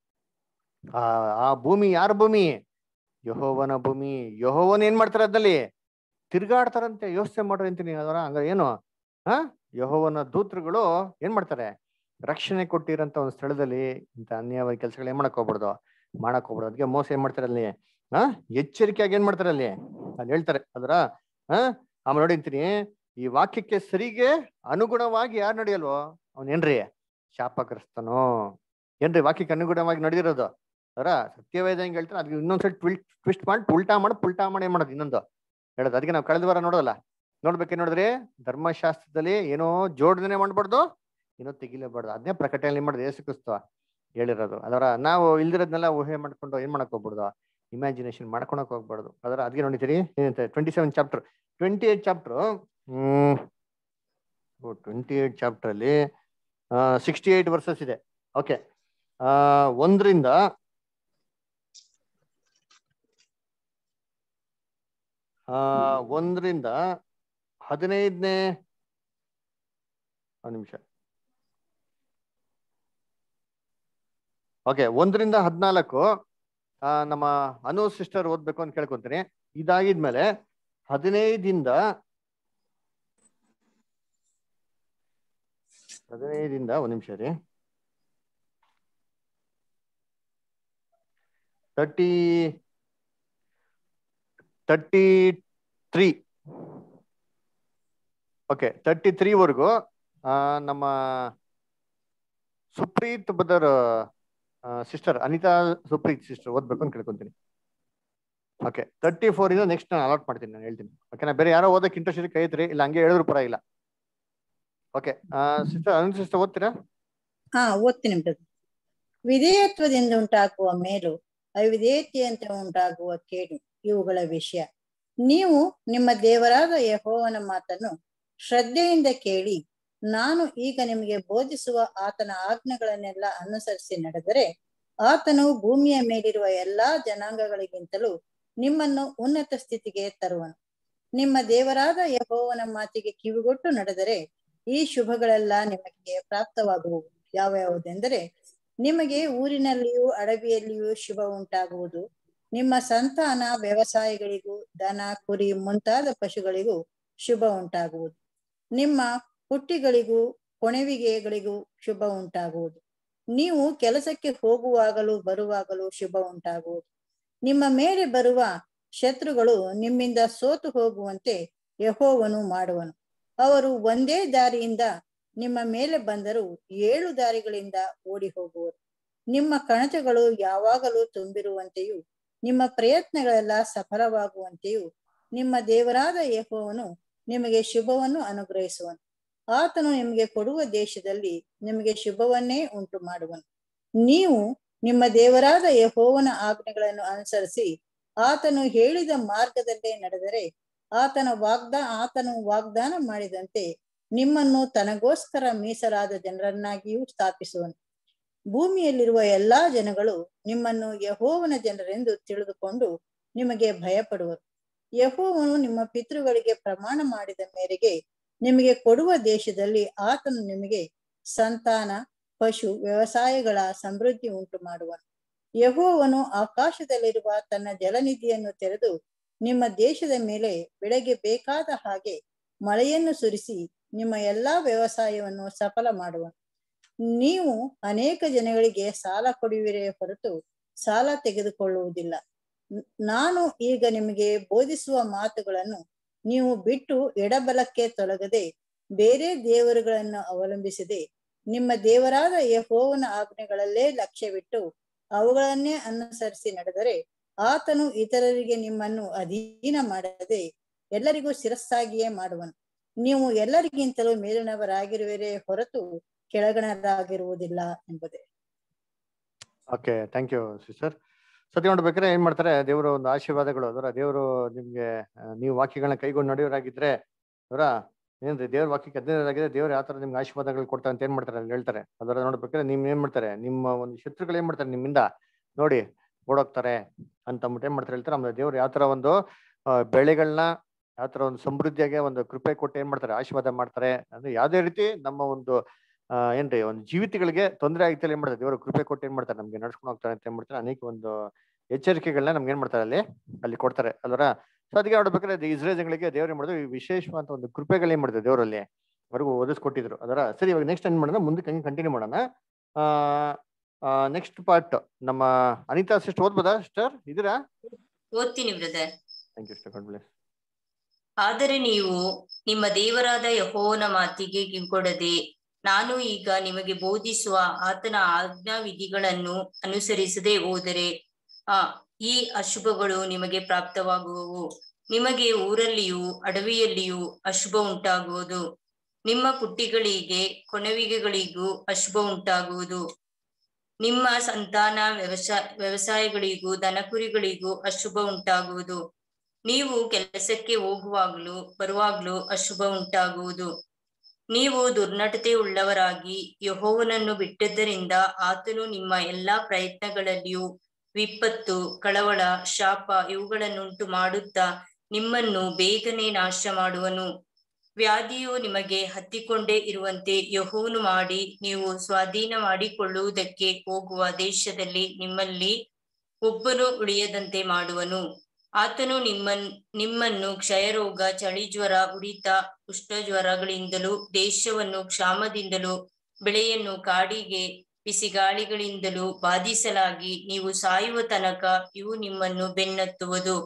ಆ ಆ ಭೂಮಿ ಯಾರ ಭೂಮಿ ಯಹೋವನ ಭೂಮಿ ಯಹೋವನ್ ಏನ್ ಮಾಡ್ತಾರೆ ಅದ್ರಲ್ಲಿ ತಿರ್ಗಾಡ್ತಾರಂತೆ ಯೋಚನೆ ಮಾಡ್ರಿ ಅಂತೀನಿ ಅದರ ಹಂಗ ಏನು ಹ ಯಹೋವನ ದೂತರುಗಳು ಏನ್ ಮಾಡ್ತಾರೆ ರಕ್ಷಣೆ ಕೊಟ್ಟಿರಂತ ಒಂದು ಸ್ಥಳದಲ್ಲಿ ಇಂಥ ಅನ್ಯಾಯವಾಗಿ ಕೆಲಸಗಳು ಏನ್ ಮಾಡಕ್ ಹೋಗ್ಬಾರ್ದು ಮಾಡಕ್ ಹೋಗ್ಬಾರ್ದು ಅದಕ್ಕೆ ಮೋಸ ಏನ್ ಮಾಡ್ತಾರೆ ಅಲ್ಲಿ ಹ ಎಚ್ಚರಿಕೆಯಾಗಿ ಏನ್ ಮಾಡ್ತಾರೆ ಅಲ್ಲಿ ಅಲ್ಲಿ ಹೇಳ್ತಾರೆ ಅದರ ಹ ಆಮೇಲೆ ನೋಡಿ ಅಂತೀನಿ ಈ ವಾಕ್ಯಕ್ಕೆ ಸರಿಗೆ ಅನುಗುಣವಾಗಿ ಯಾರು ನಡೆಯಲ್ವೋ ಅವನೇನ್ರಿ ಶಾಪಗ್ರಸ್ತನು ಏನ್ರಿ ವಾಕ್ಯಕ್ಕೆ ಅನುಗುಣವಾಗಿ ನಡೆದಿರೋದು ಅದರ ಸತ್ಯವೇದ ಹೆಂಗ್ ಹೇಳ್ತಾರೆ ಅದಕ್ಕೆ ಇನ್ನೊಂದ್ಸರಿ ಟ್ವಿಲ್ ಟ್ವಿಸ್ಟ್ ಮಾಡಿ ಉಲ್ಟಾ ಮಾಡಿ ಪುಲ್ಟಾ ಮಾಡಿ ಏನ್ ಮಾಡೋದು ಇನ್ನೊಂದು ಹೇಳೋದು ಅದಕ್ಕೆ ನಾವು ಕಳೆದ ವಾರ ನೋಡೋಲ್ಲ ನೋಡ್ಬೇಕೇನ್ ನೋಡಿದ್ರಿ ಧರ್ಮಶಾಸ್ತ್ರದಲ್ಲಿ ಏನೋ ಜೋಡಣೆ ಮಾಡ್ಬಾರ್ದು ಏನೋ ತೆಗಿಲೇಬಾರ್ದು ಅದನ್ನೇ ಪ್ರಕಟಣೆ ಮಾಡೋದು ಯೇಸು ಕ್ರಿಸ್ತ ಹೇಳಿರೋದು ಅದರ ನಾವು ಇಲ್ದಿರೋದ್ನೆಲ್ಲ ಊಹೆ ಮಾಡ್ಕೊಂಡು ಏನ್ ಮಾಡಕ್ ಹೋಗ್ಬಾರ್ದು ಇಮ್ಯಾಜಿನೇಷನ್ ಮಾಡ್ಕೊಳಕ್ ಹೋಗ್ಬಾರ್ದು ಅದರ ಅದಕ್ಕೆ ನೋಡಿತೀರಿ ಏನಂತೆ twenty seven chapter twenty eight chapter hmm twenty eight chapter ಅಲ್ಲಿ ಸಿಕ್ಸ್ಟಿ ಏಟ್ ವರ್ಸಸ್ ಇದೆ ಓಕೆ ಆ ಒಂದರಿಂದ ಆ ಒಂದರಿಂದ ಹದಿನೈದನೇ ಒಂದು ನಿಮಿಷ ಓಕೆ ಒಂದರಿಂದ ಹದಿನಾಲ್ಕು ಆ, ನಮ್ಮ ಅನು ಸಿಸ್ಟರ್ ಓದ್ಬೇಕು ಅಂತ ಕೇಳ್ಕೊಂತೀನಿ ಇದಾಗಿದ್ಮೇಲೆ ಹದಿನೈದಿಂದ ಹದಿನೈದಿಂದ ಒಂದ್ ನಿಮಿಷ ರೀ thirty thirty three okay thirty ತ್ರೀವರೆಗೂ ನಮ್ಮ Supreet brother sister Anita Supreet sister ಓದ್ಬೇಕು ಅಂತ ಕೇಳ್ಕೊಂತೀನಿ ಓಕೆ ತರ್ಟಿ ಫೋರ್ ಇಂದ ನೆಕ್ಸ್ಟ್ ನಾನು ಅಲಾಟ್ ಮಾಡ್ತೀನಿ ನಾನು ಹೇಳ್ತೀನಿ ಓಕೆನಾ ಬೇರೆ ಯಾರೋ ಓದಕ್ಕೆ ಇಂಟ್ರೆಸ್ಟ್ ಇದೆ ಕೈ ಎತ್ತಿರಿ ಇಲ್ಲ ಹಂಗೆ ಹೇಳಿದ್ರು ಪರವಾಗಿಲ್ಲ ಓಕೆ ಸಿಸ್ಟರ್ ಅನಿತಾ ಸಿಸ್ಟರ್ ಓದ್ತೀರಾ ಹಾ ಓದ್ತೀನಿ ಬ್ರದರ್ ವಿಧೇಯತ್ವದಿಂದ ಉಂಟಾಗುವ ಮೇಲು ಅವಿಧೇಯತೆಯಂತೆ ಉಂಟಾಗುವ ಕೇಡು ಇವುಗಳ ವಿಷಯ ನೀವು ನಿಮ್ಮ ದೇವರಾದ ಯಹೋವನ ಮಾತನ್ನು ಶ್ರದ್ಧೆಯಿಂದ ಕೇಳಿ ನಾನು ಈಗ ನಿಮಗೆ ಬೋಧಿಸುವ ಆತನ ಆಜ್ಞೆಗಳನ್ನೆಲ್ಲ ಅನುಸರಿಸಿ ನಡೆದರೆ ಆತನು ಭೂಮಿಯ ಮೇಲಿರುವ ಎಲ್ಲಾ ಜನಾಂಗಗಳಿಗಿಂತಲೂ ನಿಮ್ಮನ್ನು ಉನ್ನತ ಸ್ಥಿತಿಗೆ ತರುವನು ನಿಮ್ಮ ದೇವರಾದ ಯಹೋವನ ಮಾತಿಗೆ ಕಿವಿಗೊಟ್ಟು ನಡೆದರೆ ಈ ಶುಭಗಳೆಲ್ಲ ನಿಮಗೆ ಪ್ರಾಪ್ತವಾಗುವು ಯಾವ ಯಾವುದೆಂದರೆ ನಿಮಗೆ ಊರಿನಲ್ಲಿಯೂ ಅಡವಿಯಲ್ಲಿಯೂ ಶುಭ ಉಂಟಾಗುವುದು ನಿಮ್ಮ ಸಂತಾನ ವ್ಯವಸಾಯಗಳಿಗೂ ದನ ಕುರಿ ಮುಂತಾದ ಪಶುಗಳಿಗೂ ಶುಭ ಉಂಟಾಗುವುದು ನಿಮ್ಮ ಹುಟ್ಟಿಗಳಿಗೂ ಕೊಣವಿಗೆಗಳಿಗೂ ಶುಭ ಉಂಟಾಗುವುದು ನೀವು ಕೆಲಸಕ್ಕೆ ಹೋಗುವಾಗಲೂ ಬರುವಾಗಲೂ ಶುಭ ಉಂಟಾಗುವುದು ನಿಮ್ಮ ಮೇಲೆ ಬರುವ ಶತ್ರುಗಳು ನಿಮ್ಮಿಂದ ಸೋತು ಹೋಗುವಂತೆ ಯಹೋವನು ಮಾಡುವನು ಅವರು ಒಂದೇ ದಾರಿಯಿಂದ ನಿಮ್ಮ ಮೇಲೆ ಬಂದರೂ ಏಳು ದಾರಿಗಳಿಂದ ಓಡಿ ಹೋಗುವರು ನಿಮ್ಮ ಕಣಜಗಳು ಯಾವಾಗಲೂ ತುಂಬಿರುವಂತೆಯೂ ನಿಮ್ಮ ಪ್ರಯತ್ನಗಳೆಲ್ಲ ಸಫಲವಾಗುವಂತೆಯೂ ನಿಮ್ಮ ದೇವರಾದ ಯಹೋವನು ನಿಮಗೆ ಶುಭವನ್ನು ಅನುಗ್ರಹಿಸುವನು ಆತನು ನಿಮಗೆ ಕೊಡುವ ದೇಶದಲ್ಲಿ ನಿಮಗೆ ಶುಭವನ್ನೇ ಉಂಟು ಮಾಡುವನು ನೀವು ನಿಮ್ಮ ದೇವರಾದ ಯಹೋವನ ಆಜ್ಞೆಗಳನ್ನು ಅನುಸರಿಸಿ ಆತನು ಹೇಳಿದ ಮಾರ್ಗದಲ್ಲೇ ನಡೆದರೆ ಆತನ ವಾಗ್ದಾ ಆತನು ವಾಗ್ದಾನ ಮಾಡಿದಂತೆ ನಿಮ್ಮನ್ನು ತನಗೋಸ್ಕರ ಮೀಸಲಾದ ಜನರನ್ನಾಗಿಯೂ ಸ್ಥಾಪಿಸುವನು ಭೂಮಿಯಲ್ಲಿರುವ ಎಲ್ಲಾ ಜನಗಳು ನಿಮ್ಮನ್ನು ಯಹೋವನ ಜನರೆಂದು ತಿಳಿದುಕೊಂಡು ನಿಮಗೆ ಭಯಪಡುವರು ಯಹೋವನು ನಿಮ್ಮ ಪಿತೃಗಳಿಗೆ ಪ್ರಮಾಣ ಮಾಡಿದ ಮೇರೆಗೆ ನಿಮಗೆ ಕೊಡುವ ದೇಶದಲ್ಲಿ ಆತನು ನಿಮಗೆ ಸಂತಾನ ಪಶು ವ್ಯವಸಾಯಗಳ ಸಮೃದ್ಧಿ ಉಂಟು ಮಾಡುವನು ಯಹೋವನು ಆಕಾಶದಲ್ಲಿರುವ ತನ್ನ ಜಲನಿಧಿಯನ್ನು ತೆರೆದು ನಿಮ್ಮ ದೇಶದ ಮೇಲೆ ಬೆಳೆಗೆ ಬೇಕಾದ ಹಾಗೆ ಮಳೆಯನ್ನು ಸುರಿಸಿ ನಿಮ್ಮ ಎಲ್ಲಾ ವ್ಯವಸಾಯವನ್ನು ಸಫಲ ಮಾಡುವನು ನೀವು ಅನೇಕ ಜನಗಳಿಗೆ ಸಾಲ ಕೊಡುವಿರೇ ಹೊರತು ಸಾಲ ತೆಗೆದುಕೊಳ್ಳುವುದಿಲ್ಲ ನ್- ನಾನು ಈಗ ನಿಮಗೆ ಬೋಧಿಸುವ ಮಾತುಗಳನ್ನು ನೀವು ಬಿಟ್ಟು ಎಡಬಲಕ್ಕೆ ತೊಲಗದೆ ಬೇರೆ ದೇವರುಗಳನ್ನು ಅವಲಂಬಿಸದೆ ನಿಮ್ಮ ದೇವರಾದ ಯಹೋವನ ಆಜ್ಞೆಗಳಲ್ಲೇ ಲಕ್ಷ್ಯವಿಟ್ಟು ಅವುಗಳನ್ನೇ ಅನುಸರಿಸಿ ನಡೆದರೆ ಆತನು ಇತರರಿಗೆ ನಿಮ್ಮನ್ನು ಅಧೀನ ಮಾಡದೆ ಎಲ್ಲರಿಗೂ ಶಿರಸ್ಸಾಗಿಯೇ ಮಾಡುವನು ನೀವು ಎಲ್ಲರಿಗಿಂತಲೂ ಮೇಲಿನವರಾಗಿರುವಿರೇ ಹೊರತು ಕೆಳಗಣರಾಗಿರುವುದಿಲ್ಲ ಎಂಬುದೇ okay thank you sister Sati ನೋಡ್ಬೇಕಾದ್ರೆ ಏನ್ ಮಾಡ್ತಾರೆ ದೇವರು ಒಂದು ಆಶೀರ್ವಾದಗಳು ಅದರ ದೇವರು ನಿಮ್ಗೆ ಆ, ನೀವು ವಾಕ್ಯಗಳನ್ನ ಕೈಗೊಂಡು ನಡೆಯೋರಾಗಿದ್ರೆ ಅವರ ಏನ್ರಿ ದೇವ್ರ ವಾಕ್ಯಕ್ಕೆ ಹದಿನೈದರಾಗಿದ್ರೆ ದೇವ್ರು ಯಾವ ತರ ನಿಮ್ಗೆ ಆಶೀರ್ವಾದಗಳು ಕೊಡ್ತಾರೆ ಅಂತ ಏನ್ ಮಾಡ್ತಾರೆ ಅಲ್ಲಿ ಹೇಳ್ತಾರೆ ಅದರ ನೋಡ್ಬೇಕಾದ್ರೆ ನಿಮ್ ಏನ್ ಮಾಡ್ತಾರೆ ನಿಮ್ಮ ಒಂದು ಶತ್ರುಗಳು ಏನ್ ಮಾಡ್ತಾರೆ ನಿಮ್ಮಿಂದ ನೋಡಿ ಓಡೋಗ್ತಾರೆ ಅಂತ ಅಂದ್ಬಿಟ್ಟು ಏನ್ ಮಾಡ್ತಾರೆ ಹೇಳ್ತಾರೆ ಆಮೇಲೆ ದೇವ್ರು ಯಾವ ತರ ಒಂದು ಆ, ಬೆಳೆಗಳನ್ನ ಯಾವ ತರ ಒಂದು ಸಮೃದ್ಧಿಯಾಗಿ ಒಂದು ಕೃಪೆ ಕೊಟ್ಟು ಏನ್ ಮಾಡ್ತಾರೆ ಆಶೀರ್ವಾದ ಮಾಡ್ತಾರೆ ಅಂದ್ರೆ ಯಾವ್ದೇ ರೀತಿ ನಮ್ಮ ಒಂದು ಆ, ಏನ್ರಿ ಒಂದು ಜೀವಿತಗಳಿಗೆ ತೊಂದರೆ ಆಗಿತ್ತು ಏನ್ ಮಾಡ್ತಾರೆ ದೇವರು ಕೃಪೆ ಕೊಟ್ಟು ಏನ್ ಮಾಡ್ತಾರೆ ನಮ್ಗೆ ನಡ್ಸ್ಕೊಂಡು ಹೋಗ್ತಾರೆ ಅಂತ ಏನ್ ಮಾಡ್ತಾರೆ ಅನೇಕ ಒಂದು ಎಚ್ಚರಿಕೆಗಳನ್ನ ನಮ್ಗೆ ಏನ್ ಮಾಡ್ತಾರೆ ಅಲ್ಲಿ ಅಲ್ಲಿ ಕೊಡ್ತಾರೆ ಅಲ್ವರ ಸೊ ಅದಕ್ಕೆ ನೋಡ್ಬೇಕಾದ್ರೆ ಇಸ್ರೇಲ್ ಜನಗಳಿಗೆ ದೇವ್ರು ಏನ್ ಮಾಡಿದ್ರು ಈ ವಿಶೇಷವಾದ ಒಂದು ಕೃಪೆಗಳು ಏನ್ ಮಾಡಿದ್ರು ದೇವರಲ್ಲಿ ಅವ್ರಿಗೂ ಒದಗಿಸ್ಕೊಟ್ಟಿದ್ರು ಅದರ ಸರಿ ಇವಾಗ ನೆಕ್ಸ್ಟ್ ಏನ್ ಮಾಡೋಣ ಮುಂದಕ್ಕೆ ಹಂಗೆ ಕಂಟಿನ್ಯೂ ಮಾಡೋಣ ಆ ನೆಕ್ಸ್ಟ್ ಪಾರ್ಟ್ ನಮ್ಮ ಅನಿತಾ ಸಿಸ್ಟರ್ ಓದ್ಬೋದಾ ಸಿಸ್ಟರ್ ಇದೀರಾ ಓದ್ತೀನಿ brother thank you sister God bless ಆದರೆ ನೀವು ನಿಮ್ಮ ದೇವರಾದ ಯಹೋವನ ಮಾತಿಗೆ ಕಿವಿಗೊಡದೆ ನಾನು ಈಗ ನಿಮಗೆ ಬೋಧಿಸುವ ಆತನ ಆಜ್ಞಾವಿಧಿಗಳನ್ನು ಅನುಸರಿಸದೆ ಹೋದರೆ ಆ ಈ ಅಶುಭಗಳು ನಿಮಗೆ ಪ್ರಾಪ್ತವಾಗುವವು ನಿಮಗೆ ಊರಲ್ಲಿಯೂ ಅಡವಿಯಲ್ಲಿಯೂ ಅಶುಭ ಉಂಟಾಗುವುದು ನಿಮ್ಮ ಕುಟ್ಟಿಗಳಿಗೆ ಕೊನವಿಗೆಗಳಿಗೂ ಅಶುಭ ಉಂಟಾಗುವುದು ನಿಮ್ಮ ಸಂತಾನ ವ್ಯವಸಾಯ ವ್ಯವಸಾಯಗಳಿಗೂ ದನಕುರಿಗಳಿಗೂ ಅಶುಭ ಉಂಟಾಗುವುದು ನೀವು ಕೆಲಸಕ್ಕೆ ಹೋಗುವಾಗ್ಲೂ ಬರುವಾಗ್ಲೂ ಅಶುಭ ಉಂಟಾಗುವುದು ನೀವು ದುರ್ನಡತೆ ಉಳ್ಳವರಾಗಿ ಯಹೋವನನ್ನು ಬಿಟ್ಟದ್ದರಿಂದ ಆತನು ನಿಮ್ಮ ಎಲ್ಲಾ ಪ್ರಯತ್ನಗಳಲ್ಲಿಯೂ ವಿಪತ್ತು ಕಳವಳ ಶಾಪ ಇವುಗಳನ್ನುಂಟು ಮಾಡುತ್ತಾ ನಿಮ್ಮನ್ನು ಬೇಗನೆ ನಾಶ ಮಾಡುವನು ವ್ಯಾಧಿಯು ನಿಮಗೆ ಹತ್ತಿಕೊಂಡೇ ಇರುವಂತೆ ಯಹೋವನು ಮಾಡಿ ನೀವು ಸ್ವಾಧೀನ ಮಾಡಿಕೊಳ್ಳುವುದಕ್ಕೆ ಹೋಗುವ ದೇಶದಲ್ಲಿ ನಿಮ್ಮಲ್ಲಿ ಒಬ್ಬನು ಉಳಿಯದಂತೆ ಮಾಡುವನು ಆತನು ನಿಮ್ಮನ್ ನಿಮ್ಮನ್ನು ಕ್ಷಯರೋಗ ಚಳಿಜ್ವರ ಉರಿತ ಕುಷ್ಠಜ್ವರಗಳಿಂದಲೂ ದೇಶವನ್ನು ಕ್ಷಾಮದಿಂದಲೂ ಬೆಳೆಯನ್ನು ಕಾಡಿಗೆ ಬಿಸಿಗಾಳಿಗಳಿಂದಲೂ ಬಾಧಿಸಲಾಗಿ ನೀವು ಸಾಯುವ ತನಕ ಇವು ನಿಮ್ಮನ್ನು ಬೆನ್ನತ್ತುವುದು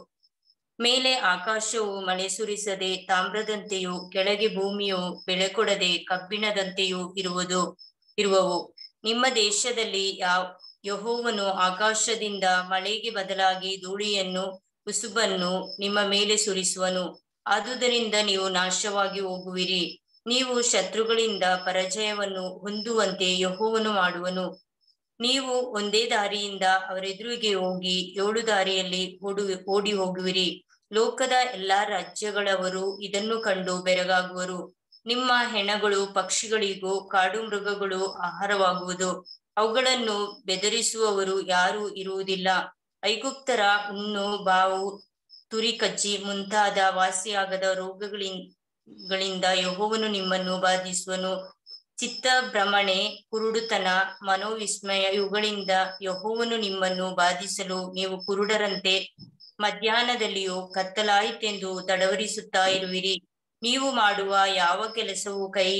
ಮೇಲೆ ಆಕಾಶವು ಮಳೆ ಸುರಿಸದೆ ತಾಮ್ರದಂತೆಯೂ ಕೆಳಗೆ ಭೂಮಿಯು ಬೆಳೆ ಕೊಡದೆ ಕಬ್ಬಿಣದಂತೆಯೂ ಇರುವುದು ಇರುವವು ನಿಮ್ಮ ದೇಶದಲ್ಲಿ ಯಾವ ಯಹೋವನು ಆಕಾಶದಿಂದ ಮಳೆಗೆ ಬದಲಾಗಿ ಧೂಳಿಯನ್ನು ಉಸುಬನ್ನು ನಿಮ್ಮ ಮೇಲೆ ಸುರಿಸುವನು ಆದುದರಿಂದ ನೀವು ನಾಶವಾಗಿ ಹೋಗುವಿರಿ ನೀವು ಶತ್ರುಗಳಿಂದ ಪರಾಜಯವನ್ನು ಹೊಂದುವಂತೆ ಯಹೋವನು ಮಾಡುವನು ನೀವು ಒಂದೇ ದಾರಿಯಿಂದ ಅವರೆದುರಿಗೆ ಹೋಗಿ ಏಳು ದಾರಿಯಲ್ಲಿ ಓಡು ಓಡಿ ಹೋಗುವಿರಿ ಲೋಕದ ಎಲ್ಲಾ ರಾಜ್ಯಗಳವರು ಇದನ್ನು ಕಂಡು ಬೆರಗಾಗುವರು ನಿಮ್ಮ ಹೆಣಗಳು ಪಕ್ಷಿಗಳಿಗೂ ಕಾಡು ಮೃಗಗಳು ಆಹಾರವಾಗುವುದು ಅವುಗಳನ್ನು ಬೆದರಿಸುವವರು ಯಾರೂ ಇರುವುದಿಲ್ಲ ಐಗುಪ್ತರ ಹುಣ್ಣು ಬಾವು ತುರಿ ಕಜ್ಜಿ ಮುಂತಾದ ವಾಸಿಯಾಗದ ರೋಗಗಳಿಂದ ಗಳಿಂದ ಯಹೋವನು ನಿಮ್ಮನ್ನು ಬಾಧಿಸುವನು ಚಿತ್ತ ಭ್ರಮಣೆ ಕುರುಡುತನ ಮನೋವಿಸ್ಮಯ ಇವುಗಳಿಂದ ಯಹೋವನು ನಿಮ್ಮನ್ನು ಬಾಧಿಸಲು ನೀವು ಕುರುಡರಂತೆ ಮಧ್ಯಾಹ್ನದಲ್ಲಿಯೂ ಕತ್ತಲಾಯಿತೆಂದು ತಡವರಿಸುತ್ತಾ ಇರುವಿರಿ ನೀವು ಮಾಡುವ ಯಾವ ಕೆಲಸವೂ ಕೈ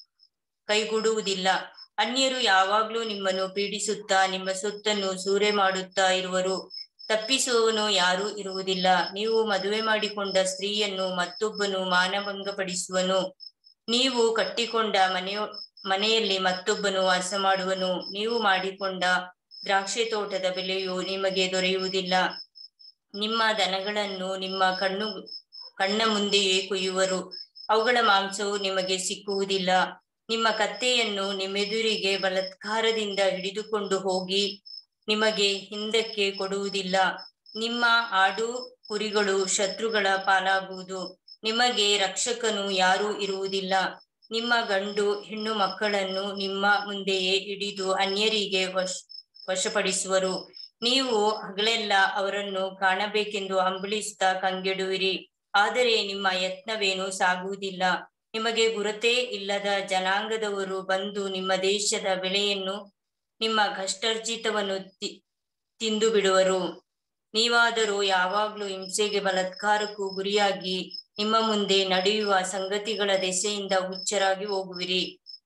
ಕೈಗೂಡುವುದಿಲ್ಲ ಅನ್ಯರು ಯಾವಾಗ್ಲೂ ನಿಮ್ಮನ್ನು ಪೀಡಿಸುತ್ತಾ ನಿಮ್ಮ ಸೊತ್ತನ್ನು ಸೂರೆ ಮಾಡುತ್ತಾ ಇರುವರು ತಪ್ಪಿಸುವವನು ಯಾರೂ ಇರುವುದಿಲ್ಲ ನೀವು ಮದುವೆ ಮಾಡಿಕೊಂಡ ಸ್ತ್ರೀಯನ್ನು ಮತ್ತೊಬ್ಬನು ಮಾನಭಂಗಪಡಿಸುವನು ನೀವು ಕಟ್ಟಿಕೊಂಡ ಮನೆಯೊ ಮನೆಯಲ್ಲಿ ಮತ್ತೊಬ್ಬನು ವಾಸ ಮಾಡುವನು ನೀವು ಮಾಡಿಕೊಂಡ ದ್ರಾಕ್ಷಿ ತೋಟದ ಬೆಲೆಯು ನಿಮಗೆ ದೊರೆಯುವುದಿಲ್ಲ ನಿಮ್ಮ ದನಗಳನ್ನು ನಿಮ್ಮ ಕಣ್ಣು ಕಣ್ಣ ಮುಂದೆಯೇ ಕೊಯ್ಯುವರು ಅವುಗಳ ಮಾಂಸವು ನಿಮಗೆ ಸಿಕ್ಕುವುದಿಲ್ಲ ನಿಮ್ಮ ಕತ್ತೆಯನ್ನು ನಿಮ್ಮೆದುರಿಗೆ ಬಲಾತ್ಕಾರದಿಂದ ಹಿಡಿದುಕೊಂಡು ಹೋಗಿ ನಿಮಗೆ ಹಿಂದಕ್ಕೆ ಕೊಡುವುದಿಲ್ಲ ನಿಮ್ಮ ಆಡು ಕುರಿಗಳು ಶತ್ರುಗಳ ಪಾಲಾಗುವುದು ನಿಮಗೆ ರಕ್ಷಕನು ಯಾರೂ ಇರುವುದಿಲ್ಲ ನಿಮ್ಮ ಗಂಡು ಹೆಣ್ಣು ಮಕ್ಕಳನ್ನು ನಿಮ್ಮ ಮುಂದೆಯೇ ಹಿಡಿದು ಅನ್ಯರಿಗೆ ವಶ ವಶಪಡಿಸುವರು ನೀವು ಹಗಲೆಲ್ಲ ಅವರನ್ನು ಕಾಣಬೇಕೆಂದು ಹಂಬಲಿಸುತ್ತಾ ಕಂಗೆಡುವಿರಿ ಆದರೆ ನಿಮ್ಮ ಯತ್ನವೇನು ಸಾಗುವುದಿಲ್ಲ ನಿಮಗೆ ಗುರುತೇ ಇಲ್ಲದ ಜನಾಂಗದವರು ಬಂದು ನಿಮ್ಮ ದೇಶದ ಬೆಳೆಯನ್ನು ನಿಮ್ಮ ಕಷ್ಟಾರ್ಜಿತವನ್ನು ತಿ- ತಿಂದು ಬಿಡುವರು ನೀವಾದರೂ ಯಾವಾಗ್ಲೂ ಹಿಂಸೆಗೆ ಬಲಾತ್ಕಾರಕ್ಕೂ ಗುರಿಯಾಗಿ ನಿಮ್ಮ ಮುಂದೆ ನಡೆಯುವ ಸಂಗತಿಗಳ ದೆಸೆಯಿಂದ ಹುಚ್ಚರಾಗಿ ಹೋಗುವಿರಿ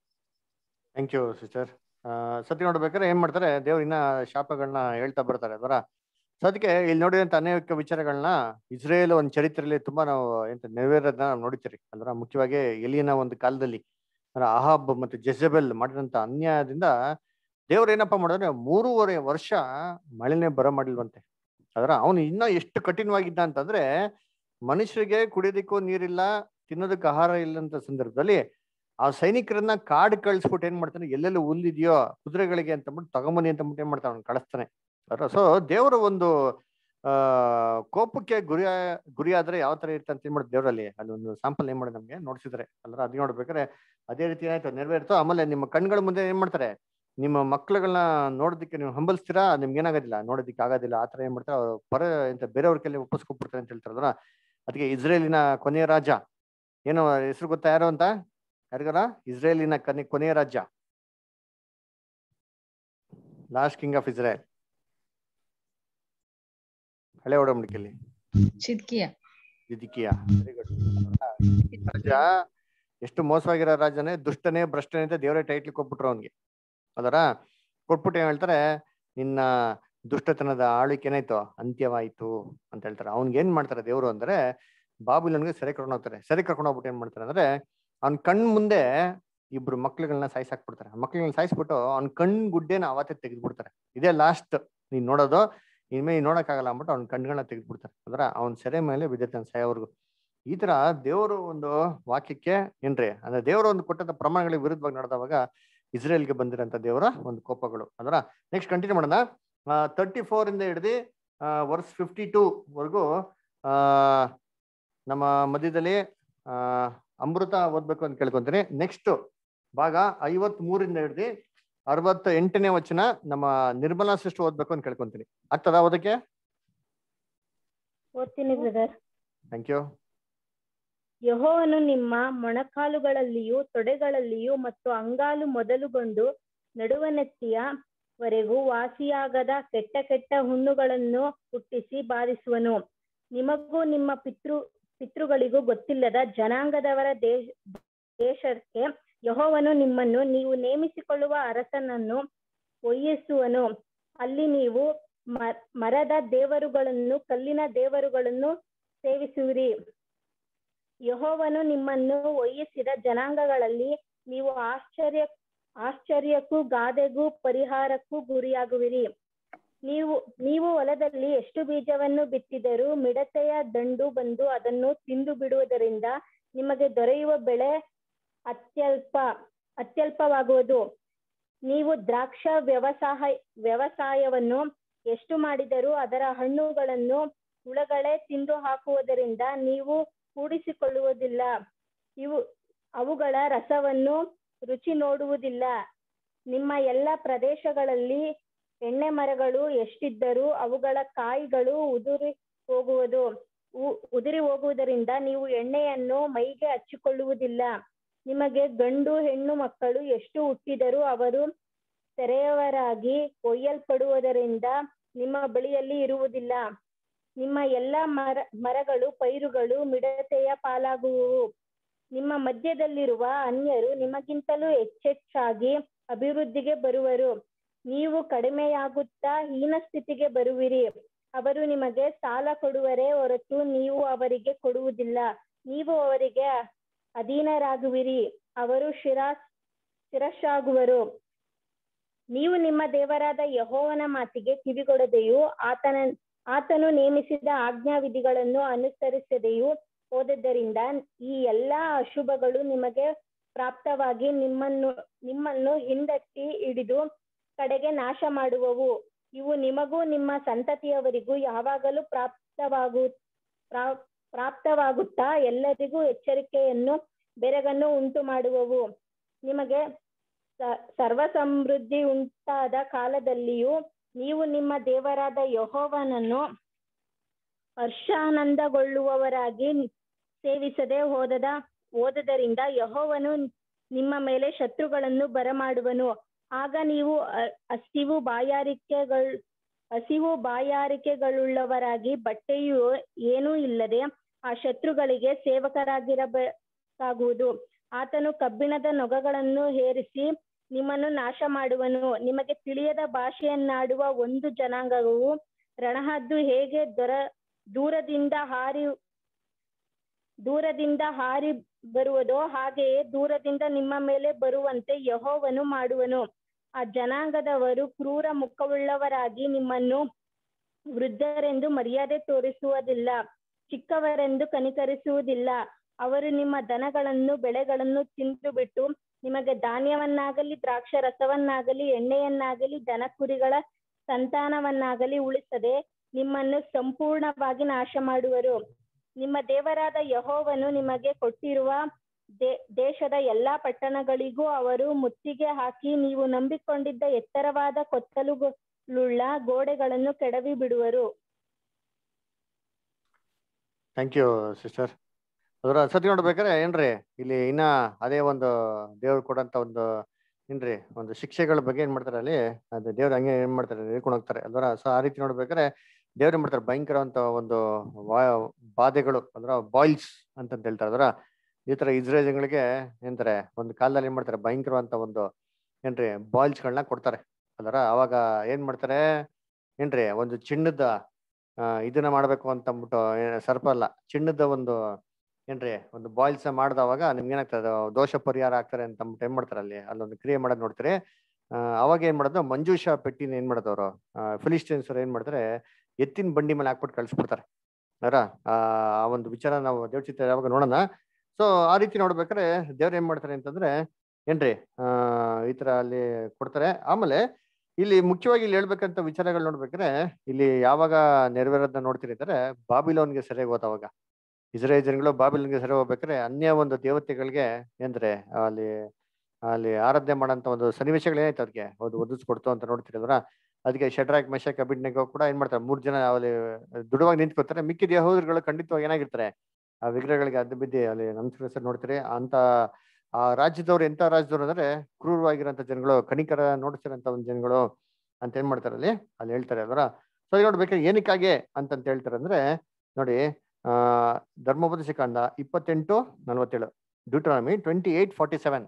ಥ್ಯಾಂಕ್ ಯು ಸಿಸ್ಟರ್ ಸತಿ ನೋಡ್ಬೇಕಾದ್ರೆ ಏನ್ ಮಾಡ್ತಾರೆ ದೇವ್ರು ಇನ್ನ ಶಾಪಗಳನ್ನ ಹೇಳ್ತಾ ಬರ್ತಾರೆ ಅಲ್ವರ ಸೊ ಅದಕ್ಕೆ ಇಲ್ಲಿ ನೋಡಿದಂತ ಅನೇಕ ವಿಚಾರಗಳನ್ನ ಇಸ್ರೇಲ್ ಒಂದು ಚರಿತ್ರೆಯಲ್ಲಿ ತುಂಬಾ ನಾವು ಎಂತ ನೆರವೇರೋದನ್ನ ನಾವು ನೋಡಿತೀರಿ ಅಲ್ವರ ಮುಖ್ಯವಾಗಿ ಎಲಿಯನ ಒಂದು ಕಾಲದಲ್ಲಿ ಅಂದ್ರೆ ಅಹಾಬ್ ಮತ್ತು ಜೆಜಬೆಲ್ ಮಾಡಿದಂತ ಅನ್ಯಾಯದಿಂದ ದೇವ್ರು ಏನಪ್ಪಾ ಮಾಡಿದ್ರೆ ಮೂರುವರೆ ವರ್ಷ ಮಳೆನೇ ಬರ ಮಾಡಿಲ್ವಂತೆ ಅದರ ಅವನು ಇನ್ನ ಎಷ್ಟು ಕಠಿಣವಾಗಿದ್ದ ಅಂತಂದ್ರೆ ಮನುಷ್ಯರಿಗೆ ಕುಡಿಯೋದಕ್ಕೂ ನೀರಿಲ್ಲ ತಿನ್ನೋದಕ್ಕೆ ಆಹಾರ ಇಲ್ಲಂತ ಸಂದರ್ಭದಲ್ಲಿ ಆ ಸೈನಿಕರನ್ನ ಕಾಡ್ ಕಳಿಸ್ಬಿಟ್ಟು ಏನ್ ಮಾಡ್ತಾನೆ ಎಲ್ಲೆಲ್ಲಿ ಹುಲ್ಲಿದೆಯೋ ಕುದುರೆಗಳಿಗೆ ಅಂತ ಅಂದ್ಬಿಟ್ಟು ತಗೊಂಬನ್ನಿ ಅಂತ ಅಂದ್ಬಿಟ್ಟು ಏನ್ ಮಾಡ್ತಾನೆ ಅವ್ನು ಕಳಿಸ್ತಾನೆ ಸೊ ದೇವರ ಒಂದು ಆ ಕೋಪಕ್ಕೆ ಗುರಿ ಗುರಿಯಾದ್ರೆ ಯಾವ ತರ ಇರುತ್ತೆ ಅಂತ ಏನ್ ಮಾಡುತ್ತೆ ದೇವರಲ್ಲಿ ಅಲ್ಲಿ ಒಂದು ಸಾಂಪಲ್ ಏನ್ ಮಾಡಿ ನಮ್ಗೆ ನೋಡ್ಸಿದ್ರೆ ಅಲ್ರ ಅದ್ ನೋಡ್ಬೇಕಾದ್ರೆ ಅದೇ ರೀತಿ ಏನಾಯ್ತು ನೆರವೇರ್ತು ಆಮೇಲೆ ನಿಮ್ಮ ಕಣ್ಗಳ ಮುಂದೆ ಏನ್ ಮಾಡ್ತಾರೆ ನಿಮ್ಮ ಮಕ್ಳುಗಳನ್ನ ನೋಡೋದಕ್ಕೆ ನೀವು ಹಂಬಲಿಸ್ತೀರಾ ನಿಮ್ಗೆ ಏನಾಗೋದಿಲ್ಲ ನೋಡೋದಕ್ಕೆ ಆಗೋದಿಲ್ಲ ಆ ತರ ಏನ್ ಮಾಡ್ತಾರೆ ಅವ್ರು ಪರ ಎಂತ ಬೇರೆಯವ್ರ ಕೈಲಿ ಒಪ್ಪಿಸ್ಕೊಬಿಡ್ತಾರೆ ಅಂತ ಹೇಳ್ತಾರಲ್ಲ ಅದಕ್ಕೆ ಇಸ್ರೇಲಿನ ಕೊನೆಯ ರಾಜ ಏನು ಹೆಸರು ಗೊತ್ತಾ ಯಾರು ಅಂತ ಯಾರಿಗಾರ ಇಸ್ರೇಲಿನ ಕನೆ ಕೊನೆಯ ರಾಜ್ಯ ಲಾಸ್ಟ್ ಕಿಂಗ್ ಆಫ್ ಇಸ್ರೇಲ್ ಹಳೆ ಒಡಂಬಡಿಕೆಯಲ್ಲಿ ಚಿದ್ಕಿಯ ಇದಿಕಿಯ ವೆರಿ ಗುಡ್ ರಾಜ ಎಷ್ಟು ಮೋಸವಾಗಿರೋ ರಾಜನೇ ದುಷ್ಟನೇ ಭ್ರಷ್ಟನೇ ಅಂತ ದೇವರೇ ಟೈಟ್ಲ್ ಕೊಟ್ಬಿಟ್ರು ಅವನ್ಗೆ ಅದರ ಕೊಟ್ಬಿಟ್ಟು ಏನ್ ಹೇಳ್ತಾರೆ ನಿನ್ನ ದುಷ್ಟತನದ ಆಳ್ವಿಕೆ ಏನಾಯ್ತು ಅಂತ್ಯವಾಯ್ತು ಅಂತ ಹೇಳ್ತಾರೆ ಅವ್ನ್ಗೆ ಏನ್ ಮಾಡ್ತಾರೆ ದೇವ್ರು ಅಂದ್ರೆ ಬಾಬುಲನ್ಗೆ ಸೆರೆ ಕರ್ಕೊಂಡು ಹೋಗ್ತಾರೆ ಸೆರೆ ಕರ್ಕೊಂಡು ಹೋಗ್ಬಿಟ್ಟು ಏನ್ ಮಾಡ್ತಾರೆ ಅಂದ್ರೆ ಅವ್ನ್ ಕಣ್ ಮುಂದೆ ಇಬ್ರು ಮಕ್ಳುಗಳನ್ನ ಸಾಯಿಸಾಕ್ಬಿಡ್ತಾರೆ ಮಕ್ಳುಗಳನ್ನ ಸಾಯಿಸ್ಬಿಟ್ಟು ಅವ್ನ ಕಣ್ ಗುಡ್ಡೆನ ಅವತ್ತೇ ತೆಗೆದ್ಬಿಡ್ತಾರೆ ಇದೇ ಲಾಸ್ಟ್ ನೀನ್ ನೋಡೋದು ಇನ್ಮೇಲೆ ನೋಡಕ್ಕಾಗಲ್ಲ ಅಂದ್ಬಿಟ್ಟು ಅವ್ನ ಕಣ್ಗಳನ್ನ ತೆಗೆದ್ಬಿಡ್ತಾರೆ ಅಂದ್ರ ಅವ್ನ ಸೆರೆ ಮೇಲೆ ಬಿದ್ದೈತೆ ಸಾಯೋವರೆಗೂ ಈ ತರ ದೇವರು ಒಂದು ವಾಕ್ಯಕ್ಕೆ ಏನ್ರಿ ಅಂದ್ರೆ ದೇವರು ಒಂದು ಕೊಟ್ಟಂತ ಪ್ರಮಾಣಗಳಿಗೆ ವಿರುದ್ಧವಾಗಿ ನಡೆದವಾಗ ಇಸ್ರೇಲ್ಗೆ ಬಂದಿರೋಂಥ ದೇವರ ಒಂದು ಕೋಪಗಳು ಅದರ ನೆಕ್ಸ್ಟ್ ಕಂಟಿನ್ಯೂ ಮಾಡೋಣ ತರ್ಟಿ ಫೋರ್ ಇಂದ ಹಿಡಿದು ವರ್ಸ್ ಫಿಫ್ಟಿ ಟೂ ವರೆಗೂ ಆ ನಮ್ಮ ಮಧ್ಯದಲ್ಲಿ ಆ ಅಮೃತ ಓದ್ಬೇಕು ಅಂತ ಕೇಳ್ಕೊಂತೀನಿ ನೆಕ್ಸ್ಟ್ ಭಾಗ ಐವತ್ ಮೂರಿಂದ ಹಿಡಿದು ಅರವತ್ತ ಎಂಟನೇ ವಚನ ನಮ್ಮ ನಿರ್ಮಲಾ ಸಿಸ್ಟರ್ ಓದ್ಬೇಕು ಅಂತ ಕೇಳ್ಕೊಂತೀನಿ ಆಗ್ತದಾ ಓದಕ್ಕೆ ಓದ್ತೀನಿ ಬ್ರದರ್ ಥ್ಯಾಂಕ್ ಯು ಯಹೋವನು ನಿಮ್ಮ ಮೊಣಕಾಲುಗಳಲ್ಲಿಯೂ ತೊಡೆಗಳಲ್ಲಿಯೂ ಮತ್ತು ಅಂಗಾಲು ಮೊದಲುಗೊಂಡು ನಡುವನೆತ್ತಿಯ ವರೆಗೂ ವಾಸಿಯಾಗದ ಕೆಟ್ಟ ಕೆಟ್ಟ ಹುಣ್ಣುಗಳನ್ನು ಹುಟ್ಟಿಸಿ ಬಾಧಿಸುವನು ನಿಮಗೂ ನಿಮ್ಮ ಪಿತೃ ಪಿತೃಗಳಿಗೂ ಗೊತ್ತಿಲ್ಲದ ಜನಾಂಗದವರ ದೇಶ ದೇಶಕ್ಕೆ ಯಹೋವನು ನಿಮ್ಮನ್ನು ನೀವು ನೇಮಿಸಿಕೊಳ್ಳುವ ಅರಸನನ್ನು ಒಯ್ಯಿಸುವನು ಅಲ್ಲಿ ನೀವು ಮ- ಮರದ ದೇವರುಗಳನ್ನು ಕಲ್ಲಿನ ದೇವರುಗಳನ್ನು ಸೇವಿಸುವಿರಿ ಯಹೋವನು ನಿಮ್ಮನ್ನು ಒಯ್ಯಿಸಿದ ಜನಾಂಗಗಳಲ್ಲಿ ನೀವು ಆಶ್ಚರ್ಯ ಆಶ್ಚರ್ಯಕ್ಕೂ ಗಾದೆಗೂ ಪರಿಹಾರಕ್ಕೂ ಗುರಿಯಾಗುವಿರಿ ನೀವು ನೀವು ಹೊಲದಲ್ಲಿ ಎಷ್ಟು ಬೀಜವನ್ನು ಬಿತ್ತಿದರೂ ಮಿಡತೆಯ ದಂಡು ಬಂದು ಅದನ್ನು ತಿಂದು ಬಿಡುವುದರಿಂದ ನಿಮಗೆ ದೊರೆಯುವ ಬೆಳೆ ಅತ್ಯಲ್ಪ ಅತ್ಯಲ್ಪವಾಗುವುದು ನೀವು ದ್ರಾಕ್ಷ ವ್ಯವಸಾಯ ವ್ಯವಸಾಯವನ್ನು ಎಷ್ಟು ಮಾಡಿದರೂ ಅದರ ಹಣ್ಣುಗಳನ್ನು ಹುಳಗಳೇ ತಿಂದು ಹಾಕುವುದರಿಂದ ನೀವು ಕೂಡಿಸಿಕೊಳ್ಳುವುದಿಲ್ಲ ಇವು ಅವುಗಳ ರಸವನ್ನು ರುಚಿ ನೋಡುವುದಿಲ್ಲ ನಿಮ್ಮ ಎಲ್ಲ ಪ್ರದೇಶಗಳಲ್ಲಿ ಎಣ್ಣೆ ಮರಗಳು ಎಷ್ಟಿದ್ದರೂ ಅವುಗಳ ಕಾಯಿಗಳು ಉದುರಿ ಹೋಗುವುದು ಉ- ಉದುರಿ ಹೋಗುವುದರಿಂದ ನೀವು ಎಣ್ಣೆಯನ್ನು ಮೈಗೆ ಹಚ್ಚಿಕೊಳ್ಳುವುದಿಲ್ಲ ನಿಮಗೆ ಗಂಡು ಹೆಣ್ಣು ಮಕ್ಕಳು ಎಷ್ಟು ಹುಟ್ಟಿದರೂ ಅವರು ತೆರೆಯವರಾಗಿ ಒಯ್ಯಲ್ಪಡುವುದರಿಂದ ನಿಮ್ಮ ಬಳಿಯಲ್ಲಿ ಇರುವುದಿಲ್ಲ ನಿಮ್ಮ ಎಲ್ಲ ಮರ ಮರಗಳು ಪೈರುಗಳು ಮಿಡತೆಯ ಪಾಲಾಗುವುವು ನಿಮ್ಮ ಮಧ್ಯದಲ್ಲಿರುವ ಅನ್ಯರು ನಿಮಗಿಂತಲೂ ಹೆಚ್ಚೆಚ್ಚಾಗಿ ಅಭಿವೃದ್ಧಿಗೆ ಬರುವರು ನೀವು ಕಡಿಮೆಯಾಗುತ್ತಾ ಹೀನ ಸ್ಥಿತಿಗೆ ಬರುವಿರಿ ಅವರು ನಿಮಗೆ ಸಾಲ ಕೊಡುವರೇ ಹೊರತು ನೀವು ಅವರಿಗೆ ಕೊಡುವುದಿಲ್ಲ ನೀವು ಅವರಿಗೆ ಅಧೀನರಾಗುವಿರಿ ಅವರು ಶಿರಾಸ್ ಶಿರಸ್ಸಾಗುವರು ನೀವು ನಿಮ್ಮ ದೇವರಾದ ಯಹೋವನ ಮಾತಿಗೆ ಕಿವಿಗೊಡದೆಯೂ ಆತನ ಆತನು ನೇಮಿಸಿದ ಆಜ್ಞಾವಿಧಿಗಳನ್ನು ಅನುಸರಿಸದೆಯೂ ಹೋದದ್ದರಿಂದ ಈ ಎಲ್ಲಾ ಅಶುಭಗಳು ನಿಮಗೆ ಪ್ರಾಪ್ತವಾಗಿ ನಿಮ್ಮನ್ನು ನಿಮ್ಮನ್ನು ಹಿಂದಟ್ಟಿ ಹಿಡಿದು ಕಡೆಗೆ ನಾಶ ಮಾಡುವವು ಇವು ನಿಮಗೂ ನಿಮ್ಮ ಸಂತತಿಯವರಿಗೂ ಯಾವಾಗಲೂ ಪ್ರಾಪ್ತವಾಗು ಪ್ರಾ- ಪ್ರಾಪ್ತವಾಗುತ್ತಾ ಎಲ್ಲರಿಗೂ ಎಚ್ಚರಿಕೆಯನ್ನು ಬೆರಗನ್ನು ಉಂಟು ಮಾಡುವವು ನಿಮಗೆ ಸ- ಸರ್ವ ಸಮೃದ್ಧಿ ಉಂಟಾದ ಕಾಲದಲ್ಲಿಯೂ ನೀವು ನಿಮ್ಮ ದೇವರಾದ ಯಹೋವನನ್ನು ಹರ್ಷಾನಂದಗೊಳ್ಳುವವರಾಗಿ ಸೇವಿಸದೆ ಹೋದದ ಹೋದದರಿಂದ ಯಹೋವನು ನಿಮ್ಮ ಮೇಲೆ ಶತ್ರುಗಳನ್ನು ಬರಮಾಡುವನು ಆಗ ನೀವು ಅ- ಹಸಿವು ಬಾಯಾರಿಕೆಗಳ್ ಹಸಿವು ಬಾಯಾರಿಕೆಗಳುಳ್ಳವರಾಗಿ ಬಟ್ಟೆಯು ಏನೂ ಇಲ್ಲದೆ ಆ ಶತ್ರುಗಳಿಗೆ ಸೇವಕರಾಗಿರಬೇಕಾಗುವುದು ಆತನು ಕಬ್ಬಿಣದ ನೊಗಗಳನ್ನು ಹೇರಿಸಿ ನಿಮ್ಮನ್ನು ನಾಶ ಮಾಡುವನು ನಿಮಗೆ ತಿಳಿಯದ ಭಾಷೆಯನ್ನಾಡುವ ಒಂದು ಜನಾಂಗವು ರಣಹದ್ದು ಹೇಗೆ ದೊರ ದೂರದಿಂದ ಹಾರಿ ದೂರದಿಂದ ಹಾರಿ ಬರುವುದೋ ಹಾಗೆಯೇ ದೂರದಿಂದ ನಿಮ್ಮ ಮೇಲೆ ಬರುವಂತೆ ಯಹೋವನು ಮಾಡುವನು ಆ ಜನಾಂಗದವರು ಕ್ರೂರ ಮುಖವುಳ್ಳವರಾಗಿ ನಿಮ್ಮನ್ನು ವೃದ್ಧರೆಂದು ಮರ್ಯಾದೆ ತೋರಿಸುವುದಿಲ್ಲ ಚಿಕ್ಕವರೆಂದು ಕನಿಕರಿಸುವುದಿಲ್ಲ ಅವರು ನಿಮ್ಮ ದನಗಳನ್ನು ಬೆಳೆಗಳನ್ನು ತಿಂದು ಬಿಟ್ಟು ನಿಮಗೆ ಧಾನ್ಯವನ್ನಾಗಲಿ ದ್ರಾಕ್ಷ ರಸವನ್ನಾಗಲಿ ಎಣ್ಣೆಯನ್ನಾಗಲಿ ದನ ಕುರಿಗಳ ಸಂತಾನವನ್ನಾಗಲಿ ಉಳಿಸದೆ ನಿಮ್ಮನ್ನು ಸಂಪೂರ್ಣವಾಗಿ ನಾಶ ಮಾಡುವರು ನಿಮ್ಮ ದೇವರಾದ ಯಹೋವನು ನಿಮಗೆ ಕೊಟ್ಟಿರುವ ದೇ- ದೇಶದ ಎಲ್ಲಾ ಪಟ್ಟಣಗಳಿಗೂ ಅವರು ಮುತ್ತಿಗೆ ಹಾಕಿ ನೀವು ನಂಬಿಕೊಂಡಿದ್ದ ಎತ್ತರವಾದ ಕೊತ್ತಲುಗಳುಳ್ಳ ಗೋಡೆಗಳನ್ನು ಕೆಡವಿ ಬಿಡುವರು ಥ್ಯಾಂಕ್ ಯು ಸಿಸ್ಟರ್ ಅದರ ಸತಿ ನೋಡ್ಬೇಕಾರೆ ಏನ್ರಿ ಇಲ್ಲಿ ಇನ್ನ ಅದೇ ಒಂದು ದೇವ್ರು ಕೊಡಂತ ಒಂದು ಏನ್ರಿ ಒಂದು ಶಿಕ್ಷೆಗಳ ಬಗ್ಗೆ ಏನ್ ಮಾಡ್ತಾರೆ ಅಲ್ಲಿ ಅದು ದೇವ್ರು ಹಂಗೆ ಏನ್ ಮಾಡ್ತಾರೆ ಹೇಳ್ಕೊಂಡು ಹೋಗ್ತಾರೆ ಅಲ್ವರ ಸೊ ಆ ರೀತಿ ನೋಡ್ಬೇಕಾದ್ರೆ ದೇವ್ರು ಏನ್ ಮಾಡ್ತಾರೆ ಭಯಂಕರ ಅಂತ ಒಂದು ವಾ- ಬಾಧೆಗಳು ಅಂದ್ರ ಬಾಯ್ಲ್ಸ್ ಅಂತ ಹೇಳ್ತಾರೆ ಅದರ ಈ ತರ ಇಸ್ರೇಲ್ಗಳಿಗೆ ಏನಂತಾರೆ ಒಂದು ಕಾಲದಲ್ಲಿ ಏನ್ ಮಾಡ್ತಾರೆ ಭಯಂಕರವಂತ ಒಂದು ಏನ್ರಿ ಬಾಯ್ಲ್ಸ್ಗಳನ್ನ ಕೊಡ್ತಾರೆ ಅದರ ಅವಾಗ ಏನ್ ಮಾಡ್ತಾರೆ ಏನ್ರಿ ಒಂದು ಚಿನ್ನದ ಆ, ಇದನ್ನ ಮಾಡ್ಬೇಕು ಅಂತ ಅಂದ್ಬಿಟ್ಟು ಏ- ಸರ್ಪ ಅಲ್ಲ ಚಿನ್ನದ ಒಂದು ಏನ್ರಿ ಒಂದು ಬಾಯ್ಲ್ಸ್ ಮಾಡಿದವಾಗ ನಿಮ್ಗೆ ಏನಾಗ್ತದೆ ದೋಷ ಪರಿಹಾರ ಆಗ್ತಾರೆ ಅಂತ ಅಂದ್ಬಿಟ್ಟು ಏನ್ ಮಾಡ್ತಾರೆ ಅಲ್ಲಿ ಅಲ್ಲೊಂದು ಕ್ರಿಯೆ ಮಾಡೋದು ನೋಡ್ತಾರೆ ಆ, ಅವಾಗ ಏನ್ ಮಾಡೋದು ಮಂಜೂಷ ಪೆಟ್ಟಿನ ಏನ್ ಮಾಡೋದು ಅವರು ಫಿಲಿಸ್ಟೀನ್ಸ್ ಅವ್ರು ಏನ್ ಮಾಡ್ತಾರೆ ಎತ್ತಿನ ಬಂಡಿ ಮೇಲೆ ಹಾಕ್ಬಿಟ್ಟು ಕಳ್ಸ್ಬಿಡ್ತಾರೆ ಅವರ ಆ ಒಂದು ವಿಚಾರ ನಾವು ದೇವ್ರ ಚಿತ್ರ ಯಾವಾಗ ನೋಡೋಣ ಸೊ ಆ ರೀತಿ ನೋಡ್ಬೇಕಾದ್ರೆ ದೇವ್ರು ಏನ್ ಮಾಡ್ತಾರೆ ಅಂತಂದ್ರೆ ಏನ್ರಿ ಆ ಈ ತರ ಅಲ್ಲಿ ಕೊಡ್ತಾರೆ ಆಮೇಲೆ ಇಲ್ಲಿ ಮುಖ್ಯವಾಗಿ ಇಲ್ಲಿ ಹೇಳ್ಬೇಕಂತ ವಿಚಾರಗಳು ನೋಡ್ಬೇಕಾದ್ರೆ ಇಲ್ಲಿ ಯಾವಾಗ ನೆರವೇರೋದನ್ನ ನೋಡ್ತೀರಿ ಅಂದ್ರೆ ಬಾಬಿಲೋನ್ಗೆ ಸರಿಯಾಗಿ ಹೋದವಾಗ ಇಸ್ರೇಲ್ ಜನಗಳು ಬಾಬಿಲೋನ್ಗೆ ಸರಿ ಹೋಗ್ಬೇಕಾದ್ರೆ ಅನ್ಯ ಒಂದು ದೇವತೆಗಳಿಗೆ ಏನ್ರೆ ಅಲ್ಲಿ ಅಲ್ಲಿ ಆರಾಧನೆ ಮಾಡೋಂಥ ಒಂದು ಸನ್ನಿವೇಶಗಳು ಏನಾಯ್ತು ಅದಕ್ಕೆ ಅದು ಒದಿಸ್ಕೊಡ್ತು ಅಂತ ನೋಡ್ತಿರಲ್ವರ ಅದಕ್ಕೆ ಶಡ್ರಾಕ್ ಮೆಶಕ್ ಅಬಿಡ್ನೆಗೋ ಕೂಡ ಏನ್ ಮಾಡ್ತಾರೆ ಮೂರ್ ಜನ ಅಲ್ಲಿ ದುಡುವಾಗಿ ನಿಂತ್ಕೊತಾರೆ ಮಿಕ್ಕಿದ ಯಹೂದರುಗಳು ಖಂಡಿತವಾಗಿ ಏನಾಗಿರ್ತಾರೆ ಆ ವಿಗ್ರಹಗಳಿಗೆ ಅಡ್ಡ ಬಿದ್ದು ಅಲ್ಲಿ ನಮಸ್ಕರಿಸ ನೋಡ್ತೀರಿ ಅಂತ ಆ ರಾಜ್ಯದವ್ರು ಎಂತ ರಾಜ್ಯದವ್ರು ಅಂದ್ರೆ ಕ್ರೂರವಾಗಿರೋಂಥ ಜನಗಳು ಕಣಿಕರ ನೋಡ್ತಿರೋಂಥ ಒಂದು ಜನಗಳು ಅಂತ ಏನ್ ಮಾಡ್ತಾರೆ ಅಲ್ಲಿ ಅಲ್ಲಿ ಹೇಳ್ತಾರೆ ಅಲ್ವರ ಸೊ ನೋಡ್ಬೇಕಾದ್ರೆ ಏನಕ್ಕಾಗೆ ಅಂತಂತ ಹೇಳ್ತಾರೆ ಅಂದ್ರೆ ನೋಡಿ ಆ ಧರ್ಮೋಪದೇಶ ಕಾಂಡ ಇಪ್ಪತ್ತೆಂಟು ನಲ್ವತ್ತೇಳು Deuteronomy twenty eight forty seven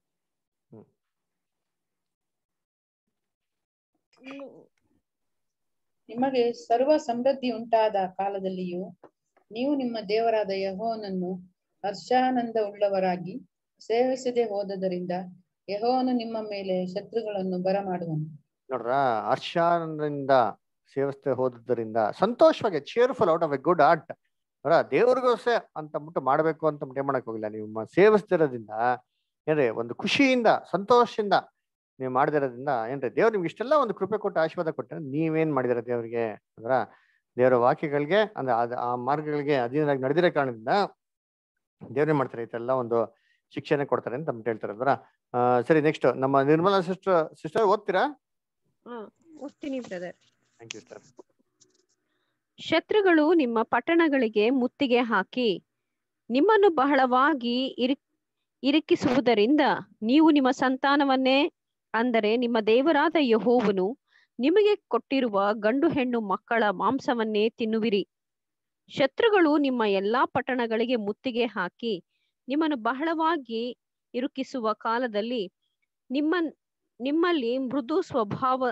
ನಿಮಗೆ ಸರ್ವ ಸಮೃದ್ಧಿ ಉಂಟಾದ ಕಾಲದಲ್ಲಿಯೂ ನೀವು ನಿಮ್ಮ ದೇವರಾದ ಯಹೋವನನ್ನು ಹರ್ಷಾನಂದ ಉಳ್ಳವರಾಗಿ ಸೇವಿಸದೆ ಹೋದದರಿಂದ ಯಹೋವನು ನಿಮ್ಮ ಮೇಲೆ ಶತ್ರುಗಳನ್ನು ಬರಮಾಡುವನು ನೋಡ್ರ ಹರ್ಷದಿಂದ ಸೇವಿಸ್ತೆ ಹೋದದ್ದರಿಂದ ಸಂತೋಷವಾಗಿ cheerful out of a good heart ಅವರ ದೇವ್ರಿಗೋಸ್ಕರ ಅಂತ ಅಂದ್ಬಿಟ್ಟು ಮಾಡ್ಬೇಕು ಅಂತ ಏನ್ ಮಾಡಕ್ ಹೋಗಿಲ್ಲ ನೀವು ಮ- ಸೇವಿಸ್ತಿರೋದ್ರಿಂದ ಏನ್ರಿ ಒಂದು ಖುಷಿಯಿಂದ ಸಂತೋಷದಿಂದ ನೀವು ಮಾಡದಿರೋದ್ರಿಂದ ಏನ್ರಿ ದೇವ್ರು ನಿಮ್ಗೆ ಇಷ್ಟೆಲ್ಲ ಒಂದು ಕೃಪೆ ಕೊಟ್ಟು ಆಶೀರ್ವಾದ ಕೊಟ್ಟರೆ ನೀವೇನ್ ಮಾಡಿದಿರ ದೇವ್ರಿಗೆ ಅಂದ್ರ ದೇವರ ವಾಕ್ಯಗಳಿಗೆ ಅಂದ್ರೆ ಅದ್ ಆ ಮಾರ್ಗಗಳಿಗೆ ಅಧೀನರಾಗಿ ನಡೆದಿರೋ ಕಾರಣದಿಂದ ದೇವ್ರೇನ್ ಮಾಡ್ತಾರೆ ಇದೆಲ್ಲ ಒಂದು ಶಿಕ್ಷಣ ಕೊಡ್ತಾರೆ ಅಂತ ಅಂದ್ಬಿಟ್ಟು ಹೇಳ್ತಾರೆ ಅಲ್ವರ ಆ, ಸರಿ ನೆಕ್ಸ್ಟ್ ನಮ್ಮ ನಿರ್ಮಲಾ ಸಿಸ್ಟರ್ ಸಿಸ್ಟರ್ ಓದ್ತೀರಾ ಹಾ ಓದ್ತೀನಿ ಬ್ರದರ್ ಥ್ಯಾಂಕ್ ಯು ಸರ್ ಶತ್ರುಗಳು ನಿಮ್ಮ ಪಟ್ಟಣಗಳಿಗೆ ಮುತ್ತಿಗೆ ಹಾಕಿ ನಿಮ್ಮನ್ನು ಬಹಳವಾಗಿ ಇರಿ ಇರಿಕಿಸುವುದರಿಂದ ನೀವು ನಿಮ್ಮ ಸಂತಾನವನ್ನೇ ಅಂದರೆ ನಿಮ್ಮ ದೇವರಾದ ಯಹೋವನು ನಿಮಗೆ ಕೊಟ್ಟಿರುವ ಗಂಡು ಹೆಣ್ಣು ಮಕ್ಕಳ ಮಾಂಸವನ್ನೇ ತಿನ್ನುವಿರಿ ಶತ್ರುಗಳು ನಿಮ್ಮ ಎಲ್ಲಾ ಪಟ್ಟಣಗಳಿಗೆ ಮುತ್ತಿಗೆ ಹಾಕಿ ನಿಮ್ಮನ್ನು ಬಹಳವಾಗಿ ಇರುಕಿಸುವ ಕಾಲದಲ್ಲಿ ನಿಮ್ಮ ನಿಮ್ಮಲ್ಲಿ ಮೃದು ಸ್ವಭಾವ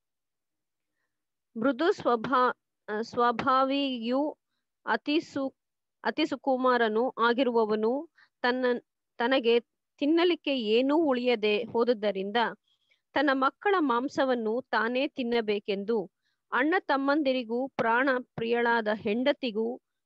ಮೃದು ಸ್ವಭಾ ಆ, ಸ್ವಭಾವಿಯು ಅತಿ ಸು ಅತಿ ಸುಕುಮಾರನು ಆಗಿರುವವನು ತನ್ನ ತನಗೆ ತಿನ್ನಲಿಕ್ಕೆ ಏನೂ ಉಳಿಯದೆ ಹೋದುದರಿಂದ ತನ್ನ ಮಕ್ಕಳ ಮಾಂಸವನ್ನು ತಾನೇ ತಿನ್ನಬೇಕೆಂದು ಅಣ್ಣ ತಮ್ಮಂದಿರಿಗೂ ಪ್ರಾಣ ಪ್ರಿಯಳಾದ ಹೆಂಡತಿಗೂ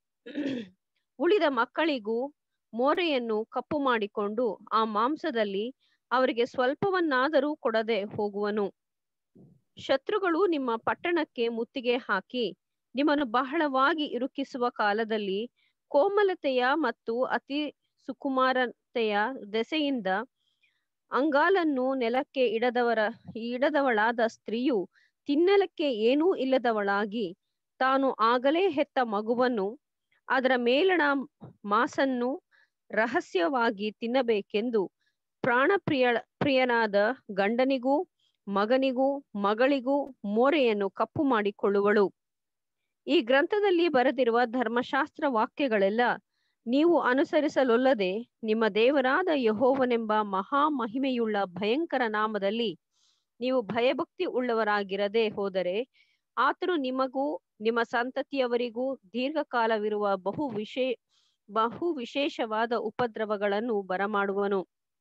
ಉಳಿದ ಮಕ್ಕಳಿಗೂ ಮೋರೆಯನ್ನು ಕಪ್ಪು ಮಾಡಿಕೊಂಡು ಆ ಮಾಂಸದಲ್ಲಿ ಅವರಿಗೆ ಸ್ವಲ್ಪವನ್ನಾದರೂ ಕೊಡದೆ ಹೋಗುವನು ಶತ್ರುಗಳು ನಿಮ್ಮ ಪಟ್ಟಣಕ್ಕೆ ಮುತ್ತಿಗೆ ಹಾಕಿ ನಿಮ್ಮನ್ನು ಬಹಳವಾಗಿ ಇರುಕಿಸುವ ಕಾಲದಲ್ಲಿ ಕೋಮಲತೆಯ ಮತ್ತು ಅತಿ ಸುಕುಮಾರತೆಯ ದೆಸೆಯಿಂದ ಅಂಗಾಲನ್ನು ನೆಲಕ್ಕೆ ಇಡದವರ ಇಡದವಳಾದ ಸ್ತ್ರೀಯು ತಿನ್ನಲಕ್ಕೆ ಏನೂ ಇಲ್ಲದವಳಾಗಿ ತಾನು ಆಗಲೇ ಹೆತ್ತ ಮಗುವನ್ನು ಅದರ ಮೇಲಣ ಮಾಸನ್ನು ರಹಸ್ಯವಾಗಿ ತಿನ್ನಬೇಕೆಂದು ಪ್ರಾಣಪ್ರಿಯ ಪ್ರಿಯನಾದ ಗಂಡನಿಗೂ ಮಗನಿಗೂ ಮಗಳಿಗೂ ಮೋರೆಯನ್ನು ಕಪ್ಪು ಮಾಡಿಕೊಳ್ಳುವಳು ಈ ಗ್ರಂಥದಲ್ಲಿ ಬರೆದಿರುವ ಧರ್ಮಶಾಸ್ತ್ರ ವಾಕ್ಯಗಳೆಲ್ಲ ನೀವು ಅನುಸರಿಸಲೊಲ್ಲದೆ ನಿಮ್ಮ ದೇವರಾದ ಯಹೋವನೆಂಬ ಮಹಾ ಮಹಿಮೆಯುಳ್ಳ ಭಯಂಕರ ನಾಮದಲ್ಲಿ ನೀವು ಭಯಭಕ್ತಿ ಉಳ್ಳವರಾಗಿರದೆ ಹೋದರೆ ಆತನು ನಿಮಗೂ ನಿಮ್ಮ ಸಂತತಿಯವರಿಗೂ ದೀರ್ಘಕಾಲವಿರುವ ಬಹು ವಿಶೇ ಬಹು ವಿಶೇಷವಾದ ಉಪದ್ರವಗಳನ್ನು ಬರಮಾಡುವನು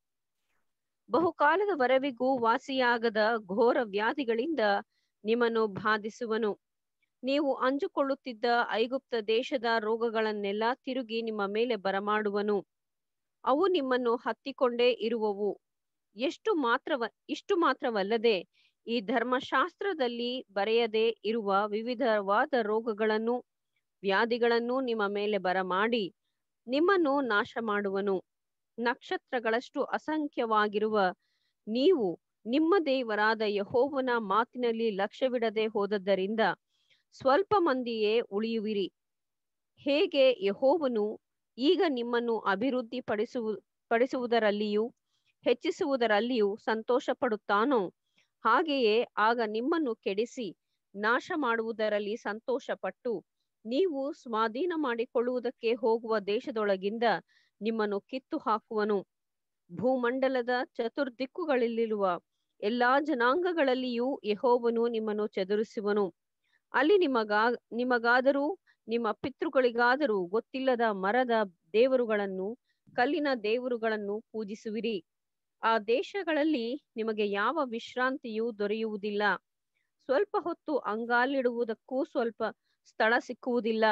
ಬಹುಕಾಲದವರೆವಿಗೂ ವಾಸಿಯಾಗದ ಘೋರ ವ್ಯಾಧಿಗಳಿಂದ ನಿಮ್ಮನ್ನು ಬಾಧಿಸುವನು ನೀವು ಅಂಜುಕೊಳ್ಳುತ್ತಿದ್ದ ಐಗುಪ್ತ ದೇಶದ ರೋಗಗಳನ್ನೆಲ್ಲ ತಿರುಗಿ ನಿಮ್ಮ ಮೇಲೆ ಬರಮಾಡುವನು ಅವು ನಿಮ್ಮನ್ನು ಹತ್ತಿಕೊಂಡೇ ಇರುವವು ಎಷ್ಟು ಮಾತ್ರವ ಇಷ್ಟು ಮಾತ್ರವಲ್ಲದೆ ಈ ಧರ್ಮಶಾಸ್ತ್ರದಲ್ಲಿ ಬರೆಯದೆ ಇರುವ ವಿವಿಧವಾದ ರೋಗಗಳನ್ನು ವ್ಯಾಧಿಗಳನ್ನು ನಿಮ್ಮ ಮೇಲೆ ಬರಮಾಡಿ ನಿಮ್ಮನ್ನು ನಾಶ ಮಾಡುವನು ನಕ್ಷತ್ರಗಳಷ್ಟು ಅಸಂಖ್ಯವಾಗಿರುವ ನೀವು ನಿಮ್ಮ ದೇವರಾದ ಯಹೋವನ ಮಾತಿನಲ್ಲಿ ಲಕ್ಷ್ಯವಿಡದೆ ಹೋದದ್ದರಿಂದ ಸ್ವಲ್ಪ ಮಂದಿಯೇ ಉಳಿಯುವಿರಿ ಹೇಗೆ ಯಹೋವನು ಈಗ ನಿಮ್ಮನ್ನು ಅಭಿವೃದ್ಧಿ ಪಡಿಸುವು ಪಡಿಸುವುದರಲ್ಲಿಯೂ ಹೆಚ್ಚಿಸುವುದರಲ್ಲಿಯೂ ಸಂತೋಷ ಪಡುತ್ತಾನೋ ಹಾಗೆಯೇ ಆಗ ನಿಮ್ಮನ್ನು ಕೆಡಿಸಿ ನಾಶ ಮಾಡುವುದರಲ್ಲಿ ಸಂತೋಷಪಟ್ಟು ನೀವು ಸ್ವಾಧೀನ ಮಾಡಿಕೊಳ್ಳುವುದಕ್ಕೆ ಹೋಗುವ ದೇಶದೊಳಗಿಂದ ನಿಮ್ಮನ್ನು ಕಿತ್ತು ಹಾಕುವನು ಭೂಮಂಡಲದ ಚತುರ್ದಿಕ್ಕುಗಳಲ್ಲಿರುವ ಎಲ್ಲಾ ಜನಾಂಗಗಳಲ್ಲಿಯೂ ಯಹೋವನು ನಿಮ್ಮನ್ನು ಚದುರಿಸುವನು ಅಲ್ಲಿ ನಿಮಗಾ ನಿಮಗಾದರೂ ನಿಮ್ಮ ಪಿತೃಗಳಿಗಾದರೂ ಗೊತ್ತಿಲ್ಲದ ಮರದ ದೇವರುಗಳನ್ನು ಕಲ್ಲಿನ ದೇವರುಗಳನ್ನು ಪೂಜಿಸುವಿರಿ ಆ ದೇಶಗಳಲ್ಲಿ ನಿಮಗೆ ಯಾವ ವಿಶ್ರಾಂತಿಯೂ ದೊರೆಯುವುದಿಲ್ಲ ಸ್ವಲ್ಪ ಹೊತ್ತು ಅಂಗಾಲಿಡುವುದಕ್ಕೂ ಸ್ವಲ್ಪ ಸ್ಥಳ ಸಿಕ್ಕುವುದಿಲ್ಲ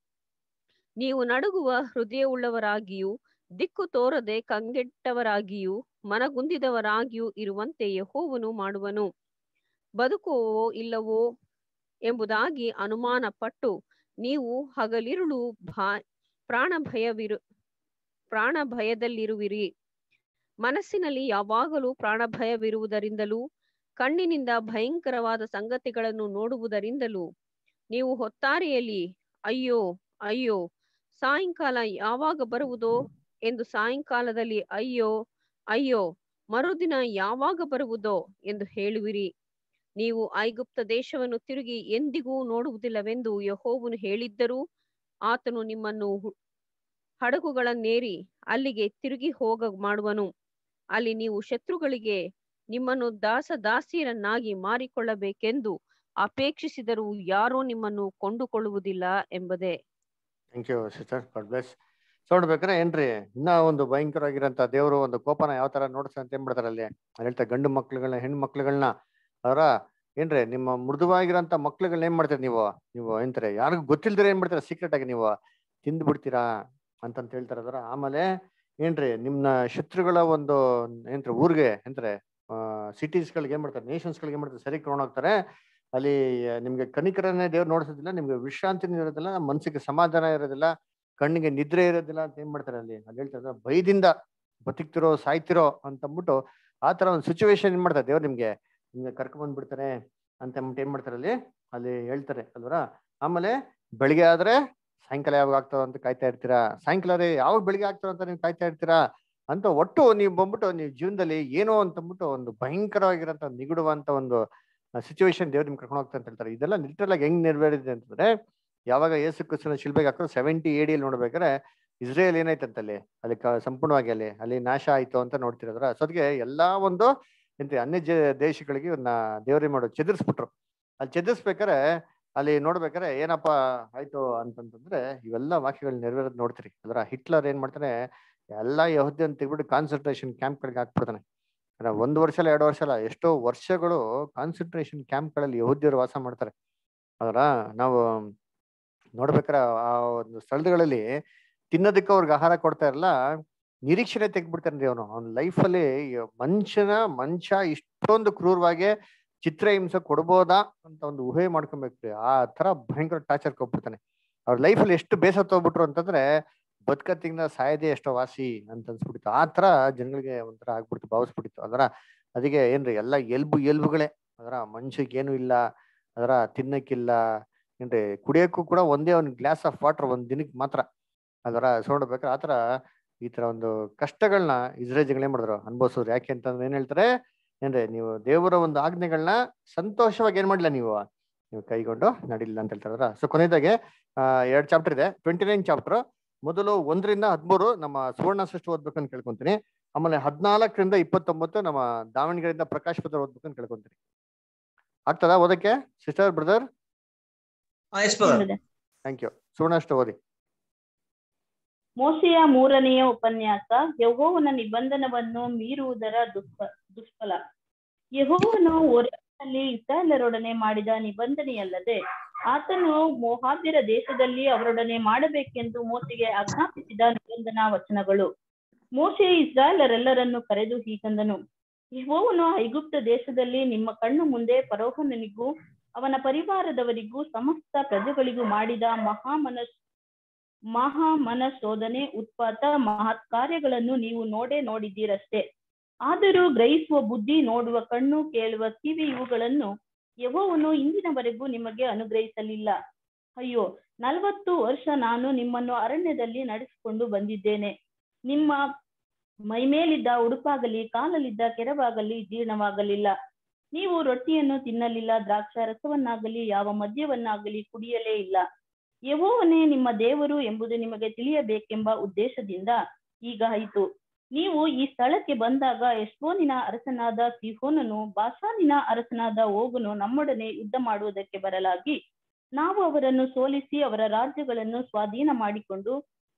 ನೀವು ನಡುಗುವ ಹೃದಯವುಳ್ಳವರಾಗಿಯೂ ದಿಕ್ಕು ತೋರದೆ ಕಂಗೆಟ್ಟವರಾಗಿಯೂ ಮನಗುಂದಿದವರಾಗಿಯೂ ಇರುವಂತೆ ಯೆಹೋವನು ಮಾಡುವನು ಬದುಕುವೋ ಇಲ್ಲವೋ ಎಂಬುದಾಗಿ ಅನುಮಾನ ಪಟ್ಟು ನೀವು ಹಗಲಿರುಳು ಭಾ ಪ್ರಾಣ ಭಯವಿರು ಪ್ರಾಣ ಭಯದಲ್ಲಿರುವಿರಿ ಮನಸ್ಸಿನಲ್ಲಿ ಯಾವಾಗಲೂ ಪ್ರಾಣ ಭಯವಿರುವುದರಿಂದಲೂ ಕಣ್ಣಿನಿಂದ ಭಯಂಕರವಾದ ಸಂಗತಿಗಳನ್ನು ನೋಡುವುದರಿಂದಲೂ ನೀವು ಹೊತ್ತಾರೆಯಲ್ಲಿ ಅಯ್ಯೋ ಅಯ್ಯೋ ಸಾಯಂಕಾಲ ಯಾವಾಗ ಬರುವುದೋ ಎಂದು ಸಾಯಂಕಾಲದಲ್ಲಿ ಅಯ್ಯೋ ಅಯ್ಯೋ ಮರುದಿನ ಯಾವಾಗ ಬರುವುದೋ ಎಂದು ಹೇಳುವಿರಿ ನೀವು ಐಗುಪ್ತ ದೇಶವನ್ನು ತಿರುಗಿ ಎಂದಿಗೂ ನೋಡುವುದಿಲ್ಲವೆಂದು ಯಹೋವನು ಹೇಳಿದ್ದರೂ ಆತನು ನಿಮ್ಮನ್ನು ಹು- ಹಡಗುಗಳನ್ನೇರಿ ಅಲ್ಲಿಗೆ ತಿರುಗಿ ಹೋಗ ಮಾಡುವನು ಅಲ್ಲಿ ನೀವು ಶತ್ರುಗಳಿಗೆ ನಿಮ್ಮನ್ನು ದಾಸ ದಾಸಿಯರನ್ನಾಗಿ ಮಾರಿಕೊಳ್ಳಬೇಕೆಂದು ಅಪೇಕ್ಷಿಸಿದರೂ ಯಾರೂ ನಿಮ್ಮನ್ನು ಕೊಂಡುಕೊಳ್ಳುವುದಿಲ್ಲ ಎಂಬುದೇ thank you sister God bless so ನೋಡ್ಬೇಕಾರೆ ಏನ್ರಿ ಇನ್ನ ಒಂದು ಭಯಂಕರವಾಗಿರಂತ ದೇವರು ಒಂದು ಕೋಪನ ಯಾವ ತರ ನೋಡ್ಸ ಅಂತ ಏನ್ ಮಾಡ್ತಾರೆ ಅಲ್ಲಿ ಅಲ್ಲಿ ಹೇಳ್ತಾರೆ ಗಂಡು ಮಕ್ಳುಗಳನ್ನ ಹೆಣ್ಣು ಮಕ್ಳುಗಳನ್ನ ಅವರ ಏನ್ರಿ ನಿಮ್ಮ ಮೃದುವಾಗಿರಂತ ಮಕ್ಳುಗಳನ್ನ ಏನ್ ಮಾಡ್ತೀರಿ ನೀವು ನೀವು ಏನ್ತಾರೆ ಯಾರಿಗೂ ಗೊತ್ತಿಲ್ದಿರ ಏನ್ ಮಾಡ್ತೀರಾ ಸೀಕ್ರೆಟ್ ಆಗಿ ನೀವು ತಿಂದು ಬಿಡ್ತೀರಾ ಅಂತಂತ ಹೇಳ್ತಾರೆ ಅದರ ಆಮೇಲೆ ಏನ್ರಿ ನಿಮ್ನ ಶತ್ರುಗಳ ಒಂದು ಏನ್ರಿ ಊರಿಗೆ ಏನ್ತಾರೆ ಸಿಟೀಸ್ ಗಳಿಗೆ ಏನ್ ಮಾಡ್ತಾರೆ ನೇಷನ್ಸ್ ಗಳಿಗೆ ಏನ್ ಮಾಡ್ತಾರೆ ಸರಿ ಕರ್ಕೊಂಡು ಹೋಗ್ತಾರೆ ಅಲ್ಲಿ ನಿಮ್ಗೆ ಕನಿಕರನ್ನೇ ದೇವ್ರು ನೋಡಿಸೋದಿಲ್ಲ ನಿಮ್ಗೆ ವಿಶ್ರಾಂತಿನೂ ಇರೋದಿಲ್ಲ ಮನ್ಸಿಗೆ ಸಮಾಧಾನ ಇರೋದಿಲ್ಲ ಕಣ್ಣಿಗೆ ನಿದ್ರೆ ಇರೋದಿಲ್ಲ ಅಂತ ಏನ್ ಮಾಡ್ತಾರೆ ಅಲ್ಲಿ ಅಲ್ಲಿ ಹೇಳ್ತಾರೆ ಭಯದಿಂದ ಬದುಕ್ತಿರೋ ಸಾಯ್ತಿರೋ ಅಂತ ಅಂದ್ಬಿಟ್ಟು ಆ ತರ ಒಂದು ಸಿಚುವೇಶನ್ ಏನ್ ಮಾಡ್ತಾರೆ ದೇವ್ರು ನಿಮ್ಗೆ ನಿಮ್ಗೆ ಕರ್ಕೊಂಡ್ ಬಂದ್ಬಿಡ್ತಾರೆ ಅಂತ ಅಂದ್ಬಿಟ್ಟು ಏನ್ ಮಾಡ್ತಾರೆ ಅಲ್ಲಿ ಅಲ್ಲಿ ಹೇಳ್ತಾರೆ ಅಲ್ವರ ಆಮೇಲೆ ಬೆಳಿಗ್ಗೆ ಆದ್ರೆ ಸಾಯಂಕಾಲ ಯಾವಾಗ ಆಗ್ತಾವ ಅಂತ ಕಾಯ್ತಾ ಇರ್ತೀರಾ ಸಾಯಂಕಾಲ ರೀ ಯಾವಾಗ ಬೆಳಿಗ್ಗೆ ಆಗ್ತಾವ ಅಂತ ನೀವು ಕಾಯ್ತಾ ಇರ್ತೀರಾ ಅಂತ ಒಟ್ಟು ನೀವು ಬಂದ್ಬಿಟ್ಟು ನೀವು ಜೀವನದಲ್ಲಿ ಏನೋ ಅಂತ ಅಂದ್ಬಿಟ್ಟು ಒಂದು ಭಯಂಕರವಾಗಿರೋಂಥ ನಿಗುಡುವಂತ ಒಂದು ಸಿಚುವೇಶನ್ ದೇವ್ರು ನಿಮ್ಗೆ ಕರ್ಕೊಂಡು ಹೋಗ್ತಾ ಅಂತ ಹೇಳ್ತಾರೆ ಇದೆಲ್ಲ ಲಿಟ್ರಲ್ ಆಗಿ ಹೆಂಗ್ ನೆರವೇರಿದೆ ಅಂತಂದ್ರೆ ಯಾವಾಗ ಯೇಸು ಕ್ರಿಸ್ತನ ಶಿಲ್ಬೆಗೆ ಹಾಕಿದ್ರು ಸೆವೆಂಟಿ ಎಡಿಯಲ್ಲಿ ನೋಡ್ಬೇಕಾದ್ರೆ ಇಸ್ರೇಲ್ ಏನಾಯ್ತಂತ ಅಲ್ಲಿ ಅಲ್ಲಿ ಕ- ಸಂಪೂರ್ಣವಾಗಿ ಅಲ್ಲಿ ಅಲ್ಲಿ ನಾಶ ಆಯ್ತು ಅಂತ ನೋಡ್ತಿರೋದ್ರ ಸೊ ಅದಕ್ಕೆ ಎಲ್ಲಾ ಒಂದು ಎಂತ ಅನ್ಯ ಜ- ದೇಶಗಳಿಗೆ ಇವನ್ನ ದೇವ್ರಿ ಮಾಡೋ ಚೆದರ್ಸ್ಬಿಟ್ರು ಅಲ್ಲಿ ಚೆದರ್ಸ್ಬೇಕಾರೆ ಅಲ್ಲಿ ನೋಡ್ಬೇಕಾರೆ ಏನಪ್ಪ ಆಯ್ತು ಅಂತಂತಂದ್ರೆ ಇವೆಲ್ಲ ವಾಕ್ಯಗಳು ನೆರವೇರೋದು ನೋಡ್ತೀರಿ ಅದರ ಹಿಟ್ಲರ್ ಏನ್ ಮಾಡ್ತಾನೆ ಎಲ್ಲಾ ಯಹೂದ್ಯನ್ ತೆಗ್ಬಿಟ್ಟು ಕಾನ್ಸಂಟ್ರೇಷನ್ ಕ್ಯಾಂಪ್ಗಳಿಗೆ ಹಾಕ್ಬಿಡ್ತಾನೆ ಅಂದ್ರೆ ಒಂದು ವರ್ಷ ಅಲ್ಲ ಎರಡು ವರ್ಷ ಅಲ್ಲ ಎಷ್ಟೋ ವರ್ಷಗಳು ಕಾನ್ಸಂಟ್ರೇಷನ್ ಕ್ಯಾಂಪ್ಗಳಲ್ಲಿ ಯಹೂದ್ಯರು ವಾಸ ಮಾಡ್ತಾರೆ ಅದರ ನಾವು ನೋಡ್ಬೇಕಾರೆ ಆ ಒಂದು ಸ್ಥಳಗಳಲ್ಲಿ ತಿನ್ನೋದಕ್ಕೆ ಅವ್ರಿಗೆ ಆಹಾರ ಕೊಡ್ತಾ ಇರಲ್ಲ ನಿರೀಕ್ಷಣೆ ತೆಗ್ಬಿಡ್ತಾನೆ ಅವನು ಅವ್ನ ಲೈಫಲ್ಲಿ ಮನುಷ್ಯನ ಮನುಷ್ಯ ಇಷ್ಟೊಂದು ಕ್ರೂರವಾಗಿ ಚಿತ್ರಹಿಂಸೆ ಕೊಡ್ಬೋದಾ ಅಂತ ಒಂದು ಊಹೆ ಮಾಡ್ಕೊಬೇಕು ಆ ತರ ಭಯಂಕರ ಟಾರ್ಚರ್ ಕೊಟ್ಬಿಡ್ತಾನೆ ಅವ್ರ ಲೈಫಲ್ಲಿ ಎಷ್ಟು ಬೇಸತ್ತು ಹೋಗ್ಬಿಟ್ರು ಅಂತಂದ್ರೆ ಬದುಕತ್ತಿಂದ ಸಾಯದೆ ಎಷ್ಟೋ ವಾಸಿ ಅಂತ ಅನ್ಸ್ಬಿಟ್ಟಿತ್ತು ಆ ತರ ಜನಗಳಿಗೆ ಒಂಥರ ಆಗ್ಬಿಡ್ತು ಭಾವಿಸ್ಬಿಟ್ಟಿತ್ತು ಅದರ ಅದಕ್ಕೆ ಏನ್ರಿ ಎಲ್ಲ ಎಲ್ಬು ಎಲ್ಬುಗಳೇ ಅದರ ಮನುಷ್ಯಗೆ ಏನು ಇಲ್ಲ ಅದರ ತಿನ್ನಕ್ಕಿಲ್ಲ ಏನ್ರಿ ಕುಡಿಯಕ್ಕೂ ಕೂಡ ಒಂದೇ ಒಂದು ಗ್ಲಾಸ್ ಆಫ್ ವಾಟರ್ ಒಂದ್ ದಿನಕ್ಕೆ ಮಾತ್ರ ಅದರ ನೋಡ್ಬೇಕಾದ್ರೆ ಆತರ ಈ ತರ ಒಂದು ಕಷ್ಟಗಳನ್ನ ಇಸ್ರೇಲ್ ಜನಗಳು ಏನ್ ಮಾಡಿದ್ರು ಅನ್ಭವಿಸೋರು ಯಾಕೆ ಅಂತಂದ್ರೆ ಏನ್ ಹೇಳ್ತಾರೆ ಏನ್ರಿ ನೀವು ದೇವರ ಒಂದು ಆಜ್ಞೆಗಳನ್ನ ಸಂತೋಷವಾಗಿ ಏನ್ ಮಾಡ್ಲಿಲ್ಲ ನೀವು ನೀವು ಕೈಗೊಂಡು ನಡಿಲಿಲ್ಲ ಅಂತ ಹೇಳ್ತಾರ ಸೊ ಕೊನೆಯದಾಗೆ ಆ ಎರಡ್ ಚಾಪ್ಟರ್ ಇದೆ ಟ್ವೆಂಟಿ ನೈನ್ ಚಾಪ್ಟರ್ ಮೊದಲು ಒಂದರಿಂದ ಹದಿಮೂರು ನಮ್ಮ ಸುವರ್ಣ ಸೃಷ್ಟಿ ಓದ್ಬೇಕಂತ ಕೇಳ್ಕೊಂತೀನಿ ಆಮೇಲೆ ಹದಿನಾಲ್ಕರಿಂದ ಇಪ್ಪತ್ತೊಂಬತ್ತು ನಮ್ಮ ದಾವಣಗೆರೆಯಿಂದ ಪ್ರಕಾಶ್ ಪತ್ರ ಓದ್ಬೇಕಂತ ಕೇಳ್ಕೊಂತೀನಿ ಆಗ್ತದಾ ಓದಕ್ಕೆ ಸಿಸ್ಟರ್ ಬ್ರದರ್ ಥ್ಯಾಂಕ್ ಯು ಸುವರ್ಣಷ್ಟು ಓದಿ ಮೋಸೆಯ ಮೂರನೆಯ ಉಪನ್ಯಾಸ ಯಹೋವನ ನಿಬಂಧನವನ್ನು ಮೀರುವುದರ ದುಷ್ಫ ದುಷ್ಫಲ ಯಹೋವನು ಒರೆಯಲ್ಲಿ ಇಸ್ರಾಯೇಲರೊಡನೆ ಮಾಡಿದ ನಿಬಂಧನೆಯಲ್ಲದೆ ಆತನು ಮೋಹಾಬ್ಯರ ದೇಶದಲ್ಲಿ ಅವರೊಡನೆ ಮಾಡಬೇಕೆಂದು ಮೋಸೆಗೆ ಆಜ್ಞಾಪಿಸಿದ ನಿಬಂಧನಾ ವಚನಗಳು ಮೋಸೆ ಇಸ್ರಾಯೇಲರೆಲ್ಲರನ್ನು ಕರೆದು ಹೀಗಂದನು ಯಹೋವನು ಐಗುಪ್ತ ದೇಶದಲ್ಲಿ ನಿಮ್ಮ ಕಣ್ಣು ಮುಂದೆ ಫರೋಹನಿಗೂ ಅವನ ಪರಿವಾರದವರಿಗೂ ಸಮಸ್ತ ಪ್ರಜೆಗಳಿಗೂ ಮಾಡಿದ ಮಹಾಮನಸ್ ಮಹಾಮನ ಶೋಧನೆ ಉತ್ಪಾತ ಮಹತ್ ಕಾರ್ಯಗಳನ್ನು ನೀವು ನೋಡೇ ನೋಡಿದ್ದೀರಷ್ಟೇ ಆದರೂ ಗ್ರಹಿಸುವ ಬುದ್ಧಿ ನೋಡುವ ಕಣ್ಣು ಕೇಳುವ ಕಿವಿ ಇವುಗಳನ್ನು ಯಹೋವನು ಇಂದಿನವರೆಗೂ ನಿಮಗೆ ಅನುಗ್ರಹಿಸಲಿಲ್ಲ ಅಯ್ಯೋ ನಲವತ್ತು ವರ್ಷ ನಾನು ನಿಮ್ಮನ್ನು ಅರಣ್ಯದಲ್ಲಿ ನಡೆಸಿಕೊಂಡು ಬಂದಿದ್ದೇನೆ ನಿಮ್ಮ ಮೈಮೇಲಿದ್ದ ಉಡುಪಾಗಲಿ ಕಾಲಲ್ಲಿದ್ದ ಕೆರವಾಗಲಿ ಜೀರ್ಣವಾಗಲಿಲ್ಲ ನೀವು ರೊಟ್ಟಿಯನ್ನು ತಿನ್ನಲಿಲ್ಲ ದ್ರಾಕ್ಷ ರಸವನ್ನಾಗಲಿ ಯಾವ ಮದ್ಯವನ್ನಾಗಲಿ ಕುಡಿಯಲೇ ಇಲ್ಲ ಯಹೋವನೇ ನಿಮ್ಮ ದೇವರು ಎಂಬುದು ನಿಮಗೆ ತಿಳಿಯಬೇಕೆಂಬ ಉದ್ದೇಶದಿಂದ ಈಗ ಆಯಿತು ನೀವು ಈ ಸ್ಥಳಕ್ಕೆ ಬಂದಾಗ ಎಷ್ಟೋನಿನ ಅರಸನಾದ ಸಿಹೋನನು ಬಾಷಾನಿನ ಅರಸನಾದ ಓಗನು ನಮ್ಮೊಡನೆ ಯುದ್ಧ ಮಾಡುವುದಕ್ಕೆ ಬರಲಾಗಿ ನಾವು ಅವರನ್ನು ಸೋಲಿಸಿ ಅವರ ರಾಜ್ಯಗಳನ್ನು ಸ್ವಾಧೀನ ಮಾಡಿಕೊಂಡು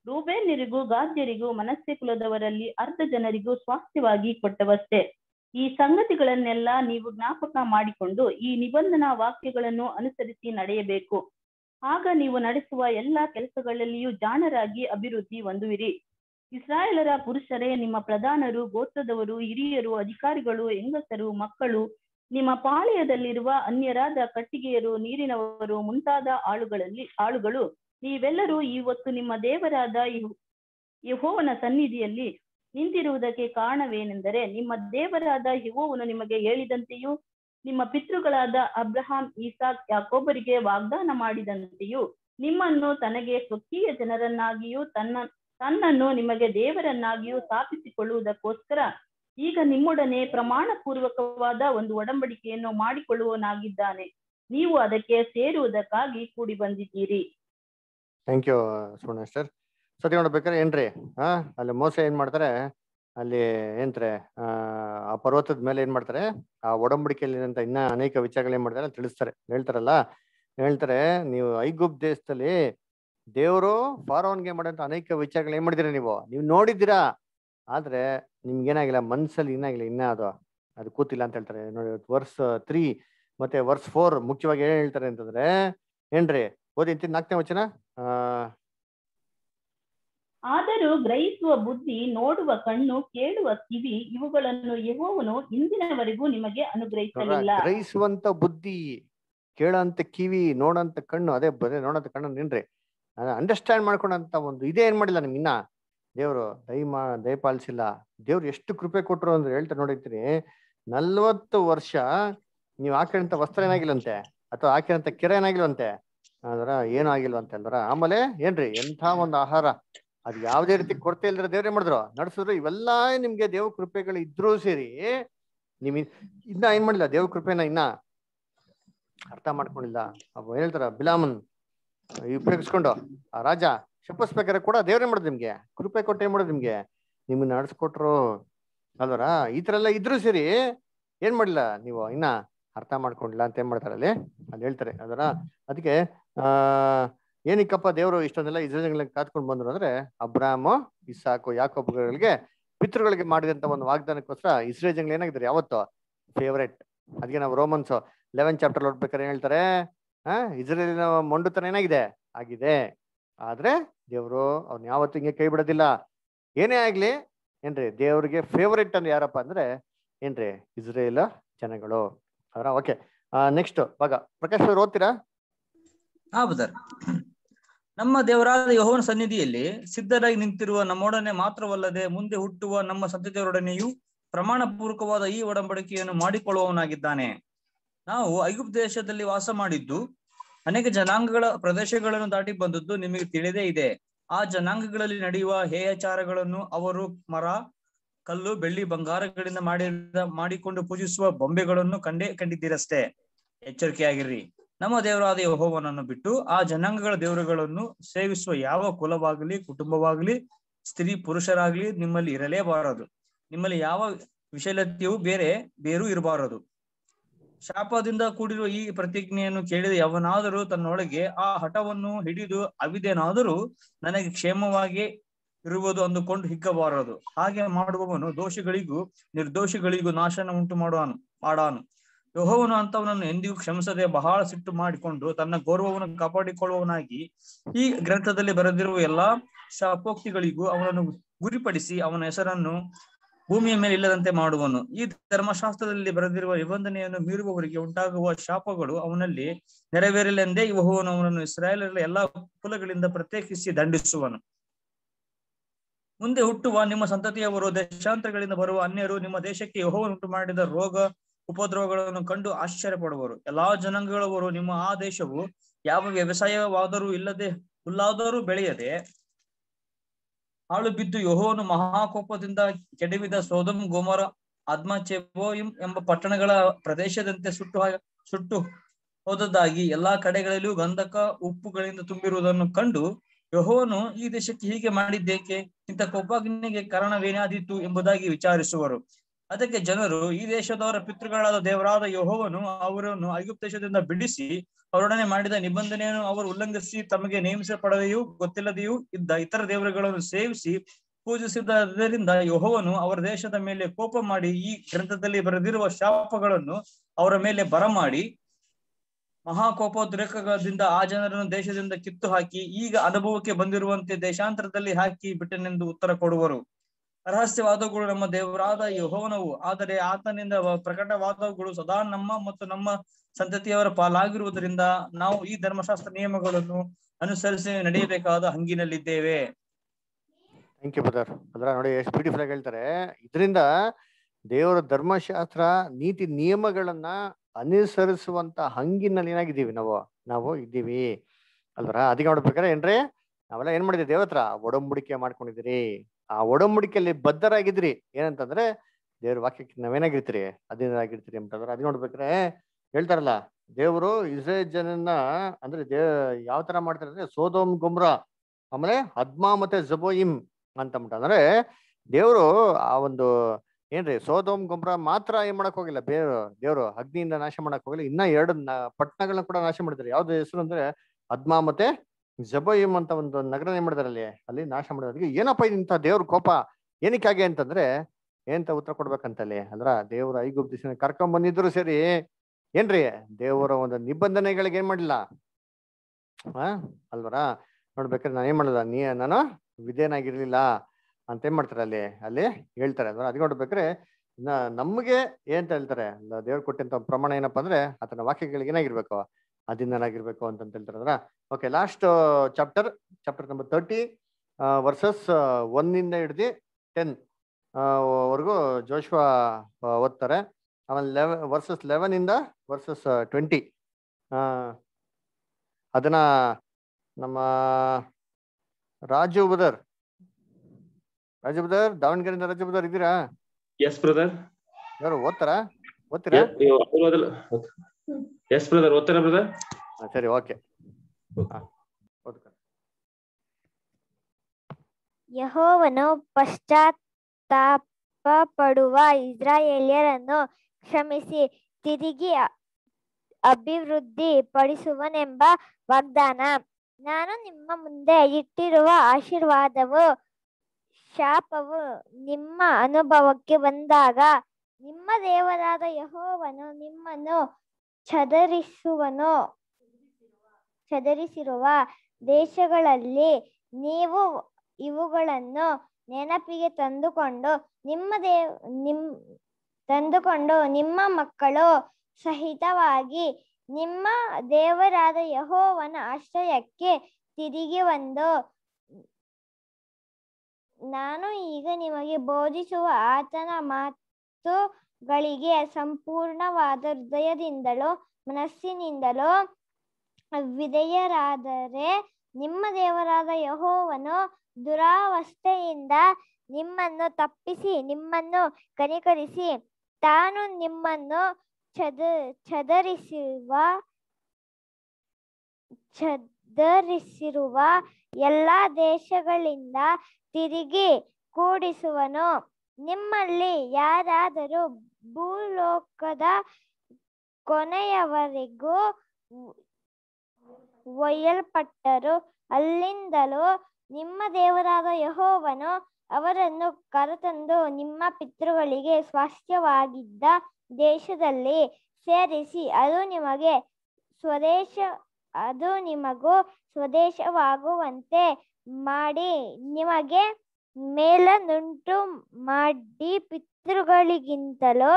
ರೂಬೇನ್ಯರಿಗೂ ಗಾದ್ಯರಿಗೂ ಮನಸ್ಸೆ ಕುಲದವರಲ್ಲಿ ಅರ್ಧ ಜನರಿಗೂ ಸ್ವಾಸ್ಥ್ಯವಾಗಿ ಕೊಟ್ಟವಷ್ಟೇ ಈ ಸಂಗತಿಗಳನ್ನೆಲ್ಲ ನೀವು ಜ್ಞಾಪಕ ಮಾಡಿಕೊಂಡು ಈ ನಿಬಂಧನಾ ವಾಕ್ಯಗಳನ್ನು ಅನುಸರಿಸಿ ನಡೆಯಬೇಕು ಆಗ ನೀವು ನಡೆಸುವ ಎಲ್ಲಾ ಕೆಲಸಗಳಲ್ಲಿಯೂ ಜಾಣರಾಗಿ ಅಭಿವೃದ್ಧಿ ಹೊಂದುವಿರಿ ಇಸ್ರಾಯೇಲರ ಪುರುಷರೇ ನಿಮ್ಮ ಪ್ರಧಾನರು ಗೋತ್ರದವರು ಹಿರಿಯರು ಅಧಿಕಾರಿಗಳು ಹೆಂಗಸರು ಮಕ್ಕಳು ನಿಮ್ಮ ಪಾಳೆಯದಲ್ಲಿರುವ ಅನ್ಯರಾದ ಕಟ್ಟಿಗೆಯರು ನೀರಿನವರು ಮುಂತಾದ ಆಳುಗಳಲ್ಲಿ ಆಳುಗಳು ನೀವೆಲ್ಲರೂ ಇವತ್ತು ನಿಮ್ಮ ದೇವರಾದ ಯೆಹೋ- ಯೆಹೋವನ ಸನ್ನಿಧಿಯಲ್ಲಿ ನಿಂತಿರುವುದಕ್ಕೆ ಕಾರಣವೇನೆಂದರೆ ನಿಮ್ಮ ದೇವರಾದ ಯೆಹೋವನು ನಿಮಗೆ ಹೇಳಿದಂತೆಯೂ ನಿಮ್ಮ ಪಿತೃಗಳಾದ ಅಬ್ರಹಾಂ ಈಸಾಕ್ ಯಾಕೋಬರಿಗೆ ವಾಗ್ದಾನ ಮಾಡಿದಂತೆಯೂ ನಿಮ್ಮನ್ನು ತನಗೆ ಸ್ವಕೀಯ ಜನರನ್ನಾಗಿಯೂ ತನ್ನ ತನ್ನನ್ನು ನಿಮಗೆ ದೇವರನ್ನಾಗಿಯೂ ಸ್ಥಾಪಿಸಿಕೊಳ್ಳುವುದಕ್ಕೋಸ್ಕರ ಈಗ ನಿಮ್ಮೊಡನೆ ಪ್ರಮಾಣ ಪೂರ್ವಕವಾದ ಒಂದು ಒಡಂಬಡಿಕೆಯನ್ನು ಮಾಡಿಕೊಳ್ಳುವನಾಗಿದ್ದಾನೆ ನೀವು ಅದಕ್ಕೆ ಸೇರುವುದಕ್ಕಾಗಿ ಕೂಡಿ ಬಂದಿದ್ದೀರಿ ಥ್ಯಾಂಕ್ ಯು ಸುವರ್ಣ ಸರ್ ಸತಿ ನೋಡ್ಬೇಕಾರೆ ಏನ್ರಿ ಹಾ ಅಲ್ಲಿ ಮೋಸ ಏನ್ ಮಾಡ್ತಾರೆ ಅಲ್ಲಿ ಏನ್ತ್ರೆ ಆ ಆ ಪರ್ವತದ ಮೇಲೆ ಏನ್ ಮಾಡ್ತಾರೆ ಆ ಒಡಂಬಡಿಕೆಯಲ್ಲಿ ಅಂತ ಇನ್ನ ಅನೇಕ ವಿಚಾರಗಳು ಏನ್ ಮಾಡ್ತಾರೆ ತಿಳಿಸ್ತಾರೆ ಹೇಳ್ತಾರಲ್ಲ ಹೇಳ್ತಾರೆ ನೀವು ಐಗುಪ್ ದೇಶದಲ್ಲಿ ದೇವರು ಫಾರೋನ್ಗೆ ಮಾಡೋಂಥ ಅನೇಕ ವಿಚಾರಗಳು ಏನ್ ಮಾಡಿದಿರ ನೀವು ನೀವು ನೋಡಿದ್ದೀರಾ ಆದ್ರೆ ನಿಮ್ಗೆ ಏನಾಗಿಲ್ಲ ಮನ್ಸಲ್ಲಿ ಏನಾಗಿಲ್ಲ ಇನ್ನ ಅದು ಅದು ಕೂತಿಲ್ಲ ಅಂತ ಹೇಳ್ತಾರೆ ನೋಡಿ ವರ್ಸ್ ತ್ರೀ ಮತ್ತೆ ವರ್ಸ್ ಫೋರ್ ಮುಖ್ಯವಾಗಿ ಏನ್ ಹೇಳ್ತಾರೆ ಅಂತಂದ್ರೆ ಏನ್ರಿ ಓದಿ ನಾಲ್ಕನೇ ವಚನ ಆ ಆದರೂ ಗ್ರಹಿಸುವ ಬುದ್ಧಿ ನೋಡುವ ಕಣ್ಣು ಕೇಳುವ ಕಿವಿ ಇವುಗಳನ್ನು ಯೆಹೋವನು ಇಂದಿನವರೆಗೂ ನಿಮಗೆ ಅನುಗ್ರಹಿಸಲಿಲ್ಲ ಗ್ರಹಿಸುವಂತ ಬುದ್ಧಿ ಕೇಳಂತ ಕಿವಿ ನೋಡಂತ ಕಣ್ಣು ಅದೇ ಬರೇ ನೋಡಂತ ಕಣ್ಣು ನಿನ್ರಿ ಅಂಡರ್ಸ್ಟ್ಯಾಂಡ್ ಮಾಡ್ಕೊಂಡಂತ ಒಂದು ಇದೇ ಏನ್ ಮಾಡಿಲ್ಲ ನಿಮ್ಗೆ ಇನ್ನ ದೇವ್ರು ದಯಮಾ ದಯಪಾಲಿಸಿಲ್ಲ ದೇವ್ರು ಎಷ್ಟು ಕೃಪೆ ಕೊಟ್ರು ಅಂದ್ರೆ ಹೇಳ್ತಾ ನೋಡಿರ್ತೀನಿ ನಲ್ವತ್ತು ವರ್ಷ ನೀವು ಹಾಕಿರಂತ ವಸ್ತ್ರ ಏನಾಗಿಲ್ಲಂತೆ ಅಥವಾ ಹಾಕಿರಂತ ಕೆರೆ ಏನಾಗಿಲ್ವಂತೆ ಅದರ ಏನೂ ಆಗಿಲ್ವಂತೆ ಅಲ್ವರ ಆಮೇಲೆ ಏನ್ರಿ ಎಂಥ ಒಂದು ಆಹಾರ ಅದು ಯಾವುದೇ ರೀತಿ ಕೊರತೆ ಇಲ್ದಿರ ದೇವ್ರ ಏನ್ ಮಾಡಿದ್ರು ನಡೆಸಿದ್ರು ಇವೆಲ್ಲ ನಿಮ್ಗೆ ದೇವ್ರ ಕೃಪೆಗಳು ಇದ್ರೂ ಸೇರಿ ನಿಮ್ ಇನ್ನ ಏನ್ ಮಾಡಿಲ್ಲ ದೇವ್ರ ಕೃಪೆನ ಇನ್ನ ಅರ್ಥ ಮಾಡ್ಕೊಂಡಿಲ್ಲ ಅವ್ ಏನ್ ಹೇಳ್ತಾರ ಬಿಲಾಮನ್ ಉಪಯೋಗಿಸ್ಕೊಂಡು ಆ ರಾಜ ಶಪಿಸ್ಬೇಕಾದ್ರೆ ಕೂಡ ದೇವ್ರೇ ಮಾಡುದು ನಿಮ್ಗೆ ಕೃಪೆ ಕೊಟ್ಟು ಏನ್ ಮಾಡೋದು ನಿಮ್ಗೆ ನಿಮ್ಮನ್ನ ನಡೆಸ್ಕೊಟ್ರು ಅಲ್ವರ ಈ ತರ ಎಲ್ಲ ಇದ್ರು ಸೇರಿ ಏನ್ ಮಾಡಿಲ್ಲ ನೀವು ಇನ್ನ ಅರ್ಥ ಮಾಡ್ಕೊಂಡಿಲ್ಲ ಅಂತ ಏನ್ ಮಾಡ್ತಾರೆ ಅಲ್ಲಿ ಅಲ್ಲಿ ಹೇಳ್ತಾರೆ ಅದರ ಅದಕ್ಕೆ ಆ ಏನಕ್ಕಪ್ಪ ದೇವರು ಇಷ್ಟೊಂದೆಲ್ಲ ಇಸ್ರೇಲ್ಗಳಿಗೆ ಕಾತ್ಕೊಂಡು ಬಂದ್ರು ಅಂದ್ರೆ ಅಬ್ರಾಮ್ ಇಸಾಕು ಯಾಕೊಬ್ಬಗಳಿಗೆ ಪಿತೃಗಳಿಗೆ ಮಾಡಿದಂತ ಒಂದು ವಾಗ್ದಾನಕ್ಕೋಸ್ಕರ ಇಸ್ರೇಲ್ ಜನಗಳು ಏನಾಗಿದ್ದಾರೆ ಯಾವತ್ತು ಫೇವ್ರೆಟ್ ಅದಕ್ಕೆ ನಾವು ರೋಮನ್ಸ್ ಲೆವೆನ್ ಚಾಪ್ಟರ್ ಓದ್ಬೇಕಾದ್ರೆ ಏನ್ ಹೇಳ್ತಾರೆ ಆ ಇಸ್ರೇಲಿನ ಮೊಂಡುತನ ಏನಾಗಿದೆ ಆಗಿದೆ ಆದ್ರೆ ದೇವರು ಅವ್ನ ಯಾವತ್ತೂ ಹಿಂಗೆ ಕೈ ಬಿಡೋದಿಲ್ಲ ಏನೇ ಆಗ್ಲಿ ಏನ್ರಿ ದೇವ್ರಿಗೆ ಫೇವರೆಟ್ ಅಂದ್ರೆ ಯಾರಪ್ಪ ಅಂದ್ರೆ ಏನ್ರಿ ಇಸ್ರೇಲ್ ಜನಗಳು ಅವರ ಓಕೆ ನೆಕ್ಸ್ಟ್ ಭಾಗ ಪ್ರಕಾಶ್ ಅವ್ರು ಓದ್ತೀರಾ ಹಾ ಬದರ್ ನಮ್ಮ ದೇವರಾದ ಯಹೋವನ ಸನ್ನಿಧಿಯಲ್ಲಿ ಸಿದ್ಧರಾಗಿ ನಿಂತಿರುವ ನಮ್ಮೊಡನೆ ಮಾತ್ರವಲ್ಲದೆ ಮುಂದೆ ಹುಟ್ಟುವ ನಮ್ಮ ಸಂತತಿಯವರೊಡನೆಯೂ ಪ್ರಮಾಣ ಪೂರ್ವಕವಾದ ಈ ಒಡಂಬಡಿಕೆಯನ್ನು ಮಾಡಿಕೊಳ್ಳುವವನಾಗಿದ್ದಾನೆ ನಾವು ಐಗುಪ್ತ ದೇಶದಲ್ಲಿ ವಾಸ ಮಾಡಿದ್ದು ಅನೇಕ ಜನಾಂಗಗಳ ಪ್ರದೇಶಗಳನ್ನು ದಾಟಿ ಬಂದದ್ದು ನಿಮಗೆ ತಿಳಿದೇ ಇದೆ ಆ ಜನಾಂಗಗಳಲ್ಲಿ ನಡೆಯುವ ಹೇಯಾಚಾರಗಳನ್ನು ಅವರು ಮರ ಕಲ್ಲು ಬೆಳ್ಳಿ ಬಂಗಾರಗಳಿಂದ ಮಾಡಿದ ಮಾಡಿಕೊಂಡು ಪೂಜಿಸುವ ಬೊಂಬೆಗಳನ್ನು ಕಂಡೇ ಕಂಡಿದ್ದೀರಷ್ಟೇ ಎಚ್ಚರಿಕೆಯಾಗಿರ್ರಿ ನಮ್ಮ ದೇವರಾದ ಯಹೋವನನ್ನು ಬಿಟ್ಟು ಆ ಜನಾಂಗಗಳ ದೇವರುಗಳನ್ನು ಸೇವಿಸುವ ಯಾವ ಕುಲವಾಗಲಿ ಕುಟುಂಬವಾಗಲಿ ಸ್ತ್ರೀ ಪುರುಷರಾಗ್ಲಿ ನಿಮ್ಮಲ್ಲಿ ಇರಲೇಬಾರದು ನಿಮ್ಮಲ್ಲಿ ಯಾವ ವಿಶಲತೆಯೂ ಬೇರೆ ಬೇರೂ ಇರಬಾರದು ಶಾಪದಿಂದ ಕೂಡಿರುವ ಈ ಪ್ರತಿಜ್ಞೆಯನ್ನು ಕೇಳಿದ ಯಾವನಾದರೂ ತನ್ನೊಳಗೆ ಆ ಹಠವನ್ನು ಹಿಡಿದು ಅವಿದೇನಾದರೂ ನನಗೆ ಕ್ಷೇಮವಾಗಿ ಇರುವುದು ಅಂದುಕೊಂಡು ಹಿಗ್ಗಬಾರದು ಹಾಗೆ ಮಾಡುವವನು ದೋಷಿಗಳಿಗೂ ನಿರ್ದೋಷಿಗಳಿಗೂ ನಾಶನ ಉಂಟು ಮಾಡುವನು ಮಾಡಾನು ಯಹೋವನು ಅಂತವನನ್ನು ಎಂದಿಗೂ ಕ್ಷಮಿಸದೆ ಬಹಳ ಸಿಟ್ಟು ಮಾಡಿಕೊಂಡು ತನ್ನ ಗೌರವವನ್ನು ಕಾಪಾಡಿಕೊಳ್ಳುವವನಾಗಿ ಈ ಗ್ರಂಥದಲ್ಲಿ ಬರೆದಿರುವ ಎಲ್ಲಾ ಶಾಪೋಕ್ತಿಗಳಿಗೂ ಅವನನ್ನು ಗುರಿಪಡಿಸಿ ಅವನ ಹೆಸರನ್ನು ಭೂಮಿಯ ಮೇಲೆ ಇಲ್ಲದಂತೆ ಮಾಡುವನು ಈ ಧರ್ಮಶಾಸ್ತ್ರದಲ್ಲಿ ಬರೆದಿರುವ ನಿಬಂಧನೆಯನ್ನು ಮೀರುವವರಿಗೆ ಉಂಟಾಗುವ ಶಾಪಗಳು ಅವನಲ್ಲಿ ನೆರವೇರಲೆಂದೇ ಯಹೋವನು ಅವನನ್ನು ಇಸ್ರಾಯೇಲರ ಎಲ್ಲಾ ಕುಲಗಳಿಂದ ಪ್ರತ್ಯೇಕಿಸಿ ದಂಡಿಸುವನು ಮುಂದೆ ಹುಟ್ಟುವ ನಿಮ್ಮ ಸಂತತಿಯವರು ದೇಶಾಂತರಗಳಿಂದ ಬರುವ ಅನ್ಯರು ನಿಮ್ಮ ದೇಶಕ್ಕೆ ಯಹೋವನುಂಟು ಮಾಡಿದ ರೋಗ ಉಪದ್ರವಗಳನ್ನು ಕಂಡು ಆಶ್ಚರ್ಯ ಪಡುವರು ಎಲ್ಲಾ ಜನಾಂಗಗಳವರು ನಿಮ್ಮ ಆ ದೇಶವು ಯಾವ ವ್ಯವಸಾಯವಾದರೂ ಇಲ್ಲದೆ ಹುಲ್ಲಾದರೂ ಬೆಳೆಯದೆ ಹಾಳು ಬಿದ್ದು ಯಹೋವನು ಮಹಾಕೋಪದಿಂದ ಕೆಡವಿದ ಸೋದಮ್ ಗೋಮರ ಆದ್ಮ ಚೆಬೋಯಿಮ್ ಎಂಬ ಪಟ್ಟಣಗಳ ಪ್ರದೇಶದಂತೆ ಸುಟ್ಟು ಸುಟ್ಟು ಹೋದದ್ದಾಗಿ ಎಲ್ಲಾ ಕಡೆಗಳಲ್ಲಿಯೂ ಗಂಧಕ ಉಪ್ಪುಗಳಿಂದ ತುಂಬಿರುವುದನ್ನು ಕಂಡು ಯಹೋವನು ಈ ದೇಶಕ್ಕೆ ಹೀಗೆ ಮಾಡಿದ್ದೇಕೆ ಇಂಥ ಕೋಪಾಗ್ನಿಗೆ ಕಾರಣವೇನಾದೀತು ಎಂಬುದಾಗಿ ವಿಚಾರಿಸುವರು ಅದಕ್ಕೆ ಜನರು ಈ ದೇಶದವರ ಪಿತೃಗಳಾದ ದೇವರಾದ ಯೆಹೋವನು ಅವರನ್ನು ಐಗುಪ್ತ ದೇಶದಿಂದ ಬಿಡಿಸಿ ಅವರೊಡನೆ ಮಾಡಿದ ನಿಬಂಧನೆಯನ್ನು ಅವರು ಉಲ್ಲಂಘಿಸಿ ತಮಗೆ ನೇಮಿಸಪಡದೆಯೂ ಗೊತ್ತಿಲ್ಲದೆಯೂ ಇದ್ದ ಇತರ ದೇವರುಗಳನ್ನು ಸೇವಿಸಿ ಪೂಜಿಸಿದ್ದರಿಂದ ಯೆಹೋವನು ಅವರ ದೇಶದ ಮೇಲೆ ಕೋಪ ಮಾಡಿ ಈ ಗ್ರಂಥದಲ್ಲಿ ಬರೆದಿರುವ ಶಾಪಗಳನ್ನು ಅವರ ಮೇಲೆ ಬರಮಾಡಿ ಮಹಾಕೋಪೋದ್ರೇಕದಿಂದ ಆ ಜನರನ್ನು ದೇಶದಿಂದ ಕಿತ್ತು ಹಾಕಿ ಈಗ ಅನುಭವಕ್ಕೆ ಬಂದಿರುವಂತೆ ದೇಶಾಂತರದಲ್ಲಿ ಹಾಕಿ ಬಿಟ್ಟನೆಂದು ಉತ್ತರ ಕೊಡುವರು ರಹಸ್ಯವಾದವುಗಳು ನಮ್ಮ ದೇವರಾದ ಯೆಹೋವನವು ಆದರೆ ಆತನಿಂದ ವ- ಪ್ರಕಟವಾದವುಗಳು ಸದಾ ನಮ್ಮ ಮತ್ತು ನಮ್ಮ ಸಂತತಿಯವರ ಪಾಲಾಗಿರುವುದರಿಂದ ನಾವು ಈ ಧರ್ಮಶಾಸ್ತ್ರ ನಿಯಮಗಳನ್ನು ಅನುಸರಿಸಿ ನಡೆಯಬೇಕಾದ ಹಂಗಿನಲ್ಲಿದ್ದೇವೆ ಥ್ಯಾಂಕ್ ಯು ಬ್ರದರ್ ಅದ್ರ ನೋಡಿ ಎಷ್ಟು ಬ್ಯೂಟಿಫುಲ್ ಆಗಿ ಹೇಳ್ತಾರೆ ಇದರಿಂದ ದೇವರ ಧರ್ಮಶಾಸ್ತ್ರ ನೀತಿ ನಿಯಮಗಳನ್ನ ಅನುಸರಿಸುವಂತ ಹಂಗಿನಲ್ಲಿ ಏನಾಗಿದ್ದೀವಿ ನಾವು ನಾವು ಇದ್ದೀವಿ ಅಲ್ವರ ಅದಕ್ಕೆ ನೋಡ್ಬೇಕಾರೆ ಏನ್ರಿ ನಾವೆಲ್ಲ ಏನ್ ಮಾಡಿದ್ವಿ ದೇವ್ರ ಹತ್ರ ಒಡಂಬಡಿಕೆ ಮಾಡ್ಕೊಂಡಿದ್ದೀರಿ ಆ ಒಡಂಬಡಿಕೆಯಲ್ಲಿ ಬದ್ಧರಾಗಿದ್ರಿ ಏನಂತಂದ್ರೆ ದೇವ್ರ ವಾಕ್ಯಕ್ಕೆ ನಾವೇನಾಗಿರ್ತೀರಿ ಅಧೀನರಾಗಿರ್ತೀರಿ ಅಂತಂದ್ರೆ ಅದ್ ನೋಡ್ಬೇಕಾರೆ ಹೇಳ್ತಾರಲ್ಲ ದೇವರು ಇಸ್ರೇಲ್ ಜನನ್ನ ಅಂದ್ರೆ ದೇ ಯಾವ ತರ ಮಾಡ್ತಾರೆ ಅಂದ್ರೆ ಸೋದೋಮ್ ಗುಮ್ರಾ ಆಮೇಲೆ ಹದ್ಮಾ ಮತ್ತೆ ಜಬೋಯಿಮ್ ಅಂತ ಅಂದ್ರೆ ದೇವರು ಆ ಒಂದು ಏನ್ರಿ ಸೋದೋಮ್ ಗೊಬ್ಬರ ಮಾತ್ರ ಏನ್ ಮಾಡಕ್ ಹೋಗಿಲ್ಲ ಬೇರೆ ದೇವರು ಅಗ್ನಿಯಿಂದ ನಾಶ ಮಾಡಕ್ ಹೋಗಿಲ್ಲ ಇನ್ನ ಎರಡು ನ- ಪಟ್ಟಣಗಳನ್ನ ಕೂಡ ನಾಶ ಮಾಡಿದ್ದಾರೆ ಯಾವ್ದು ಹೆಸರು ಅಂದ್ರೆ ಹದ್ಮಾ ಮತ್ತೆ ಜಬೋಯಿಮ್ ಅಂತ ಒಂದು ನಗರ ಏನ್ ಮಾಡಿದಾರೆ ಅಲ್ಲಿ ಅಲ್ಲಿ ನಾಶ ಮಾಡಿದ್ರೆ ಅದಕ್ಕೆ ಏನಪ್ಪ ಇಂಥ ದೇವ್ರ ಕೋಪ ಏನಕ್ಕಾಗಿ ಅಂತಂದ್ರೆ ಏನಂತ ಉತ್ತರ ಕೊಡ್ಬೇಕಂತಲ್ಲಿ ಅಂದ್ರ ದೇವ್ರ ಐಗುಪ್ತ ದೇಶನ ಕರ್ಕೊಂಡ್ ಬಂದಿದ್ರು ಸರಿ ಏನ್ರಿ ದೇವರ ಒಂದು ನಿಬಂಧನೆಗಳಿಗೆ ಏನ್ ಮಾಡಿಲ್ಲ ಹಾ ಅಲ್ವರ ನೋಡ್ಬೇಕಾದ್ರೆ ನಾನು ಏನ್ ಮಾಡಲ್ಲ ನೀ ನಾನು ವಿಧೇಯನಾಗಿರ್ಲಿಲ್ಲ ಅಂತ ಏನ್ ಮಾಡ್ತಾರೆ ಅಲ್ಲಿ ಅಲ್ಲಿ ಹೇಳ್ತಾರೆ ಅಲ್ವಾ ಅದಕ್ಕೆ ನೋಡ್ಬೇಕಾದ್ರೆ ನ- ನಮ್ಗೆ ಏನಂತ ಹೇಳ್ತಾರೆ ನ- ದೇವ್ರು ಕೊಟ್ಟಂತ ಪ್ರಮಾಣ ಏನಪ್ಪಾ ಅಂದ್ರೆ ಆತನ ವಾಕ್ಯಗಳಿಗೆ ಏನಾಗಿರ್ಬೇಕು ಅಧೀನರಾಗಿರ್ಬೇಕು ಅಂತ ಹೇಳ್ತಾರೆ ಅದ್ರ okay last chapter chapter number thirty verses ಒನ್ನಿಂದ ಹಿಡ್ದು ಟೆನ್ ವರೆಗೂ ಜೋಶ್ವಾ ಓದ್ತಾರೆ ಆಮೇಲೆ ಲೆವೆನ್ ವರ್ಸಸ್ ಲೆವೆನ್ ಇಂದ ವರ್ಸಸ್ ಟ್ವೆಂಟಿ ಅದನ್ನ ನಮ್ಮ ರಾಜು ಬದರ್ ರಾಜು ಬದರ್ ದಾವಣಗೆರೆಯಿಂದ ರಾಜು ಬದರ್ ಇದ್ದೀರಾ ಎಸ್ ಬ್ರದರ್ ಯಾರು ಓದ್ತಾರಾ ಓದ್ತೀರಾ ಎಸ್ ಬ್ರದರ್ ಓದ್ತಾರ ಬ್ರದರ್ ಹಾ, ಸರಿ ಓಕೆ ಯಹೋವನು ಪಶ್ಚಾತ್ತಾಪ ಪಡುವ ಇಸ್ರಾಯೇಲ್ಯರನ್ನು ಕ್ಷಮಿಸಿ ತಿರುಗಿ ಅ- ಅಭಿವೃದ್ಧಿ ಪಡಿಸುವನೆಂಬ ವಾಗ್ದಾನ ನಾನು ನಿಮ್ಮ ಮುಂದೆ ಇಟ್ಟಿರುವ ಆಶೀರ್ವಾದವು ಶಾಪವು ನಿಮ್ಮ ಅನುಭವಕ್ಕೆ ಬಂದಾಗ ನಿಮ್ಮ ದೇವರಾದ ಯಹೋವನು ನಿಮ್ಮನ್ನು ಚದರಿಸುವನು ಚದರಿಸಿರುವ ದೇಶಗಳಲ್ಲಿ ನೀವು ಇವುಗಳನ್ನು ನೆನಪಿಗೆ ತಂದುಕೊಂಡು ನಿಮ್ಮ ದೇವ್ ನಿಮ್ ತಂದುಕೊಂಡು ನಿಮ್ಮ ಮಕ್ಕಳು ಸಹಿತವಾಗಿ ನಿಮ್ಮ ದೇವರಾದ ಯಹೋವನ ಆಶ್ರಯಕ್ಕೆ ತಿರುಗಿ ಬಂದು ನಾನು ಈಗ ನಿಮಗೆ ಬೋಧಿಸುವ ಆತನ ಮಾತುಗಳಿಗೆ ಸಂಪೂರ್ಣವಾದ ಹೃದಯದಿಂದಲೂ ಮನಸ್ಸಿನಿಂದಲೂ ವಿಧೇಯರಾದರೆ ನಿಮ್ಮ ದೇವರಾದ ಯಹೋವನು ದುರಾವಸ್ಥೆಯಿಂದ ನಿಮ್ಮನ್ನು ತಪ್ಪಿಸಿ ನಿಮ್ಮನ್ನು ಕನಿಕರಿಸಿ ತಾನು ನಿಮ್ಮನ್ನು ಚದ ಚದರಿಸುವ ಚದರಿಸಿರುವ ಎಲ್ಲಾ ದೇಶಗಳಿಂದ ತಿರುಗಿ ಕೂಡಿಸುವನು ನಿಮ್ಮಲ್ಲಿ ಯಾರಾದರೂ ಭೂಲೋಕದ ಕೊನೆಯವರೆಗೂ ಒಯ್ಯಲ್ಪಟ್ಟರು ಅಲ್ಲಿಂದಲೂ ನಿಮ್ಮ ದೇವರಾದ ಯಹೋವನು ಅವರನ್ನು ಕರೆತಂದು ನಿಮ್ಮ ಪಿತೃಗಳಿಗೆ ಸ್ವಾಸ್ಥ್ಯವಾಗಿದ್ದ ದೇಶದಲ್ಲಿ ಸೇರಿಸಿ ಅದು ನಿಮಗೆ ಸ್ವದೇಶ ಅದು ನಿಮಗೂ ಸ್ವದೇಶವಾಗುವಂತೆ ಮಾಡಿ ನಿಮಗೆ ಮೇಲನ್ನುಂಟು ಮಾಡಿ ಪಿತೃಗಳಿಗಿಂತಲೂ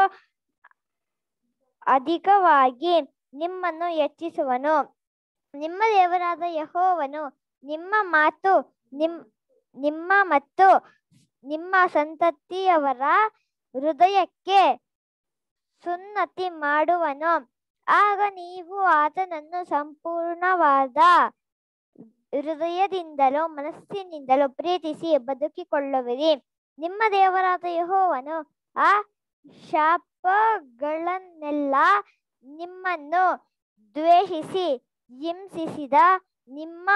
ಅಧಿಕವಾಗಿ ನಿಮ್ಮನ್ನು ಹೆಚ್ಚಿಸುವನು ನಿಮ್ಮ ದೇವರಾದ ಯಹೋವನು ನಿಮ್ಮ ಮಾತು ನಿಮ್ ನಿಮ್ಮ ಮತ್ತು ನಿಮ್ಮ ಸಂತತಿಯವರ ಹೃದಯಕ್ಕೆ ಸುನ್ನತಿ ಮಾಡುವನು ಆಗ ನೀವು ಆತನನ್ನು ಸಂಪೂರ್ಣವಾದ ಹೃದಯದಿಂದಲೂ ಮನಸ್ಸಿನಿಂದಲೂ ಪ್ರೀತಿಸಿ ಬದುಕಿಕೊಳ್ಳುವಿರಿ ನಿಮ್ಮ ದೇವರಾದ ಯಹೋವನು ಆ ಶಾಪಗಳನ್ನೆಲ್ಲ ನಿಮ್ಮನ್ನು ದ್ವೇಷಿಸಿ ಹಿಂಸಿಸಿದ ನಿಮ್ಮ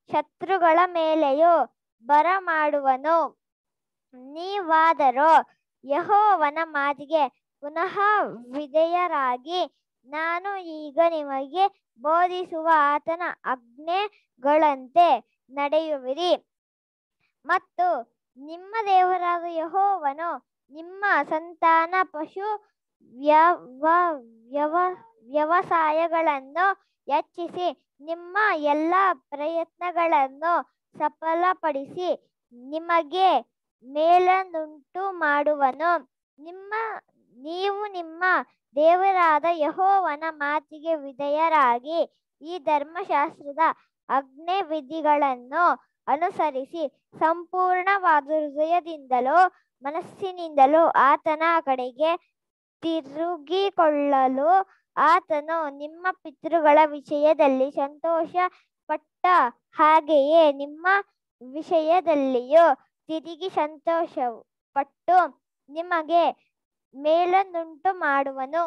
ಶತ್ರುಗಳ ಮೇಲೆಯೂ ಬರಮಾಡುವನು ನೀವಾದರೋ ಯೆಹೋವನ ಮಾತಿಗೆ ಪುನಃ ವಿಧೇಯರಾಗಿ ನಾನು ಈಗ ನಿಮಗೆ ಬೋಧಿಸುವ ಆತನ ಆಜ್ಞೆಗಳಂತೆ ನಡೆಯುವಿರಿ ಮತ್ತು ನಿಮ್ಮ ದೇವರಾದ ಯೆಹೋವನು ನಿಮ್ಮ ಸಂತಾನ ಪಶು ವ್ಯವ ವ್ಯವ ವ್ಯವಸಾಯಗಳನ್ನು ಹೆಚ್ಚಿಸಿ ನಿಮ್ಮ ಎಲ್ಲ ಪ್ರಯತ್ನಗಳನ್ನು ಸಫಲಪಡಿಸಿ ನಿಮಗೆ ಮೇಲನ್ನುಂಟು ಮಾಡುವನು ನಿಮ್ಮ ನೀವು ನಿಮ್ಮ ದೇವರಾದ ಯೆಹೋವನ ಮಾತಿಗೆ ವಿಧೇಯರಾಗಿ ಈ ಧರ್ಮಶಾಸ್ತ್ರದ ಆಜ್ಞೆ ವಿಧಿಗಳನ್ನು ಅನುಸರಿಸಿ ಸಂಪೂರ್ಣವಾದ ಹೃದಯದಿಂದಲೂ ಮನಸ್ಸಿನಿಂದಲೂ ಆತನ ಕಡೆಗೆ ತಿರುಗಿಕೊಳ್ಳಲು ಆತನು ನಿಮ್ಮ ಪಿತೃಗಳ ವಿಷಯದಲ್ಲಿ ಸಂತೋಷ ಪಟ್ಟ ಹಾಗೆಯೇ ನಿಮ್ಮ ವಿಷಯದಲ್ಲಿಯೂ ತಿರುಗಿ ಸಂತೋಷ ಪಟ್ಟು ನಿಮಗೆ ಮೇಲನ್ನುಂಟು ಮಾಡುವನು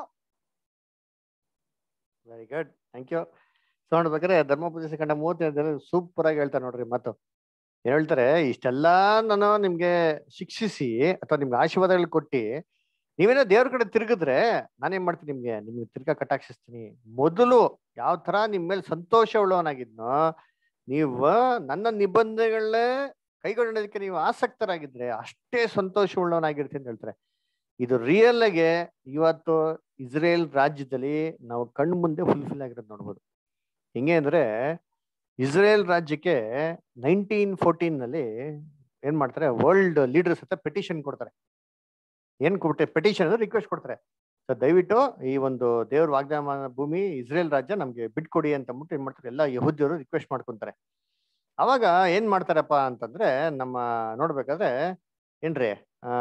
very good thank you so ನೋಡ್ಬೇಕಾದ್ರೆ ಧರ್ಮೋಪದೇಶ ಕಂಡ ಮೂವತ್ತೈದರಲ್ಲಿ ಸೂಪರ್ ಆಗಿ ಹೇಳ್ತಾರೆ ನೋಡ್ರಿ ಮಾತು ಏನ್ ಹೇಳ್ತಾರೆ ಇಷ್ಟೆಲ್ಲ ನಾನು ನಿಮ್ಗೆ ಶಿಕ್ಷಿಸಿ ಅಥವಾ ನಿಮ್ಗೆ ಆಶೀರ್ವಾದಗಳು ಕೊಟ್ಟು ನೀವೇನೋ ದೇವ್ರ ಕಡೆ ತಿರುಗಿದ್ರೆ ನಾನೇನ್ ಮಾಡ್ತೀನಿ ನಿಮ್ಗೆ ನಿಮ್ಗೆ ತಿರ್ಗಾ ಕಟಾಕ್ಷಿಸ್ತೀನಿ ಮೊದಲು ಯಾವ ತರ ನಿಮ್ ಮೇಲೆ ಸಂತೋಷ ಉಳ್ಳವನಾಗಿದ್ನೋ ನೀವು ನನ್ನ ನಿಬಂಧನೆಗಳನ್ನೇ ಕೈಗೊಳ್ಳೋದಕ್ಕೆ ನೀವು ಆಸಕ್ತರಾಗಿದ್ರೆ ಅಷ್ಟೇ ಸಂತೋಷ ಉಳ್ಳವನಾಗಿರ್ತೀನಿ ಅಂತ ಹೇಳ್ತಾರೆ ಇದು ರಿಯಲ್ ಆಗಿ ಇವತ್ತು ಇಸ್ರೇಲ್ ರಾಜ್ಯದಲ್ಲಿ ನಾವು ಕಣ್ಣು ಮುಂದೆ ಫುಲ್ಫಿಲ್ ಆಗಿರೋದು ನೋಡ್ಬೋದು ಹೆಂಗೆ ಅಂದ್ರೆ ಇಸ್ರೇಲ್ ರಾಜ್ಯಕ್ಕೆ ನೈನ್ಟೀನ್ ಫೋರ್ಟೀನ್ ನಲ್ಲಿ ಏನ್ ಮಾಡ್ತಾರೆ ವರ್ಲ್ಡ್ ಲೀಡರ್ಸ್ ಹತ್ರ ಪೆಟಿಷನ್ ಕೊಡ್ತಾರೆ ಏನ್ ಕೊಟ್ಟೆ ಪೆಟಿಷನ್ ಅಂದ್ರೆ ರಿಕ್ವೆಸ್ಟ್ ಕೊಡ್ತಾರೆ ಸೊ ದಯವಿಟ್ಟು ಈ ಒಂದು ದೇವ್ರ ವಾಗ್ದಾನ ಭೂಮಿ ಇಸ್ರೇಲ್ ರಾಜ್ಯ ನಮ್ಗೆ ಬಿಟ್ಕೊಡಿ ಅಂತ ಅಂದ್ಬಿಟ್ಟು ಏನ್ ಮಾಡ್ತಾರೆ ಎಲ್ಲ ಯಹೂದ್ಯರು ರಿಕ್ವೆಸ್ಟ್ ಮಾಡ್ಕೊಂತಾರೆ ಅವಾಗ ಏನ್ ಮಾಡ್ತಾರಪ್ಪ ಅಂತಂದ್ರೆ ನಮ್ಮ ನೋಡ್ಬೇಕಾದ್ರೆ ಏನ್ರಿ ಆ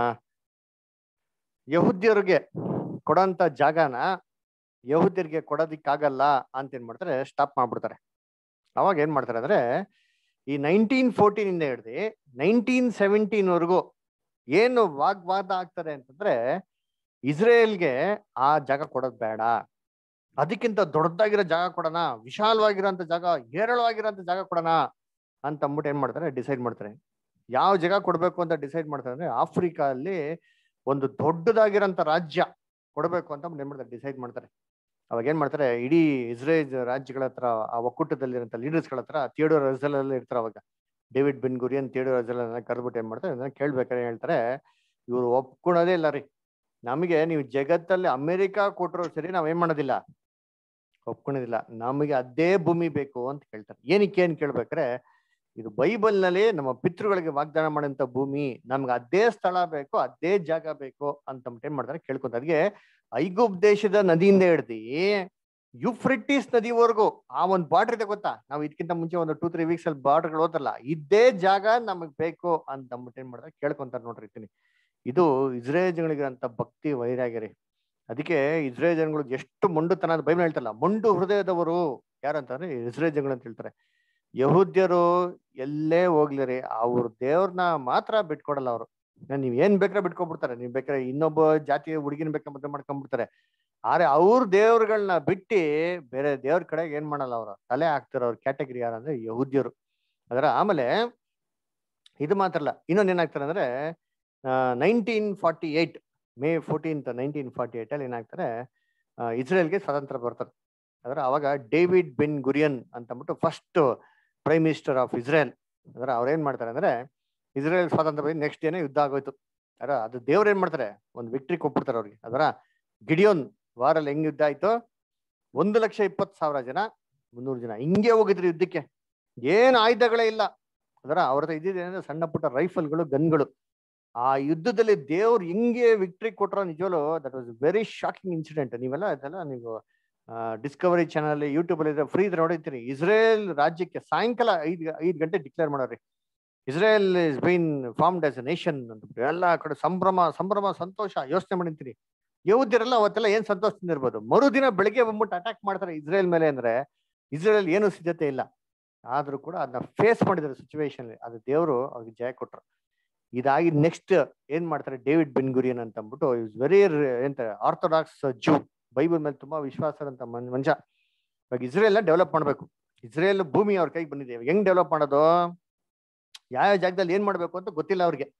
ಯಹೂದ್ಯರಿಗೆ ಕೊಡೋಂತ ಜಾಗನ ಯಹೂದ್ಯರಿಗೆ ಕೊಡೋದಿಕ್ಕಾಗಲ್ಲ ಅಂತ ಏನ್ ಮಾಡ್ತಾರೆ ಸ್ಟಾಪ್ ಮಾಡ್ಬಿಡ್ತಾರೆ ಅವಾಗ ಏನ್ ಮಾಡ್ತಾರೆ ಅಂದ್ರೆ ಈ ನೈನ್ಟೀನ್ ಫೋರ್ಟೀನ್ ಇಂದ ಹಿಡ್ದು ನೈನ್ಟೀನ್ ಸೆವೆಂಟೀನ್ ವರೆಗೂ ಏನು ವಾಗ್ವಾದ ಆಗ್ತದೆ ಅಂತಂದ್ರೆ ಇಸ್ರೇಲ್ಗೆ ಆ ಜಾಗ ಕೊಡೋದ್ ಬೇಡ ಅದಕ್ಕಿಂತ ದೊಡ್ಡದಾಗಿರೋ ಜಾಗ ಕೊಡೋಣ ವಿಶಾಲವಾಗಿರೋಂಥ ಜಾಗ ಹೇರಳವಾಗಿರೋಂಥ ಜಾಗ ಕೊಡೋಣ ಅಂತ ಅಂದ್ಬಿಟ್ಟು ಏನ್ ಮಾಡ್ತಾರೆ ಡಿಸೈಡ್ ಮಾಡ್ತಾರೆ ಯಾವ ಜಾಗ ಕೊಡ್ಬೇಕು ಅಂತ ಡಿಸೈಡ್ ಮಾಡ್ತಾರೆ ಅಂದ್ರೆ ಆಫ್ರಿಕಾ ಅಲ್ಲಿ ಒಂದು ದೊಡ್ಡದಾಗಿರೋಂಥ ರಾಜ್ಯ ಕೊಡಬೇಕು ಅಂತ ಏನ್ ಮಾಡ್ತಾರೆ ಡಿಸೈಡ್ ಮಾಡ್ತಾರೆ ಅವಾಗ ಏನ್ ಮಾಡ್ತಾರೆ ಇಡೀ ಇಸ್ರೇಲ್ ರಾಜ್ಯಗಳ ಹತ್ರ ಆ ಒಕ್ಕೂಟದಲ್ಲಿರೋಂಥ ಲೀಡರ್ಸ್ಗಳ ಹತ್ರ ಥಿಯೋಡೋರ್ ರಜಲ್ ಅಲ್ಲಿ ಇರ್ತಾರೆ ಅವಾಗ David Ben Gurion Theodor Herzl ಕರೆದ್ಬಿಟ್ಟು ಏನ್ ಮಾಡ್ತಾರೆ ಅದನ್ನ ಕೇಳ್ಬೇಕಾದ್ರೆ ಹೇಳ್ತಾರೆ ಇವ್ರು ಒಪ್ಕೊಳೋದೇ ಇಲ್ಲ ರೀ ನಮಗೆ ನೀವು ಜಗತ್ತಲ್ಲಿ ಅಮೆರಿಕ ಕೊಟ್ಟರು ಸರಿ ನಾವ್ ಏನ್ ಮಾಡೋದಿಲ್ಲ ಒಪ್ಕೊಳೋದಿಲ್ಲ ನಮಗೆ ಅದೇ ಭೂಮಿ ಬೇಕು ಅಂತ ಕೇಳ್ತಾರೆ ಏನಕ್ಕೆ ಏನ್ ಕೇಳ್ಬೇಕಾರೆ ಇದು ಬೈಬಲ್ ನಲ್ಲಿ ನಮ್ಮ ಪಿತೃಗಳಿಗೆ ವಾಗ್ದಾನ ಮಾಡಂತ ಭೂಮಿ ನಮ್ಗೆ ಅದೇ ಸ್ಥಳ ಬೇಕು ಅದೇ ಜಾಗ ಬೇಕು ಅಂತ ಏನ್ ಮಾಡ್ತಾರೆ ಕೇಳ್ಕೊಂತ ಅದಕ್ಕೆ ಐಗುಪ್ ದೇಶದ ನದಿಯಿಂದ ಹಿಡ್ದು ಯುಫ್ರಿಟಿಸ್ ನದಿವರೆಗೂ ಆ ಒಂದು ಬಾರ್ಡರ್ ಇದೆ ಗೊತ್ತಾ ನಾವು ಇದಕ್ಕಿಂತ ಮುಂಚೆ ಒಂದು ಟೂ ತ್ರೀ ವೀಕ್ಸ್ ಅಲ್ಲಿ ಬಾರ್ಡರ್ಗಳು ಓದಲ್ಲ ಇದೇ ಜಾಗ ನಮಗ್ ಬೇಕು ಅಂತ ಅಂದ್ಬಿಟ್ಟು ಏನ್ ಮಾಡ್ತಾರೆ ಕೇಳ್ಕೊಂತಾರೆ ನೋಡ್ರಿ ಇರ್ತೀನಿ ಇದು ಇಸ್ರೇಲ್ ಜನಗಳಿಗಿರಂತ ಭಕ್ತಿ ವೈರಾಗ್ಯರಿ ಅದಕ್ಕೆ ಇಸ್ರೇಲ್ ಜನಗಳಿಗೆ ಎಷ್ಟು ಮೊಂಡುತನ ಬೈಬಲ್ ಹೇಳ್ತಲ್ಲ ಮೊಂಡು ಹೃದಯದವರು ಯಾರಂತಂದ್ರೆ ಇಸ್ರೇಲ್ ಜನಗಳು ಅಂತ ಹೇಳ್ತಾರೆ ಯಹೂದ್ಯರು ಎಲ್ಲೇ ಹೋಗ್ಲಿರಿ ಅವ್ರ ದೇವ್ರನ್ನ ಮಾತ್ರ ಬಿಟ್ಕೊಡಲ್ಲ ಅವರು ನೀವ್ ಏನ್ ಬೇಕಾದ್ರೆ ಬಿಟ್ಕೊಬಿಡ್ತಾರೆ ನೀವ್ ಬೇಕಾದ್ರೆ ಇನ್ನೊಬ್ಬ ಜಾತಿಯ ಹುಡುಗಿನ ಬೇಕಾ ಮದುವೆ ಮಾಡ್ಕೊಂಡ್ಬಿಡ್ತಾರೆ ಆದ್ರೆ ಅವ್ರ ದೇವ್ರಗಳನ್ನ ಬಿಟ್ಟು ಬೇರೆ ದೇವ್ರ ಕಡೆಗೆ ಏನ್ ಮಾಡಲ್ಲ ಅವ್ರ ತಲೆ ಹಾಕ್ತಾರ ಅವ್ರ ಕ್ಯಾಟಗರಿ ಯಾರಂದ್ರೆ ಯಹೂದ್ಯರು ಅದರ ಆಮೇಲೆ ಇದು ಮಾತ್ರ ಅಲ್ಲ ಇನ್ನೊಂದ್ ಏನಾಗ್ತಾರೆ ಅಂದ್ರೆ nineteen forty eight May fourteenth nineteen forty eight ಅಲ್ಲಿ ಏನಾಗ್ತಾರೆ ಇಸ್ರೇಲ್ಗೆ ಸ್ವಾತಂತ್ರ್ಯ ಬರ್ತಾರೆ ಅದರ ಅವಾಗ ಡೇವಿಡ್ ಬಿನ್ ಗುರಿಯನ್ ಅಂತ ಅಂದ್ಬಿಟ್ಟು first prime minister of Israel ಅದರ ಅವ್ರು ಏನ್ ಮಾಡ್ತಾರೆ ಅಂದ್ರೆ ಇಸ್ರೇಲ್ ಸ್ವಾತಂತ್ರ್ಯ ನೆಕ್ಸ್ಟ್ ಡೇನೆ ಯುದ್ಧ ಆಗೋಯ್ತು ಅದರ ಅದು ದೇವ್ರು ಏನ್ ಮಾಡ್ತಾರೆ ಒಂದು ವಿಕ್ಟ್ರಿ ಕೊಟ್ಬಿಡ್ತಾರೆ ಅವ್ರಿಗೆ ಅದರ ಗಿಡಿಯೋನ್ ವಾರಲ್ಲಿ ಹೆಂಗ್ ಯುದ್ಧ ಆಯ್ತು ಒಂದು ಲಕ್ಷ ಇಪ್ಪತ್ತು ಸಾವಿರ ಜನ ಮುನ್ನೂರು ಜನ ಹಿಂಗೆ ಹೋಗಿದ್ರು ಯುದ್ಧಕ್ಕೆ ಏನ್ ಆಯುಧಗಳೇ ಇಲ್ಲ ಅದರ ಅವ್ರ ಹತ್ರ ಇದ್ದಿದ್ದೇನೆ ಸಣ್ಣ ಪುಟ್ಟ ರೈಫಲ್ಗಳು ಗನ್ಗಳು ಆ ಯುದ್ಧದಲ್ಲಿ ದೇವ್ರು ಹಿಂಗೆ ವಿಕ್ಟ್ರಿ ಕೊಟ್ರೋ ನಿಜವಲ್ಲೂ that was very shocking incident ನೀವೆಲ್ಲ ಅದೆಲ್ಲ ನೀವು ಡಿಸ್ಕವರಿ ಚಾನಲ್ ಯೂಟ್ಯೂಬ್ ಅಲ್ಲಿ ಫ್ರೀ ಇದ್ರೆ ನೋಡಿರ್ತೀನಿ ಇಸ್ರೇಲ್ ರಾಜ್ಯಕ್ಕೆ ಸಾಯಂಕಾಲ ಐದ್ ಐದ್ ಗಂಟೆ ಡಿಕ್ಲೇರ್ ಮಾಡೋರಿ Israel is been formed as a nation ಅಂತ ಎಲ್ಲ ಕಡೆ ಸಂಭ್ರಮ ಸಂಭ್ರಮ ಸಂತೋಷ ಯೋಚನೆ ಮಾಡಿರ್ತೀನಿ ಯಹೂದ್ಯರೆಲ್ಲ ಅವತ್ತೆಲ್ಲ ಏನ್ ಸಂತೋಷದಿಂದ ಇರ್ಬೋದು ಮರುದಿನ ಬೆಳಿಗ್ಗೆ ಬಂದ್ಬಿಟ್ಟು ಅಟ್ಯಾಕ್ ಮಾಡ್ತಾರೆ ಇಸ್ರೇಲ್ ಮೇಲೆ ಅಂದ್ರೆ ಇಸ್ರೇಲ್ ಏನು ಸಿದ್ಧತೆ ಇಲ್ಲ ಆದ್ರೂ ಕೂಡ ಅದನ್ನ ಫೇಸ್ ಮಾಡಿದ್ದಾರೆ ಸಿಚುವೇಶನ್ ಅದು ದೇವರು ಅವ್ರಿಗೆ ಜಯ ಕೊಟ್ರು ಇದಾಗಿ ನೆಕ್ಸ್ಟ್ ಏನ್ ಮಾಡ್ತಾರೆ ಡೇವಿಡ್ ಬಿನ್ ಗುರಿಯನ್ ಅಂತ ಅಂದ್ಬಿಟ್ಟು ಇಸ್ ವೆರಿ ಎಂತ ಆರ್ಥೋಡಾಕ್ಸ್ ಜೂ ಬೈಬಲ್ ಮೇಲೆ ತುಂಬಾ ವಿಶ್ವಾಸ ಅಂತ ಮನುಷ್ಯ ಇವಾಗ ಇಸ್ರೇಲ್ ಡೆವಲಪ್ ಮಾಡ್ಬೇಕು ಇಸ್ರೇಲ್ ಭೂಮಿ ಅವ್ರ ಕೈಗೆ ಬಂದಿದೆ ಹೆಂಗ್ ಡೆವಲಪ್ ಮಾಡೋದು ಯಾವ ಜಾಗದಲ್ಲಿ ಏನ್ ಮಾಡ್ಬೇಕು ಅಂತ ಗೊತ್ತಿಲ್ಲ ಅವ್ರಿಗೆ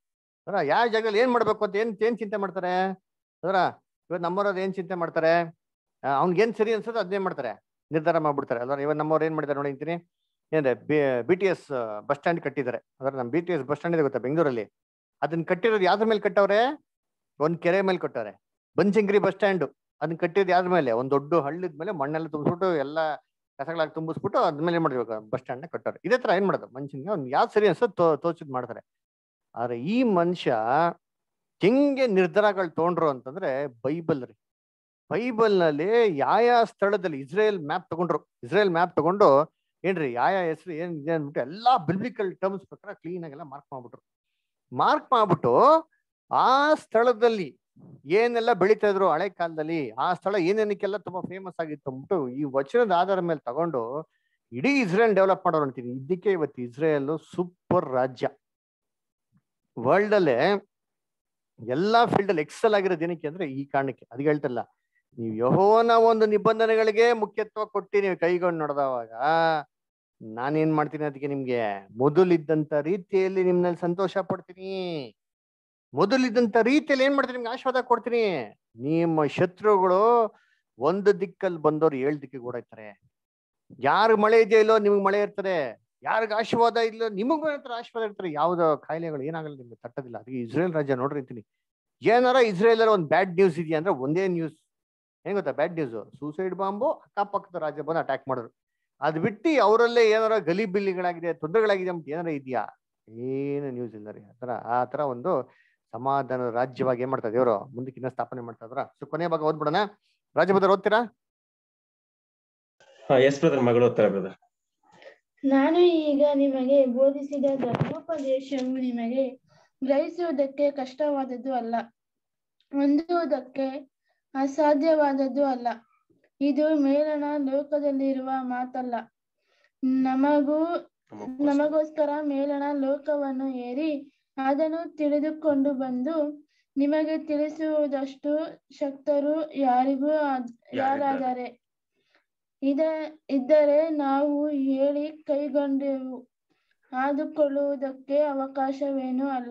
ಅದರ ಯಾವ ಜಾಗದಲ್ಲಿ ಏನ್ ಮಾಡ್ಬೇಕು ಅಂತ ಏನ್ ಏನ್ ಚಿಂತೆ ಮಾಡ್ತಾರೆ ಅದರ ಇವತ್ತು ನಮ್ಮವ್ರದ್ದು ಏನ್ ಚಿಂತೆ ಮಾಡ್ತಾರೆ ಅವ್ನಿಗೆ ಏನ್ ಸರಿ ಅನ್ಸುತ್ತೆ ಅದನ್ನೇ ಮಾಡ್ತಾರೆ ನಿರ್ಧಾರ ಮಾಡ್ಬಿಡ್ತಾರೆ ಅಲ್ವಾ ಇವತ್ತು ನಮ್ಮವ್ರು ಏನ್ ಮಾಡಿದ್ದಾರೆ ನೋಡಿ ಅಂತೀನಿ ಏನ್ರೆ B T S bus stand ಕಟ್ಟಿದ್ದಾರೆ ಅದರ ನಮ್ಮ B T S bus stand ಇದೆ ಗೊತ್ತಾ ಬೆಂಗಳೂರಲ್ಲಿ ಅದನ್ನ ಕಟ್ಟಿರೋದು ಯಾವ್ದ್ರ ಮೇಲೆ ಕಟ್ಟವ್ರೆ ಒಂದ್ ಕೆರೆ ಮೇಲೆ ಕಟ್ಟವ್ರೆ ಬನ್ಶಂಕರಿ ಬಸ್ ಸ್ಟ್ಯಾಂಡ್ ಅದನ್ನ ಕಟ್ಟಿರೋದು ಯಾವ್ದ್ರ ಮೇಲೆ ಒಂದ್ ದೊಡ್ಡ ಹಳ್ಳದ ಮೇಲೆ ಮಣ್ಣೆಲ್ಲ ತುಂಬಿಸ್ಬಿಟ್ಟು ಎಲ್ಲ ಕಸಗಳಾಗಿ ತುಂಬಿಸ್ಬಿಟ್ಟು ಅದ್ಮೇಲೆ ಏನ್ ಮಾಡಿರ್ಬೇಕು ಬಸ್ ಸ್ಟ್ಯಾಂಡ್ ನ ಕಟ್ಟವ್ರೆ ಇದೇ ತರ ಏನ್ ಮಾಡೋದು ಮನುಷ್ಯನ್ಗೆ ಅವ್ನು ಯಾವ್ದು ಸರಿ ಅನ್ಸೋ ತೋ ತೋಚಿದ್ ಮಾಡ್ತಾರೆ ಆದ್ರೆ ಈ ಮನುಷ್ಯ ಹೆಂಗೆ ನಿರ್ಧಾರಗಳು ತಗೊಂಡ್ರು ಅಂತಂದ್ರೆ ಬೈಬಲ್ ರೀ ಬೈಬಲ್ ನಲ್ಲಿ ಯಾವ ಸ್ಥಳದಲ್ಲಿ ಇಸ್ರೇಲ್ ಮ್ಯಾಪ್ ತಗೊಂಡ್ರು ಇಸ್ರೇಲ್ ಮ್ಯಾಪ್ ತಗೊಂಡು ಏನ್ರಿ ಯಾವ ಹೆಸರು ಏನ್ ಇದೆ ಅಂದ್ಬಿಟ್ಟು ಎಲ್ಲಾ ಬಿಬ್ಲಿಕಲ್ ಟರ್ಮ್ಸ್ ಪ್ರಕಾರ ಕ್ಲೀನ್ ಆಗೆಲ್ಲ ಮಾರ್ಕ್ ಮಾಡ್ಬಿಟ್ರು ಮಾರ್ಕ್ ಮಾಡ್ಬಿಟ್ಟು ಆ ಸ್ಥಳದಲ್ಲಿ ಏನೆಲ್ಲ ಬೆಳೀತಾ ಇದ್ರು ಹಳೆ ಕಾಲದಲ್ಲಿ ಆ ಸ್ಥಳ ಏನೇನಕ್ಕೆಲ್ಲ ತುಂಬಾ ಫೇಮಸ್ ಆಗಿತ್ತು ಅಂದ್ಬಿಟ್ಟು ಈ ವಚನದ ಆಧಾರ ಮೇಲೆ ತಗೊಂಡು ಇಡೀ ಇಸ್ರೇಲ್ ಡೆವಲಪ್ ಮಾಡೋರು ಅಂತೀನಿ ಇದಕ್ಕೆ ಇವತ್ತು ಇಸ್ರೇಲ್ ಸೂಪರ್ ರಾಜ್ಯ ವರ್ಲ್ಡ್ ಅಲ್ಲೇ ಎಲ್ಲಾ ಫೀಲ್ಡ್ ಅಲ್ಲಿ ಎಕ್ಸೆಲ್ ಆಗಿರೋದು ಏನಕ್ಕೆ ಅಂದ್ರೆ ಈ ಕಾರಣಕ್ಕೆ ಅದು ಹೇಳ್ತಲ್ಲ ನೀವು ಯಹೋವನ ಒಂದು ನಿಬಂಧನೆಗಳಿಗೆ ಮುಖ್ಯತ್ವ ಕೊಟ್ಟು ನೀವು ಕೈಗೊಂಡು ನಡೆದವಾಗ ನಾನೇನ್ ಮಾಡ್ತೀನಿ ಅದಕ್ಕೆ ನಿಮ್ಗೆ ಮೊದಲಿದ್ದಂತ ರೀತಿಯಲ್ಲಿ ನಿಮ್ನಲ್ಲಿ ಸಂತೋಷ ಪಡ್ತೀನಿ ಮೊದಲಿದ್ದಂತ ರೀತಿಯಲ್ಲಿ ಏನ್ ಮಾಡ್ತೀನಿ ನಿಮ್ಗೆ ಆಶೀರ್ವಾದ ಕೊಡ್ತೀನಿ ನಿಮ್ಮ ಶತ್ರುಗಳು ಒಂದು ದಿಕ್ಕಲ್ಲಿ ಬಂದವ್ರು ಏಳ್ ದಿಕ್ಕಿಗೆ ಓಡಾಯ್ತಾರೆ ಯಾರು ಮಳೆ ಇದೆಯೋ ಇಲ್ಲೋ ನಿಮ್ಗೆ ಮಳೆ ಇರ್ತದೆ ಯಾರಿಗ ಆಶೀರ್ವಾದ ಇಲ್ಲ ನಿಮಗೂ ಇರ್ತಾರೆ ಆಶೀರ್ವಾದ ಇರ್ತಾರೆ ಯಾವ್ದು ಕಾಯಿಲೆಗಳು ಏನಾಗಲ್ಲ ನಿಮ್ಗೆ ತಟ್ಟದಿಲ್ಲ ಅದಕ್ಕೆ ಇಸ್ರೇಲ್ ರಾಜ್ಯ ನೋಡ್ರಿ ಅಂತೀನಿ ಏನಾರ ಇಸ್ರೇಲ್ ಒಂದು ಬ್ಯಾಡ್ ನ್ಯೂಸ್ ಇದೆಯಾ ಅಂದ್ರೆ ಒಂದೇ ನ್ಯೂಸ್ ಏನ್ ಗೊತ್ತಾ ಬ್ಯಾಡ್ ನ್ಯೂಸ್ ಸೂಸೈಡ್ ಬಾಂಬು ಅಕ್ಕಪಕ್ಕದ ರಾಜ್ಯ ಬಂದು ಅಟ್ಯಾಕ್ ಮಾಡಿದ್ರು ಅದ್ ಬಿಟ್ಟು ಅವರಲ್ಲೇ ಏನಾರ ಗಲಿಬಿಲಿಗಳಾಗಿದೆ ತೊಂದರೆಗಳಾಗಿದೆ ಅಂತ ಏನಾರ ಇದೆಯಾ ಏನು ನ್ಯೂಸ್ ಇಲ್ಲ ರೀ ಆತರ ಆ ತರ ಒಂದು ಸಮಾಧಾನ ರಾಜ್ಯವಾಗಿ ಏನ್ ಮಾಡ್ತಾ ದೇವರು ಮುಂದಕ್ಕಿನ್ನ ಸ್ಥಾಪನೆ ಮಾಡ್ತಾ ಇದ್ರ ಸೊ ಕೊನೆಯ ಭಾಗ ಓದ್ಬಿಡೋಣ ರಾಜಭದ್ರ ಓದ್ತೀರಾ ಹಾ ಎಸ್ ಬ್ರದರ್ ಮಗಳು ಓದ್ತಾರೆ ಬ್ರದರ್ ನಾನು ಈಗ ನಿಮಗೆ ಬೋಧಿಸಿದ ಧರ್ಮೋಪದೇಶವು ನಿಮಗೆ ಗ್ರಹಿಸುವುದಕ್ಕೆ ಕಷ್ಟವಾದದ್ದು ಅಲ್ಲ ಹೊಂದುವುದಕ್ಕೆ ಅಸಾಧ್ಯವಾದದ್ದು ಅಲ್ಲ ಇದು ಮೇಲನ ಲೋಕದಲ್ಲಿರುವ ಮಾತಲ್ಲ ನಮಗೂ ನಮಗೋಸ್ಕರ ಮೇಲನ ಲೋಕವನ್ನು ಏರಿ ಅದನ್ನು ತಿಳಿದುಕೊಂಡು ಬಂದು ನಿಮಗೆ ತಿಳಿಸುವುದಷ್ಟು ಶಕ್ತರು ಯಾರಿಗೂ ಆದ್- ಯಾರಾದರೆ ಇದ ಇದ್ದರೆ ನಾವು ಹೇಳಿ ಕೈಗೊಂಡೆವು ಆದುಕೊಳ್ಳುವುದಕ್ಕೆ ಅವಕಾಶವೇನೂ ಅಲ್ಲ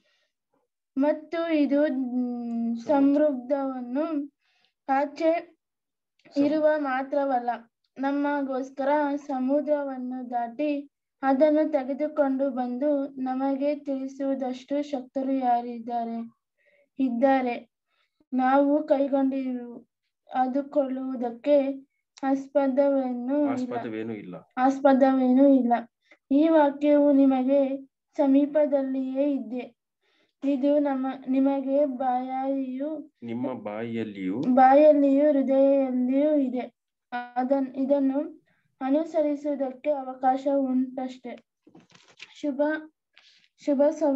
ಮತ್ತು ಇದು ಮ್, ಸಮೃದ್ಧವನ್ನು ಆಚೆ ಇರುವ ಮಾತ್ರವಲ್ಲ ನಮಗೋಸ್ಕರ ಸಮುದ್ರವನ್ನು ದಾಟಿ ಅದನ್ನು ತೆಗೆದುಕೊಂಡು ಬಂದು ನಮಗೆ ತಿಳಿಸುವುದಷ್ಟು ಶಕ್ತರು ಯಾರಿದ್ದಾರೆ ಇದ್ದಾರೆ ನಾವು ಕೈಗೊಂಡಿರು ಆದುಕೊಳ್ಳುವುದಕ್ಕೆ ಆಸ್ಪದವೇನು ಇಲ್ಲ ಆಸ್ಪದವೇನೂ ಇಲ್ಲ ಆಸ್ಪದವೇನೂ ಇಲ್ಲ ಈ ವಾಕ್ಯವು ನಿಮಗೆ ಸಮೀಪದಲ್ಲಿಯೇ ಇದೆ ಇದು ನಮ್ಮ ನಿಮಗೆ ಬಾಯಾರಿಯು ನಿಮ್ಮ ಬಾಯಿಯಲ್ಲಿಯೂ ಬಾಯಲ್ಲಿಯೂ ಹೃದಯದಲ್ಲಿಯೂ ಇದೆ ಅದನ್ ಇದನ್ನು ಅನುಸರಿಸುವುದಕ್ಕೆ ಅವಕಾಶ ಉಂಟಷ್ಟೇ ಶುಭ ಶುಭ ಸಭ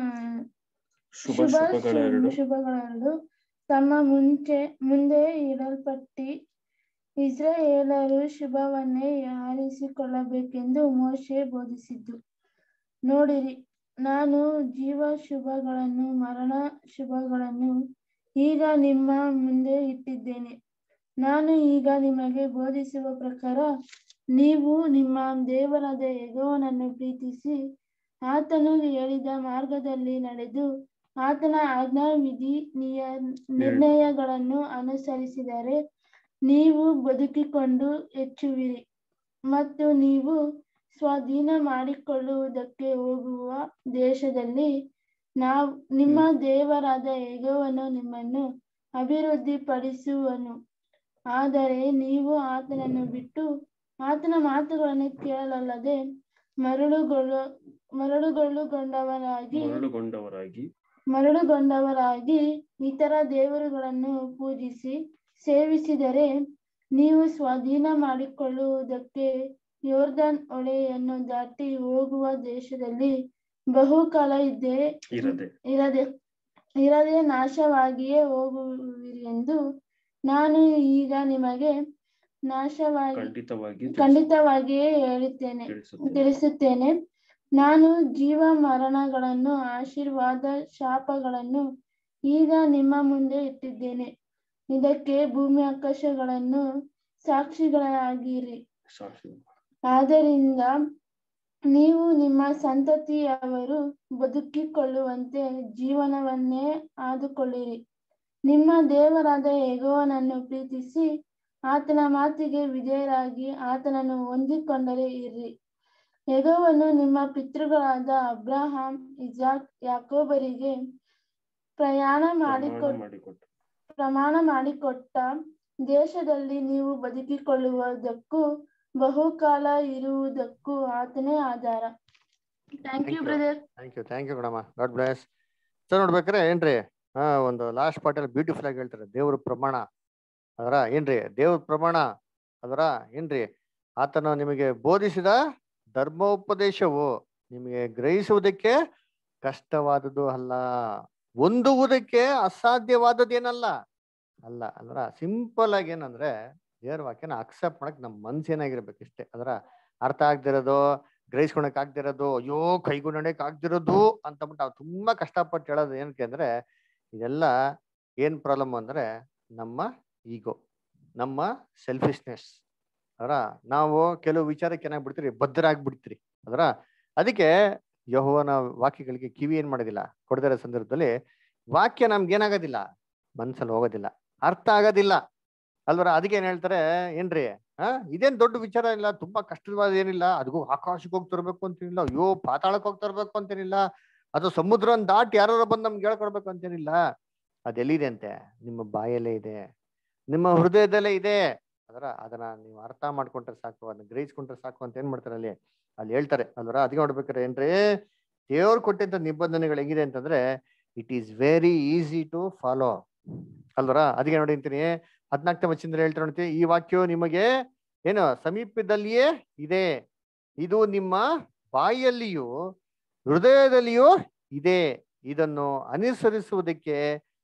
ಶುಭ ಶುಭ ಶುಭಗಳೆರಡು ಶುಭಗಳೆರಡು ತಮ್ಮ ಮುಂಚೆ ಮುಂದೆ ಇಡಲ್ಪಟ್ಟಿ ಇಸ್ರಾಯೇಲರು ಶುಭವನ್ನೇ ಆರಿಸಿಕೊಳ್ಳಬೇಕೆಂದು ಮೋಶೆ ಬೋಧಿಸಿದ್ದು ನೋಡಿರಿ ನಾನು ಜೀವ ಶುಭಗಳನ್ನು ಮರಣ ಶುಭಗಳನ್ನು ಈಗ ನಿಮ್ಮ ಮುಂದೆ ಇಟ್ಟಿದ್ದೇನೆ ನಾನು ಈಗ ನಿಮಗೆ ಬೋಧಿಸುವ ಪ್ರಕಾರ ನೀವು ನಿಮ್ಮ ದೇವರಾದ ಯೆಹೋವನನ್ನು ಪ್ರೀತಿಸಿ ಆತನು ಹೇಳಿದ ಮಾರ್ಗದಲ್ಲಿ ನಡೆದು ಆತನ ಆಜ್ಞಾವಿಧಿ ನಿಯ ನಿರ್ಣಯಗಳನ್ನು ಅನುಸರಿಸಿದರೆ ನೀವು ಬದುಕಿಕೊಂಡು ಹೆಚ್ಚುವಿರಿ ಮತ್ತು ನೀವು ಸ್ವಾಧೀನ ಮಾಡಿಕೊಳ್ಳುವುದಕ್ಕೆ ಹೋಗುವ ದೇಶದಲ್ಲಿ ನಾವು ನಿಮ್ಮ ದೇವರಾದ ಯೆಹೋವನು ನಿಮ್ಮನ್ನು ಅಭಿವೃದ್ಧಿಪಡಿಸುವನು ಆದರೆ ನೀವು ಆತನನ್ನು ಬಿಟ್ಟು ಆತನ ಮಾತುಗಳನ್ನು ಕೇಳಲಲ್ಲದೆ ಮರಳುಗೊಳ್ಳು ಮರಳುಗೊಳ್ಳುಗೊಂಡವರಾಗಿ ಮರಳುಗೊಂಡವರಾಗಿ ಮರಳುಗೊಂಡವರಾಗಿ ಇತರ ದೇವರುಗಳನ್ನು ಪೂಜಿಸಿ ಸೇವಿಸಿದರೆ ನೀವು ಸ್ವಾಧೀನ ಮಾಡಿಕೊಳ್ಳುವುದಕ್ಕೆ ಯೋರ್ದನ್ ಹೊಳೆಯನ್ನು ದಾಟಿ ಹೋಗುವ ದೇಶದಲ್ಲಿ ಬಹುಕಾಲ ಇದ್ದೇ ಇರದೆ ಇರದೆ ಇರದೆ ನಾಶವಾಗಿಯೇ ಹೋಗುವಿರಿ ಎಂದು ನಾನು ಈಗ ನಿಮಗೆ ನಾಶವಾಗಿ ಖಂಡಿತವಾಗಿ ಖಂಡಿತವಾಗಿಯೇ ಹೇಳುತ್ತೇನೆ ತಿಳಿಸುತ್ತೇನೆ. ತಿಳಿಸುತ್ತೇನೆ ನಾನು ಜೀವ ಮರಣಗಳನ್ನು ಆಶೀರ್ವಾದ ಶಾಪಗಳನ್ನು ಈಗ ನಿಮ್ಮ ಮುಂದೆ ಇಟ್ಟಿದ್ದೇನೆ ಇದಕ್ಕೆ ಭೂಮಿ ಆಕಾಶಗಳನ್ನು ಸಾಕ್ಷಿಗಳಾಗಿರಿ ಸಾಕ್ಷಿ ಆದ್ದರಿಂದ ನೀವು ನಿಮ್ಮ ಸಂತತಿಯವರು ಬದುಕಿಕೊಳ್ಳುವಂತೆ ಜೀವನವನ್ನೇ ಆದುಕೊಳ್ಳಿರಿ ನಿಮ್ಮ ದೇವರಾದ ಯೆಹೋವನನ್ನು ಪ್ರೀತಿಸಿ ಆತನ ಮಾತಿಗೆ ವಿಧೇಯರಾಗಿ ಆತನನ್ನು ಹೊಂದಿಕೊಂಡರೆ ಇರ್ರಿ ಯೆಹೋವನು ನಿಮ್ಮ ಪಿತೃಗಳಾದ ಅಬ್ರಹಾಂ ಇಸಾಕ್ ಯಾಕೋಬರಿಗೆ ಪ್ರಯಾಣ ಮಾಡಿಕೊಟ್ಟ ಮಾಡಿಕೊಟ್ಟು ಪ್ರಮಾಣ ಮಾಡಿಕೊಟ್ಟ ದೇಶದಲ್ಲಿ ನೀವು ಬದುಕಿಕೊಳ್ಳುವುದಕ್ಕೂ ಬಹುಕಾಲ ಇರುವುದಕ್ಕೂ ಆತನೇ ಆಧಾರ thank you brother thank you thank you ಕಣಮ್ಮ ಗಾಡ್ ಬ್ಲೆಸ್ ಸರ್ ನೋಡ್ಬೇಕಾರೆ ಏನ್ರಿ ಹಾ ಒಂದು ಲಾಸ್ಟ್ ಪಾರ್ಟಲ್ಲಿ ಬ್ಯೂಟಿಫುಲ್ ಆಗಿ ಹೇಳ್ತಾರೆ ದೇವ್ರ ಪ್ರಮಾಣ ಅದರ ಏನ್ರಿ ದೇವ್ರ ಪ್ರಮಾಣ ಅದರ ಏನ್ರಿ ಆತನು ನಿಮಗೆ ಬೋಧಿಸಿದ ಧರ್ಮೋಪದೇಶವು ನಿಮಗೆ ಗ್ರಹಿಸುವುದಕ್ಕೆ ಕಷ್ಟವಾದದ್ದು ಅಲ್ಲ ಹೊಂದುವುದಕ್ಕೆ ಅಸಾಧ್ಯವಾದದ್ದೇನಲ್ಲ ಅಲ್ಲ ಅಂದ್ರ ಸಿಂಪಲ್ ಆಗಿ ಏನಂದ್ರೆ ದೇವ್ರ ವಾಕ್ಯನ ಅಕ್ಸೆಪ್ಟ್ ಮಾಡಕ್ ನಮ್ಮ ಮನ್ಸು ಏನಾಗಿರ್ಬೇಕು ಇಷ್ಟೇ ಅದರ ಅರ್ಥ ಆಗ್ದಿರೋದು ಗ್ರಹಿಸ್ಕೊಳಕ್ ಆಗ್ದಿರೋದು ಅಯ್ಯೋ ಕೈಗುಣಕ್ ಆಗ್ದಿರೋದು ಅಂತ ಬಿಟ್ಟು ನಾವು ತುಂಬಾ ಕಷ್ಟಪಟ್ಟು ಹೇಳೋದು ಏನಕ್ಕೆ ಅಂದ್ರೆ ಇದೆಲ್ಲ ಏನ್ ಪ್ರಾಬ್ಲಮ್ ಅಂದ್ರೆ ನಮ್ಮ ಈಗೋ ನಮ್ಮ ಸೆಲ್ಫಿಶ್ನೆಸ್ ಅದರ ನಾವು ಕೆಲವು ವಿಚಾರಕ್ಕೆ ಏನಾಗ್ಬಿಡ್ತೀರಿ ಬದ್ಧರಾಗ್ಬಿಡ್ತೀರಿ ಅದರ ಅದಕ್ಕೆ ಯಹೋವನ ವಾಕ್ಯಗಳಿಗೆ ಕಿವಿ ಏನ್ ಮಾಡೋದಿಲ್ಲ ಕೊಡದಿರೋ ಸಂದರ್ಭದಲ್ಲಿ ವಾಕ್ಯ ನಮ್ಗೆ ಏನಾಗೋದಿಲ್ಲ ಮನ್ಸಲ್ಲಿ ಹೋಗೋದಿಲ್ಲ ಅರ್ಥ ಆಗೋದಿಲ್ಲ ಅಲ್ವರ ಅದಕ್ಕೆ ಏನ್ ಹೇಳ್ತಾರೆ ಏನ್ರಿ ಆ ಇದೇನ್ ದೊಡ್ಡ ವಿಚಾರ ಇಲ್ಲ ತುಂಬಾ ಕಷ್ಟವಾದ ಏನಿಲ್ಲ ಅದಕ್ಕೂ ಆಕಾಶಕ್ಕೆ ಹೋಗಿ ತರ್ಬೇಕು ಅಂತೇನಿಲ್ಲ ಅಯ್ಯೋ ಪಾತಾಳಕ್ಕೆ ಹೋಗಿ ತರ್ಬೇಕು ಅಂತೇನಿಲ್ಲ ಅದು ಸಮುದ್ರ ದಾಟಿ ಯಾರು ಬಂದು ನಮ್ಗೆ ಹೇಳ್ಕೊಡ್ಬೇಕು ಅಂತೇನಿಲ್ಲ ಅದೆಲ್ಲಿದೆ ಅಂತೆ ನಿಮ್ಮ ಬಾಯಲ್ಲೇ ಇದೆ ನಿಮ್ಮ ಹೃದಯದಲ್ಲೇ ಇದೆ ಅದರ ಅದನ್ನ ನೀವು ಅರ್ಥ ಮಾಡ್ಕೊಂಡ್ರೆ ಸಾಕು ಅದನ್ನ ಗ್ರಹಿಸ್ಕೊಂಡ್ರೆ ಸಾಕು ಅಂತ ಏನ್ ಮಾಡ್ತಾರೆ ಅಲ್ಲಿ ಅಲ್ಲಿ ಹೇಳ್ತಾರೆ ಅಲ್ವರ ಅದಕ್ಕೆ ನೋಡ್ಬೇಕಾರೆ ಏನ್ರಿ ದೇವ್ರು ಕೊಟ್ಟಿದ್ದ ನಿಬಂಧನೆಗಳು ಹೆಂಗಿದೆ ಅಂತಂದ್ರೆ it is very easy to follow ಅಲ್ವರ ಅದಕ್ಕೆ ನೋಡಿ ಅಂತೀನಿ ಹದಿನಾಲ್ಕನೇ ವಚನದಲ್ಲಿ ಹೇಳ್ತಾರೆ ನೋಡ್ತೀವಿ ಈ ವಾಕ್ಯವು ನಿಮಗೆ ಏನು ಸಮೀಪದಲ್ಲಿಯೇ ಇದೆ ಇದು ನಿಮ್ಮ ಬಾಯಿಯಲ್ಲಿಯೂ ಹೃದಯದಲ್ಲಿಯೂ ಇದೆ ಇದನ್ನು ಅನುಸರಿಸುವುದಕ್ಕೆ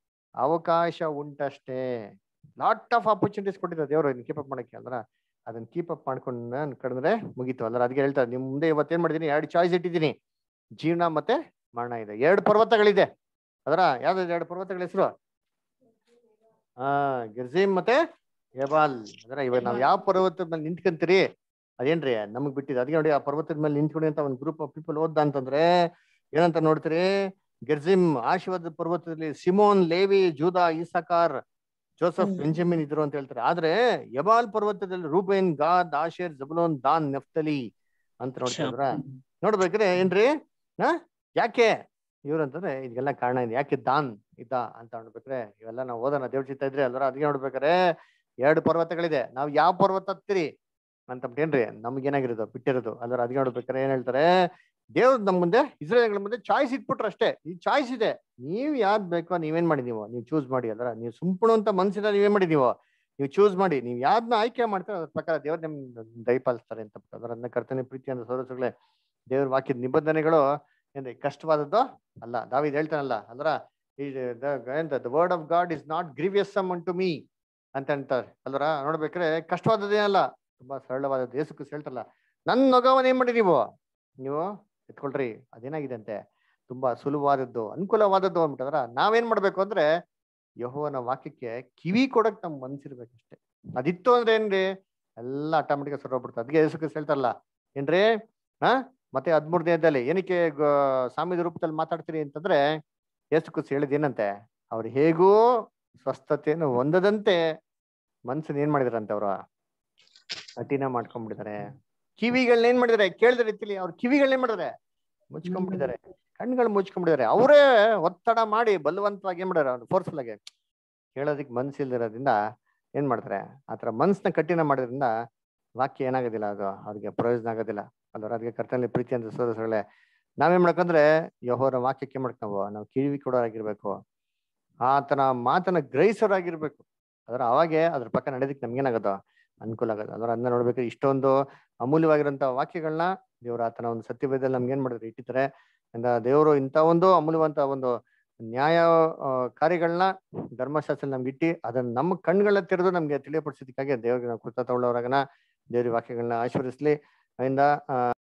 ಅವಕಾಶ ಉಂಟಷ್ಟೇ ಲಾಟ್ ಆಫ್ ಆಪರ್ಚುನಿಟೀಸ್ ಕೊಟ್ಟಿದ್ದಾರೆ ದೇವರು ಇದನ್ನ ಕೀಪ್ ಅಪ್ ಮಾಡಕ್ಕೆ ಅಂದ್ರ ಅದನ್ನ ಕೀಪ್ ಅಪ್ ಮಾಡ್ಕೊಂಡು ಕಡಿದ್ರೆ ಮುಗೀತು ಅಲ್ಲ ಅದಕ್ಕೆ ಹೇಳ್ತಾರೆ ನಿಮ್ ಮುಂದೆ ಇವತ್ತೇನ್ ಮಾಡಿದೀನಿ ಎರಡು ಚಾಯ್ಸ್ ಇಟ್ಟಿದ್ದೀನಿ ಜೀವನ ಮತ್ತೆ ಮರಣ ಇದೆ ಎರಡು ಪರ್ವತಗಳಿದೆ ಅದರ ಯಾವ್ದು ಎರಡು ಪರ್ವತಗಳ ಹೆಸರು ಹಾ ಗಿರ್ಜಿಮ್ ಮತ್ತೆ ಎಬಾಲ್ ಅದರ ಇವಾಗ ನಾವ್ ಯಾವ ಪರ್ವತದ ಮೇಲೆ ನಿಂತ್ಕಂತೀರಿ ಅದೇನ್ರಿ ನಮಗ್ ಬಿಟ್ಟಿದೆ ಅದಕ್ಕೆ ನೋಡಿ ಆ ಪರ್ವತದ ಮೇಲೆ ನಿಂತ್ಕೊಳ್ಳಿ ಅಂತ ಒಂದು ಗ್ರೂಪ್ ಆಫ್ ಪೀಪಲ್ ಓದ್ದ ಅಂತಂದ್ರೆ ಏನಂತ ನೋಡ್ತೀರಿ ಗೆರ್ಜಿಮ್ ಆಶೀರ್ವಾದ ಪರ್ವತದಲ್ಲಿ Simeon Levi Judah Issachar Joseph Benjamin ಇದ್ರು ಅಂತ ಹೇಳ್ತಾರೆ ಆದ್ರೆ ಯಬಾಲ್ ಪರ್ವತದಲ್ಲಿ Reuben Gad Asher Zebulun Dan Naphtali ಅಂತ ನೋಡ್ತಿದ್ರ ನೋಡ್ಬೇಕ್ರೆ ಏನ್ರಿ ಹಾ ಯಾಕೆ ಇವ್ರು ಅಂತಂದ್ರೆ ಇದೆಲ್ಲ ಕಾರಣ ಇದೆ ಯಾಕೆ ದಾನ್ ಇದ್ದ ಅಂತ ನೋಡ್ಬೇಕ್ರೆ ಇವೆಲ್ಲ ನಾವು ಓದೋಣ ದೇವ್ರ ಚಿತ್ತ ಇದ್ರೆ ಅಲ್ವರ ಅದಕ್ಕೆ ನೋಡ್ಬೇಕಾರೆ ಎರಡು ಪರ್ವತಗಳಿದೆ ನಾವ್ ಯಾವ ಪರ್ವತ ಹತ್ತೀರಿ ಅಂತ ಏನ್ರಿ ನಮ್ಗೆ ಏನಾಗಿರೋದು ಬಿಟ್ಟಿರೋದು ಅಲ್ವರ ಅದಕ್ಕೆ ನೋಡ್ಬೇಕಾರೆ ಏನ್ ಹೇಳ್ತಾರೆ ದೇವ್ರ ನಮ್ ಮುಂದೆ ಇಸ್ರೇಲ್ಗಳ ಮುಂದೆ ಚಾಯ್ಸ್ ಇಟ್ಬಿಟ್ರು ಅಷ್ಟೇ ಈ ಚಾಯ್ಸ್ ಇದೆ ನೀವ್ ಯಾವ್ದ್ ಬೇಕೋ ನೀವೇನ್ ಮಾಡಿ ನೀವು ನೀವು ಚೂಸ್ ಮಾಡಿ ಅಲ್ರ ನೀವು ಸುಂಪಣು ಅಂತ ಮನ್ಸಿನ ನೀವೇನ್ ಮಾಡಿ ನೀವು ನೀವು ಚೂಸ್ ಮಾಡಿ ನೀವು ಯಾವ್ದನ್ನ ಆಯ್ಕೆ ಮಾಡ್ತಾರೆ ಅದ್ರ ಪ್ರಕಾರ ದೇವ್ರ ನಿಮ್ ದಯಪಾಲಿಸ್ತಾರೆ ಅಂತ ಅದರನ್ನ ಕರ್ತನೆ ಪ್ರೀತಿ ಅಂತ ಸೋದರಗಳೇ ದೇವ್ರ ವಾಕ್ಯದ ನಿಬಂಧನೆಗಳು ಏನ್ರಿ ಕಷ್ಟವಾದದ್ದು ಅಲ್ಲ ದಾವಿದ್ ಹೇಳ್ತಾನಲ್ಲ ಅಲ್ರ the word of God is not grievous some to me ಅಂತ ಅಂತಾರೆ ಅಲ್ರ ನೋಡ್ಬೇಕ್ರೆ ಕಷ್ಟವಾದದ್ದೇನಲ್ಲ ತುಂಬಾ ಸರಳವಾದದ್ದು ಯೇಸು ಕ್ರಿಸ್ತ ಹೇಳ್ತಾರಲ್ಲ ನನ್ನ ನೊಗವನ್ನ ಏನ್ ಮಾಡಿ ನೀವು ನೀವು ಎತ್ಕೊಳ್ರಿ ಅದೇನಾಗಿದೆ ಅಂತೆ ತುಂಬಾ ಸುಲಭವಾದದ್ದು ಅನುಕೂಲವಾದದ್ದು ಅಂದ್ಬಿಟ್ಟದ್ರ ನಾವೇನ್ ಮಾಡ್ಬೇಕು ಅಂದ್ರೆ ಯಹೋವನ ವಾಕ್ಯಕ್ಕೆ ಕಿವಿ ಕೊಡಕ್ ನಮ್ ಮನ್ಸಿರ್ಬೇಕಷ್ಟೇ ಅದಿತ್ತು ಅಂದ್ರೆ ಏನ್ರಿ ಎಲ್ಲ ಆಟೋಮೆಟಿಕ್ ಸರೋಗ್ಬಿಡ್ತದೆ ಅದಕ್ಕೆ ಯೇಸು ಕ್ರಿಸ್ತ ಹೇಳ್ತಾರಲ್ಲ ಏನ್ರಿ ಹಾ ಮತ್ತೆ ಹದ್ಮೂರ್ ದಿನದಲ್ಲಿ ಏನಕ್ಕೆ ಸಾಮ್ಯದ ರೂಪದಲ್ಲಿ ಮಾತಾಡ್ತೀರಿ ಅಂತಂದ್ರೆ ಯೇಸು ಕ್ರಿಸ್ತ ಹೇಳಿದ ಏನಂತೆ ಅವ್ರು ಹೇಗೂ ಸ್ವಸ್ಥತೆಯನ್ನು ಹೊಂದದಂತೆ ಮನ್ಸನ್ ಏನ್ ಮಾಡಿದಾರಂತೆ ಅವ್ರ ಕಠಿಣ ಮಾಡ್ಕೊಂಡ್ಬಿಟ್ಟಿದ್ದಾರೆ ಕಿವಿಗಳನ್ನ ಏನ್ ಮಾಡಿದಾರೆ ಕೇಳಿದ ರೀತಿಲಿ ಅವ್ರ ಕಿವಿಗಳನ್ನ ಏನ್ ಮಾಡಿದಾರೆ ಮುಚ್ಕೊಂಡ್ಬಿಟ್ಟಿದ್ದಾರೆ ಕಣ್ಗಳು ಮುಚ್ಕೊಂಡ್ಬಿಟ್ಟಿದ್ದಾರೆ ಅವರೇ ಒತ್ತಡ ಮಾಡಿ ಬಲವಂತವಾಗಿ ಏನ್ ಮಾಡಿದಾರೆ ಫೋರ್ಸ್ಫುಲ್ ಆಗಿ ಕೇಳೋದಕ್ಕೆ ಮನ್ಸಿಲ್ದಿರೋದ್ರಿಂದ ಏನ್ ಮಾಡ್ತಾರೆ ಆತರ ಮನ್ಸನ್ನ ಕಠಿಣ ಮಾಡೋದ್ರಿಂದ ವಾಕ್ಯ ಏನಾಗೋದಿಲ್ಲ ಅದು ಅವ್ರಿಗೆ ಪ್ರಯೋಜನ ಆಗೋದಿಲ್ಲ ಅಲ್ವರ ಅದಕ್ಕೆ ಕರ್ತನಲ್ಲಿ ಪ್ರೀತಿ ಅಂತ ಸೋದರಗಳೇ ನಾವೇನ್ ಮಾಡ್ಕಂದ್ರೆ ಯಹೋರ ವಾಕ್ಯಕ್ಕೆ ಮಾಡ್ಕ ನಾವು ನಾವು ಕಿವಿ ಕೊಡೋರಾಗಿರ್ಬೇಕು ಆತನ ಮಾತನ್ನ ಗ್ರಹಿಸೋರಾಗಿರ್ಬೇಕು ಅದರ ಅವಾಗೆ ಅದ್ರ ಪಕ್ಕ ನಡೆದಕ್ಕೆ ನಮ್ಗೇನಾಗದ ಅನುಕೂಲ ಆಗೋದು ಅದರ ಅದನ್ನ ನೋಡ್ಬೇಕು ಇಷ್ಟೊಂದು ಅಮೂಲ್ಯವಾಗಿರುವಂತ ವಾಕ್ಯಗಳನ್ನ ದೇವ್ರ ಆತನ ಒಂದು ಸತ್ಯವೇದಲ್ಲಿ ನಮ್ಗೆ ಏನ್ ಮಾಡಿದ್ರೆ ಇಟ್ಟಿದ್ದಾರೆ ಅಂದ ದೇವರು ಇಂಥ ಒಂದು ಅಮೂಲ್ಯವಂತ ಒಂದು ನ್ಯಾಯ ಕಾರ್ಯಗಳನ್ನ ಧರ್ಮಶಾಸ್ತ್ರ ನಮ್ಗೆ ಇಟ್ಟಿ ಅದನ್ನ ನಮ್ಮ ಕಣ್ಗಳನ್ನ ತೆರೆದು ನಮ್ಗೆ ತಿಳಿಯಪಡಿಸೋದಕ್ಕಾಗಿ ದೇವ್ರಿಗೆ ನಾವು ಕೃತ ತಗೊಳ್ಳೋರಾಗನ ದೇವ್ರ ವಾಕ್ಯಗಳನ್ನ ಆಶೀರ್ವದಿಸ್ಲಿ ಅದರಿಂದ